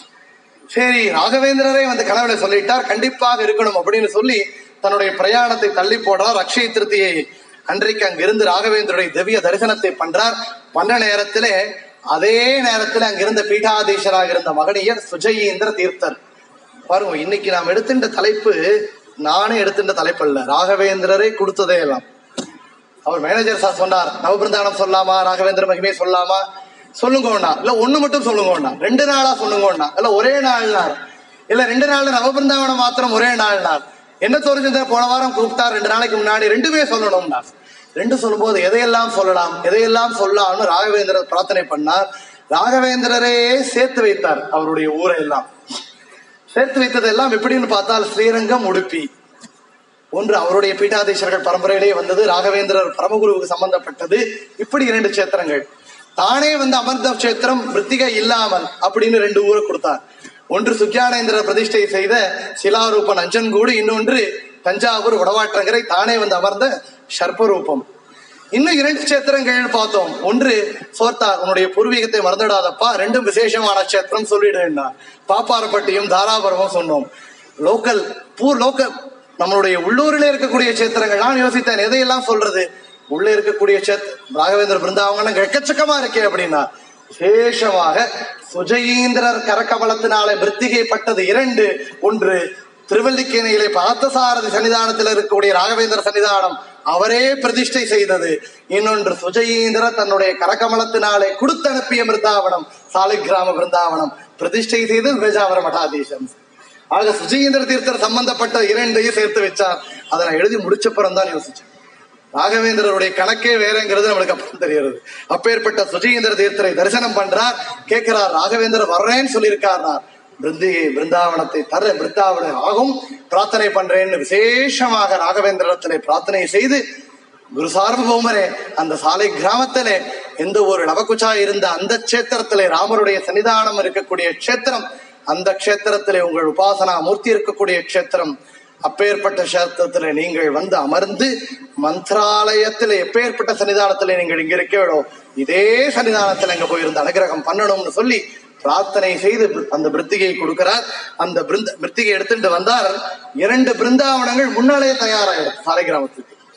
சரி ராகவேந்திரரே வந்து கனவுல சொல்லிட்டார் கண்டிப்பாக இருக்கணும் அப்படின்னு சொல்லி தன்னுடைய பிரயாணத்தை தள்ளி போடுறார் அக்ஷய திருத்தியை அன்றைக்கு அங்கிருந்து ராகவேந்தருடைய திவ்ய தரிசனத்தை பண்றார் பண்ண நேரத்திலே அதே நேரத்தில் அங்கிருந்த பீட்டாதீஷராக இருந்த மகனியர் சுஜயீந்திர தீர்த்தர் பாருங்க இன்னைக்கு நாம் எடுத்துட்ட தலைப்பு நானே எடுத்துட்ட தலைப்பு அல்ல ராகவேந்திரரே கொடுத்ததே எல்லாம் அவர் மேனேஜர் சார் சொன்னார் நவபிருந்தானம் சொல்லாமா ராகவேந்திர மகிமை சொல்லாமா சொல்லுங்கண்ணா இல்ல ஒண்ணு மட்டும் சொல்லுங்கண்ணா ரெண்டு நாளா சொல்லுங்கண்ணா இல்ல ஒரே நாள்னார் இல்ல ரெண்டு நாள் நவபிருந்தாவனம் மாத்திரம் ஒரே நாள்னார் என்ன தோறிச்சிருந்த போன வாரம் கூப்பிட்டா ரெண்டு நாளைக்கு முன்னாடி ரெண்டுமே சொல்லணும்னா ரெண்டு சொல்லும்போது எதையெல்லாம் சொல்லலாம் எதையெல்லாம் சொல்லலாம்னு ராகவேந்திரர் பிரார்த்தனை பண்ணார் ராகவேந்திரரே சேர்த்து வைத்தார் அவருடைய ஊரை எல்லாம் சேர்த்து வைத்ததெல்லாம் எப்படின்னு பார்த்தால் ஸ்ரீரங்கம் உடுப்பி ஒன்று அவருடைய பீட்டாதீஸ்வரர்கள் பரம்பரையிலே வந்தது ராகவேந்திரர் பரமகுருவுக்கு சம்பந்தப்பட்டது இப்படி இரண்டு சேத்திரங்கள் தானே வந்து அமர்ந்த கஷேத்திரம் மிருத்திகை இல்லாமல் அப்படின்னு ரெண்டு ஊரை கொடுத்தார் ஒன்று சுக்யானேந்திரர் பிரதிஷ்டை செய்த சிலாரூப நஞ்சன்கூடு இன்னொன்று தஞ்சாவூர் வடவாற்றங்கரை தானே வந்து அமர்ந்த சர்ப்பரூபம் இன்னும் இரண்டு சேத்திரங்கள் பார்த்தோம் ஒன்று சோர்த்தார் உன்னுடைய பூர்வீகத்தை மறந்துடாதப்பா ரெண்டும் விசேஷமான சேத்திரம் சொல்லிடுன்னா பாப்பாரப்பட்டியும் தாராபுரமும் சொன்னோம் லோக்கல் பூர் லோக்கல் நம்மளுடைய உள்ளூரிலே இருக்கக்கூடிய சேத்திரங்கள் நான் யோசித்தேன் எதையெல்லாம் சொல்றது உள்ள இருக்கக்கூடிய சேத் ராகவேந்திர பிருந்தாவனம் எக்கச்சக்கமா இருக்கே அப்படின்னா விசேஷமாக சுஜயீந்திரர் கரக்கமலத்தினாலே மிருத்திகைப்பட்டது இரண்டு ஒன்று திருவல்லிக்கேணியிலே பார்த்தசாரதி சன்னிதானத்தில் இருக்கக்கூடிய ராகவேந்திர சன்னிதானம் அவரே பிரதிஷ்டை செய்தது இன்னொன்று சுஜயீந்திர தன்னுடைய கரகமலத்தினாலே கொடுத்தனுப்பிய மிருந்தாவனம் சாலிகிராம பிருந்தாவனம் பிரதிஷ்டை செய்து பேஜாவர மடாதீசம் ஆக சுஜயேந்திர தீர்த்தர் சம்பந்தப்பட்ட இரண்டையும் சேர்த்து வச்சார் அதை நான் எழுதி முடிச்சப்புறம் தான் யோசிச்சேன் ராகவேந்திரருடைய கணக்கே வேறங்கிறது நம்மளுக்கு அப்புறம் தெரிகிறது அப்பேற்பட்ட சுஜயேந்திர தீர்த்தரை தரிசனம் பண்றார் கேட்கிறார் ராகவேந்திரர் வர்றேன்னு சொல்லியிருக்கார் பிருந்திகை பிருந்தாவனத்தை தர பிருந்தாவனம் ஆகும் பிரார்த்தனை பண்றேன்னு விசேஷமாக ராகவேந்திரத்திலே பிரார்த்தனை செய்து குரு சார்வபௌமரே அந்த சாலை கிராமத்திலே எந்த ஒரு லவகுச்சா இருந்த அந்த க்ஷேத்திரத்திலே ராமருடைய சன்னிதானம் இருக்கக்கூடிய க்ஷேத்திரம் அந்த க்ஷேத்திரத்திலே உங்கள் உபாசனா மூர்த்தி இருக்கக்கூடிய க்ஷேத்திரம் அப்பேற்பட்ட கஷேத்திரத்திலே நீங்கள் வந்து அமர்ந்து மந்திராலயத்திலே எப்பேற்பட்ட சன்னிதானத்திலே நீங்கள் இங்க இருக்கீங்களோ இதே சன்னிதானத்தில் அங்க போயிருந்து அனுகிரகம் பண்ணணும்னு சொல்லி பிரார்த்தனை செய்து அந்த பிருத்திகை கொடுக்கிறார் அந்த பிருந்த பிருத்திகை எடுத்துட்டு வந்தார் இரண்டு பிருந்தாவனங்கள் முன்னாலே தயாராயிடும் சாலை கிராமத்துக்கு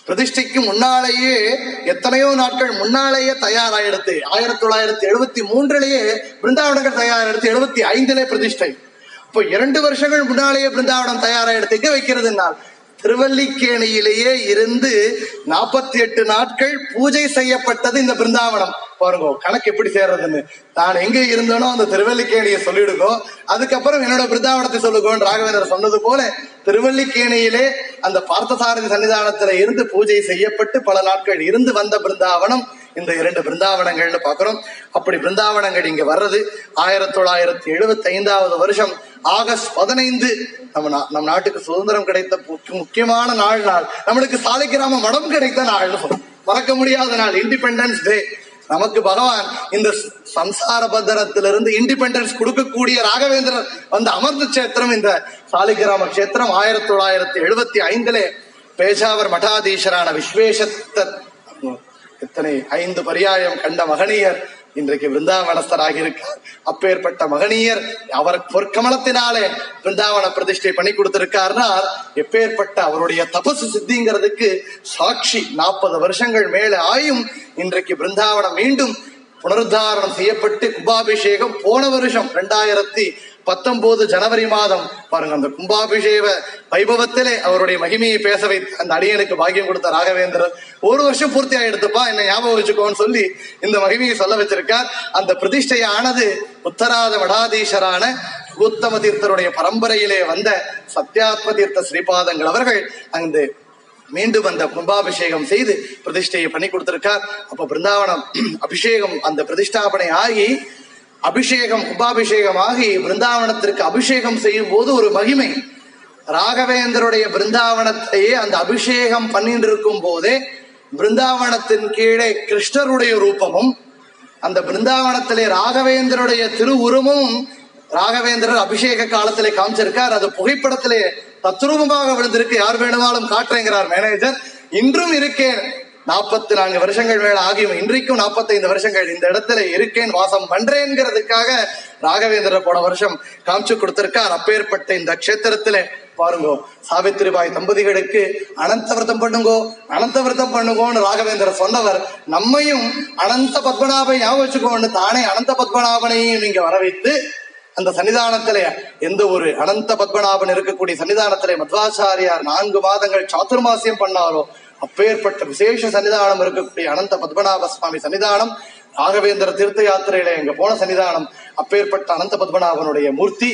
பிரதிஷ்டைக்கு முன்னாலேயே எத்தனையோ நாட்கள் முன்னாலேயே தயாராயிடுத்து ஆயிரத்தி தொள்ளாயிரத்தி எழுபத்தி மூன்றிலேயே பிருந்தாவனங்கள் தயாரெடுத்து எழுபத்தி ஐந்திலே பிரதிஷ்டை இப்போ இரண்டு வருஷங்கள் முன்னாலேயே பிருந்தாவனம் தயாராயிடுத்து எங்க வைக்கிறதுனால் திருவல்லிக்கேணியிலேயே இருந்து நாற்பத்தி எட்டு நாட்கள் பூஜை செய்யப்பட்டது இந்த பிருந்தாவனம் பாருங்க கணக்கு எப்படி சேர்றதுன்னு நான் எங்க இருந்தேனோ அந்த திருவல்லிக்கேணியை சொல்லிடுங்கோ அதுக்கப்புறம் என்னோட பிருந்தாவனத்தை சொல்லுங்கோன்னு ராகவேந்தர் சொன்னது போல திருவல்லிக்கேணியிலே அந்த பார்த்தசாரதி சன்னிதானத்துல இருந்து பூஜை செய்யப்பட்டு பல நாட்கள் இருந்து வந்த பிருந்தாவனம் இந்த இரண்டு பிருந்தாவனங்கள்னு பாக்குறோம் அப்படி பிருந்தாவனங்கள் இங்க வர்றது ஆயிரத்தி தொள்ளாயிரத்தி எழுபத்தி ஐந்தாவது வருஷம் ஆகஸ்ட் பதினைந்து நம்ம நா- நம் நாட்டுக்கு சுதந்திரம் கிடைத்த முக்கிய- முக்கியமான நாள் நாள் நம்மளுக்கு சாலிகிராம மடம் கிடைத்த நாள் மறக்க முடியாத நாள் இண்டிபெண்டன்ஸ் டே நமக்கு பகவான் இந்த சம்சார பந்தரத்திலிருந்து இண்டிபெண்டன்ஸ் கொடுக்கக்கூடிய ராகவேந்திரர் வந்து அமர்ந்த கஷேத்திரம் இந்த சாலிகிராம கஷேத்திரம் ஆயிரத்தி தொள்ளாயிரத்தி எழுபத்தி ஐந்திலே பேஜாவர் மடாதீஷரான விஸ்வேஷத்தர் இத்தனை ஐந்து பரியாயம் கண்ட மகனியர் இன்றைக்கு பிருந்தாவனஸ்தராக இருக்கார் அப்பேற்பட்ட மகனியர் அவர் பொற்கமலத்தினாலே பிருந்தாவன பிரதிஷ்டை பண்ணி கொடுத்திருக்காருனால் எப்பேற்பட்ட அவருடைய தபசு சித்திங்கிறதுக்கு சாட்சி நாற்பது வருஷங்கள் மேல ஆயும் இன்றைக்கு பிருந்தாவனம் மீண்டும் புனருத்தாரணம் செய்யப்பட்டு கும்பாபிஷேகம் போன வருஷம் ரெண்டாயிரத்தி பத்தொன்பது ஜனவரி மாதம் பாருங்க அந்த கும்பாபிஷேக வைபவத்திலே அவருடைய மகிமையை பேச வைத்து அந்த அடியனுக்கு பாக்கியம் கொடுத்த ராகவேந்திரர் ஒரு வருஷம் பூர்த்தி ஆயிடுத்துப்பா என்ன ஞாபகம் வச்சுக்கோன்னு சொல்லி இந்த மகிமையை சொல்ல வச்சிருக்கார் அந்த பிரதிஷ்டையானது உத்தராத மடாதீஷரான உத்தம தீர்த்தருடைய பரம்பரையிலே வந்த சத்யாத்ம தீர்த்த ஸ்ரீபாதங்கள் அவர்கள் அந்த மீண்டும் அந்த கும்பாபிஷேகம் செய்து பிரதிஷ்டையை பண்ணி கொடுத்திருக்கார் அப்ப பிருந்தாவனம் அபிஷேகம் அந்த பிரதிஷ்டாபனை ஆகி அபிஷேகம் கும்பாபிஷேகம் ஆகி பிருந்தாவனத்திற்கு அபிஷேகம் செய்யும் போது ஒரு மகிமை ராகவேந்தருடைய பிருந்தாவனத்தையே அந்த அபிஷேகம் பண்ணிட்டு இருக்கும் போதே பிருந்தாவனத்தின் கீழே கிருஷ்ணருடைய ரூபமும் அந்த பிருந்தாவனத்திலே ராகவேந்தருடைய திருவுருவமும் ராகவேந்திரர் அபிஷேக காலத்திலே காமிச்சிருக்கார் அது புகைப்படத்திலே தத்ரூபமாக விழுந்திருக்கு யார் வேணுமாலும் காட்டுறேங்கிறார் மேனேஜர் இன்றும் இருக்கேன் நாற்பத்தி நான்கு வருஷங்கள் மேல ஆகியும் இன்றைக்கும் 45 வருஷங்கள் இந்த இடத்துல இருக்கேன் வாசம் பண்றேங்கிறதுக்காக ராகவேந்திரர் போன வருஷம் காமிச்சு கொடுத்திருக்கார் அப்பேற்பட்ட இந்த க்ஷேத்திரத்திலே பாருங்கோ சாவித்திரிபாய் தம்பதிகளுக்கு அனந்த விரதம் பண்ணுங்கோ அனந்த விரதம் பண்ணுங்கோன்னு ராகவேந்திரர் சொன்னவர் நம்மையும் அனந்த பத்மநாபை ஞாபகம் வச்சுக்கோன்னு தானே அனந்த பத்மநாபனையும் இங்க வர வைத்து அந்த சன்னிதானத்திலே எந்த ஒரு அனந்த பத்மநாபன் இருக்கக்கூடிய சன்னிதானத்திலே மத்வாச்சாரியார் நான்கு மாதங்கள் சாத்துர்மாசியம் பண்ணாரோ அப்பேற்பட்ட விசேஷ சன்னிதானம் இருக்கக்கூடிய அனந்த பத்மநாப சுவாமி சன்னிதானம் ராகவேந்திர தீர்த்த யாத்திரையில எங்க போன சன்னிதானம் அப்பேற்பட்ட அனந்த பத்மநாபனுடைய மூர்த்தி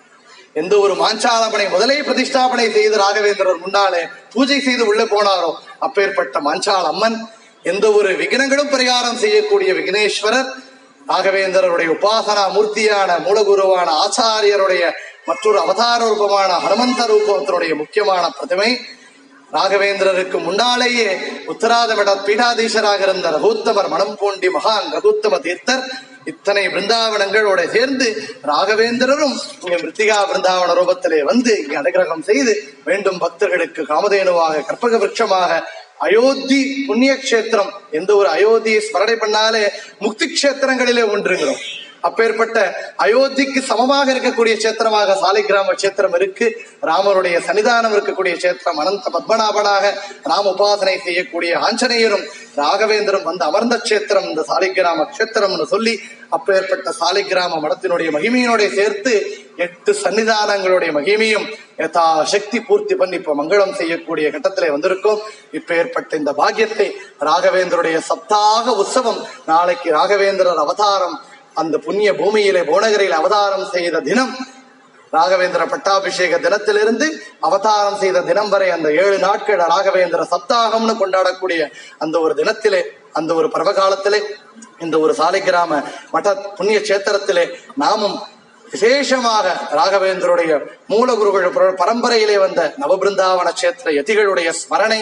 எந்த ஒரு மாஞ்சாலமனை முதலே பிரதிஷ்டாபனை செய்து ராகவேந்திரர் முன்னாலே பூஜை செய்து உள்ளே போனாரோ அப்பேற்பட்ட மாஞ்சால அம்மன் எந்த ஒரு விக்னங்களும் பரிகாரம் செய்யக்கூடிய விக்னேஸ்வரர் ராகவேந்திரருடைய உபாசனா மூர்த்தியான மூலகுருவான ஆச்சாரியருடைய மற்றொரு அவதார ரூபமான ஹனுமந்த ரூபத்தினுடைய முக்கியமான பிரதிமை ராகவேந்திரருக்கு முன்னாலேயே உத்தராத மட பீடாதீசராக இருந்த ரகுத்தமர் மனம் பூண்டி மகான் ரகுத்தம தீர்த்தர் இத்தனை பிருந்தாவனங்களோட சேர்ந்து ராகவேந்திரரும் இங்க மிருத்திகா பிருந்தாவன ரூபத்திலே வந்து இங்க அனுகிரகம் செய்து வேண்டும் பக்தர்களுக்கு காமதேனுவாக கற்பக விருட்சமாக அயோத்தி புண்ணிய கஷேத்திரம் எந்த ஒரு அயோத்தியை ஸ்மரணை பண்ணாலே முக்தி கஷேத்திரங்களிலே ஒன்றுங்கிறோம் அப்பேற்பட்ட அயோத்திக்கு சமமாக இருக்கக்கூடிய கஷேத்திரமாக சாலிகிராம கஷேத்திரம் இருக்கு ராமருடைய சன்னிதானம் இருக்கக்கூடிய கஷேத்திரம் அனந்த பத்மநாபனாக ராம உபாசனை செய்யக்கூடிய ஆஞ்சநேயரும் ராகவேந்திரம் வந்து அமர்ந்த கஷேத்திரம் இந்த சாலிகிராம கஷேத்திரம்னு சொல்லி அப்பேற்பட்ட சாலிகிராம மடத்தினுடைய மகிமையினுடைய சேர்த்து எட்டு சன்னிதானங்களுடைய மகிமையும் யதா சக்தி பூர்த்தி பண்ணி இப்ப மங்களம் செய்யக்கூடிய கட்டத்திலே வந்திருக்கோம் இப்ப ஏற்பட்ட இந்த பாக்கியத்தை ராகவேந்தருடைய சப்தாக உற்சவம் நாளைக்கு ராகவேந்திரர் அவதாரம் அந்த புண்ணிய பூமியிலே புவனகிரியில் அவதாரம் செய்த தினம் ராகவேந்திர பட்டாபிஷேக தினத்திலிருந்து அவதாரம் செய்த தினம் வரை அந்த ஏழு நாட்கள் ராகவேந்திர சப்தாகம்னு கொண்டாடக்கூடிய அந்த ஒரு தினத்திலே அந்த ஒரு பர்வகாலத்திலே இந்த ஒரு சாலிகிராம மಠ புண்ணிய கஷேத்திரத்திலே நாமும் விசேஷமாக ராகவேந்தருடைய மூலகுருகள் பர- பரம்பரையிலே வந்த நவபிருந்தாவன கஷேத்திர யதிகளுடைய ஸ்மரணை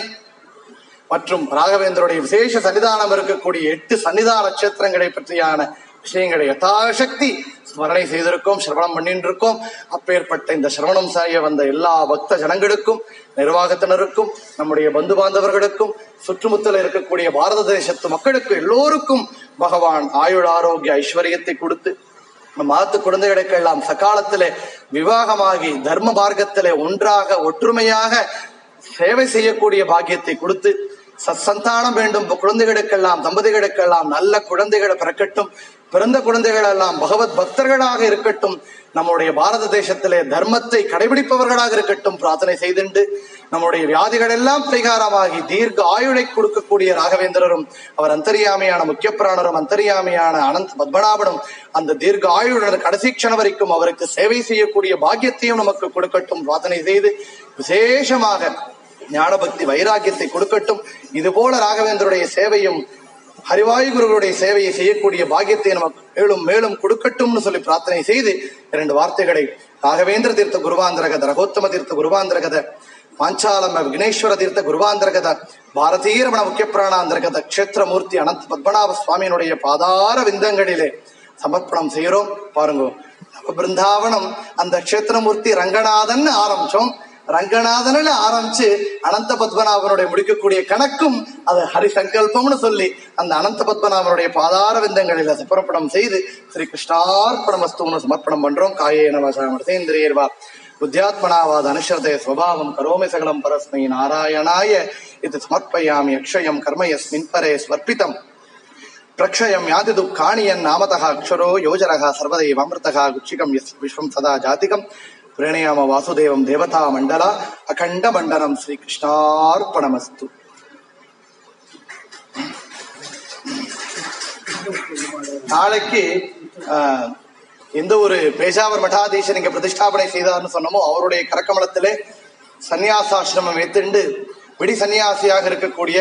மற்றும் ராகவேந்தருடைய விசேஷ சன்னிதானம் இருக்கக்கூடிய எட்டு சன்னிதான கஷேத்திரங்களை பற்றியான விஷயங்களை யதாசக்தி ஸ்மரணை செய்திருக்கோம் சிரவணம் பண்ணிட்டு இருக்கோம் அப்பேற்பட்ட இந்த சிரவணம் செய்ய வந்த எல்லா பக்த ஜனங்களுக்கும் நிர்வாகத்தினருக்கும் நம்முடைய பந்து பாந்தவர்களுக்கும் சுற்றுமுத்தல இருக்கக்கூடிய பாரத தேசத்து மக்களுக்கு எல்லோருக்கும் பகவான் ஆயுள் ஆரோக்கிய ஐஸ்வர்யத்தை கொடுத்து நம் மாத்து குழந்தைகளுக்கெல்லாம் சகாலத்திலே விவாகமாகி தர்ம மார்க்கத்திலே ஒன்றாக ஒற்றுமையாக சேவை செய்யக்கூடிய பாக்கியத்தை கொடுத்து சத்தானம் வேண்டும் குழந்தைகளுக்கெல்லாம் தம்பதிகளுக்கெல்லாம் நல்ல குழந்தைகளை பிறக்கட்டும் பிறந்த குழந்தைகள் எல்லாம் பகவத் பக்தர்களாக இருக்கட்டும் நம்முடைய பாரத தேசத்திலே தர்மத்தை கடைபிடிப்பவர்களாக இருக்கட்டும் பிரார்த்தனை செய்துண்டு நம்முடைய வியாதிகள் எல்லாம் பரிகாரமாகி தீர்க்க ஆயுளை கொடுக்கக்கூடிய ராகவேந்திரரும் அவர் அந்தரியாமையான முக்கிய பிராணரும் அந்தரியாமையான அனந்த பத்மநாபனும் அந்த தீர்க்க ஆயுளுடன் கடைசி க்ஷணம் வரைக்கும் அவருக்கு சேவை செய்யக்கூடிய பாக்கியத்தையும் நமக்கு கொடுக்கட்டும் பிரார்த்தனை செய்து விசேஷமாக ஞானபக்தி வைராக்கியத்தை கொடுக்கட்டும் இது போல ராகவேந்தருடைய சேவையும் ஹரிவாயு குருகளுடைய சேவையை செய்யக்கூடிய பாக்கியத்தை நமக்கு மேலும் மேலும் கொடுக்கட்டும்னு சொல்லி பிரார்த்தனை செய்து இரண்டு வார்த்தைகளை ராகவேந்திர தீர்த்த குருவாந்திரகத ரகோத்தம தீர்த்த குருவாந்திரகத பாஞ்சாலம விக்னேஸ்வர தீர்த்த குருவாந்திரகத பாரதீய ரமண முக்கிய பிராணாந்திரகத க்ஷேத்திரமூர்த்தி அனந்த பத்மநாப சுவாமியினுடைய பாதார விந்தங்களிலே சமர்ப்பணம் செய்யறோம் பாருங்க நம்ம பிருந்தாவனம் அந்த க்ஷேத்திரமூர்த்தி ரங்கநாதன் ஆரம்பிச்சோம் ரங்கநாதனில் ஆரம்பிச்சு அனந்த பத்மநாபனுடைய முடிக்கக்கூடிய கணக்கும் அது ஹரிசங்கல்பம்னு சொல்லி அந்த அனந்த பத்மநாபனுடைய பாதார விந்தங்களில சமர்ப்பணம் செய்து ஸ்ரீ கிருஷ்ணார்ப்பணம் வஸ்துன்னு சமர்ப்பணம் பண்றோம் காயேன வசேந்திரியர்வா புத்தியாத்மனாவாத அனுஷரதே ஸ்வபாவம் கரோமி சகலம் பரஸ்மை நாராயணாய இது சமர்ப்பயாமி அக்ஷயம் கர்ம யஸ்மின் பரே ஸ்வர்ப்பிதம் பிரக்ஷயம் யாதி துக்காணியன் நாமதः அக்ஷரோ யோஜரः சர்வதைவமிருத்தः குச்சிகம் எஸ் விஸ்வம் சதா ஜாதிகம் பிரணயாம வாசுதேவம் தேவதா மண்டல அகண்ட மண்டலம் ஸ்ரீ கிருஷ்ணார்ப்பணமஸ்து நாளைக்கு ஆஹ், எந்த ஒரு பேஜாவர் மடாதீசன் இங்க பிரதிஷ்டாபனை செய்தார்னு சொன்னமோ அவருடைய கரக்கமலத்திலே சந்நியாசாசிரமம் வைத்துண்டு விடி சன்னியாசியாக இருக்கக்கூடிய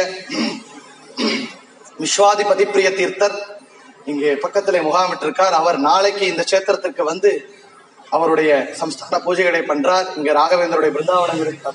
விஸ்வாதிபதி பிரிய தீர்த்தர் இங்கே பக்கத்திலே முகாமிட்டிருக்கார் அவர் நாளைக்கு இந்த கஷேத்திரத்துக்கு வந்து அவருடைய சம்ஸ்தான பூஜைகளை பண்றார் இங்க ராகவேந்தருடைய பிருந்தாவனம் இருக்கார்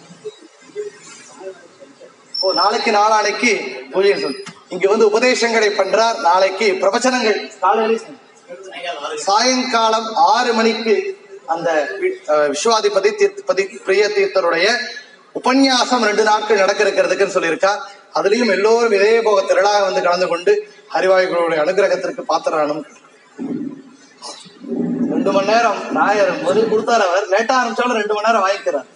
ஓ நாளைக்கு நாளானைக்கு பூஜை சொல் இங்க வந்து உபதேசங்களை பண்றார் நாளைக்கு பிரவச்சனங்கள் காலையிலே சாயங்காலம் ஆறு மணிக்கு அந்த வி- அஹ் விஸ்வாதிபதி தீர்த்தபதி பிரிய தீர்த்தருடைய உபன்யாசம் ரெண்டு நாட்கள் நடக்க இருக்கிறதுக்குன்னு சொல்லியிருக்கார் அதுலயும் எல்லோரும் இதே போக திரளாக வந்து கலந்து கொண்டு ஹரிவாயுகளுடைய அனுகிரகத்திற்கு பாத்திரானும் ரெண்டு மணி நேரம் நாயர் முதல் கொடுத்தார் அவர் லேட்டா ஆரம்பிச்சாலும் ரெண்டு மணி நேரம் வாங்கிக்கிறார்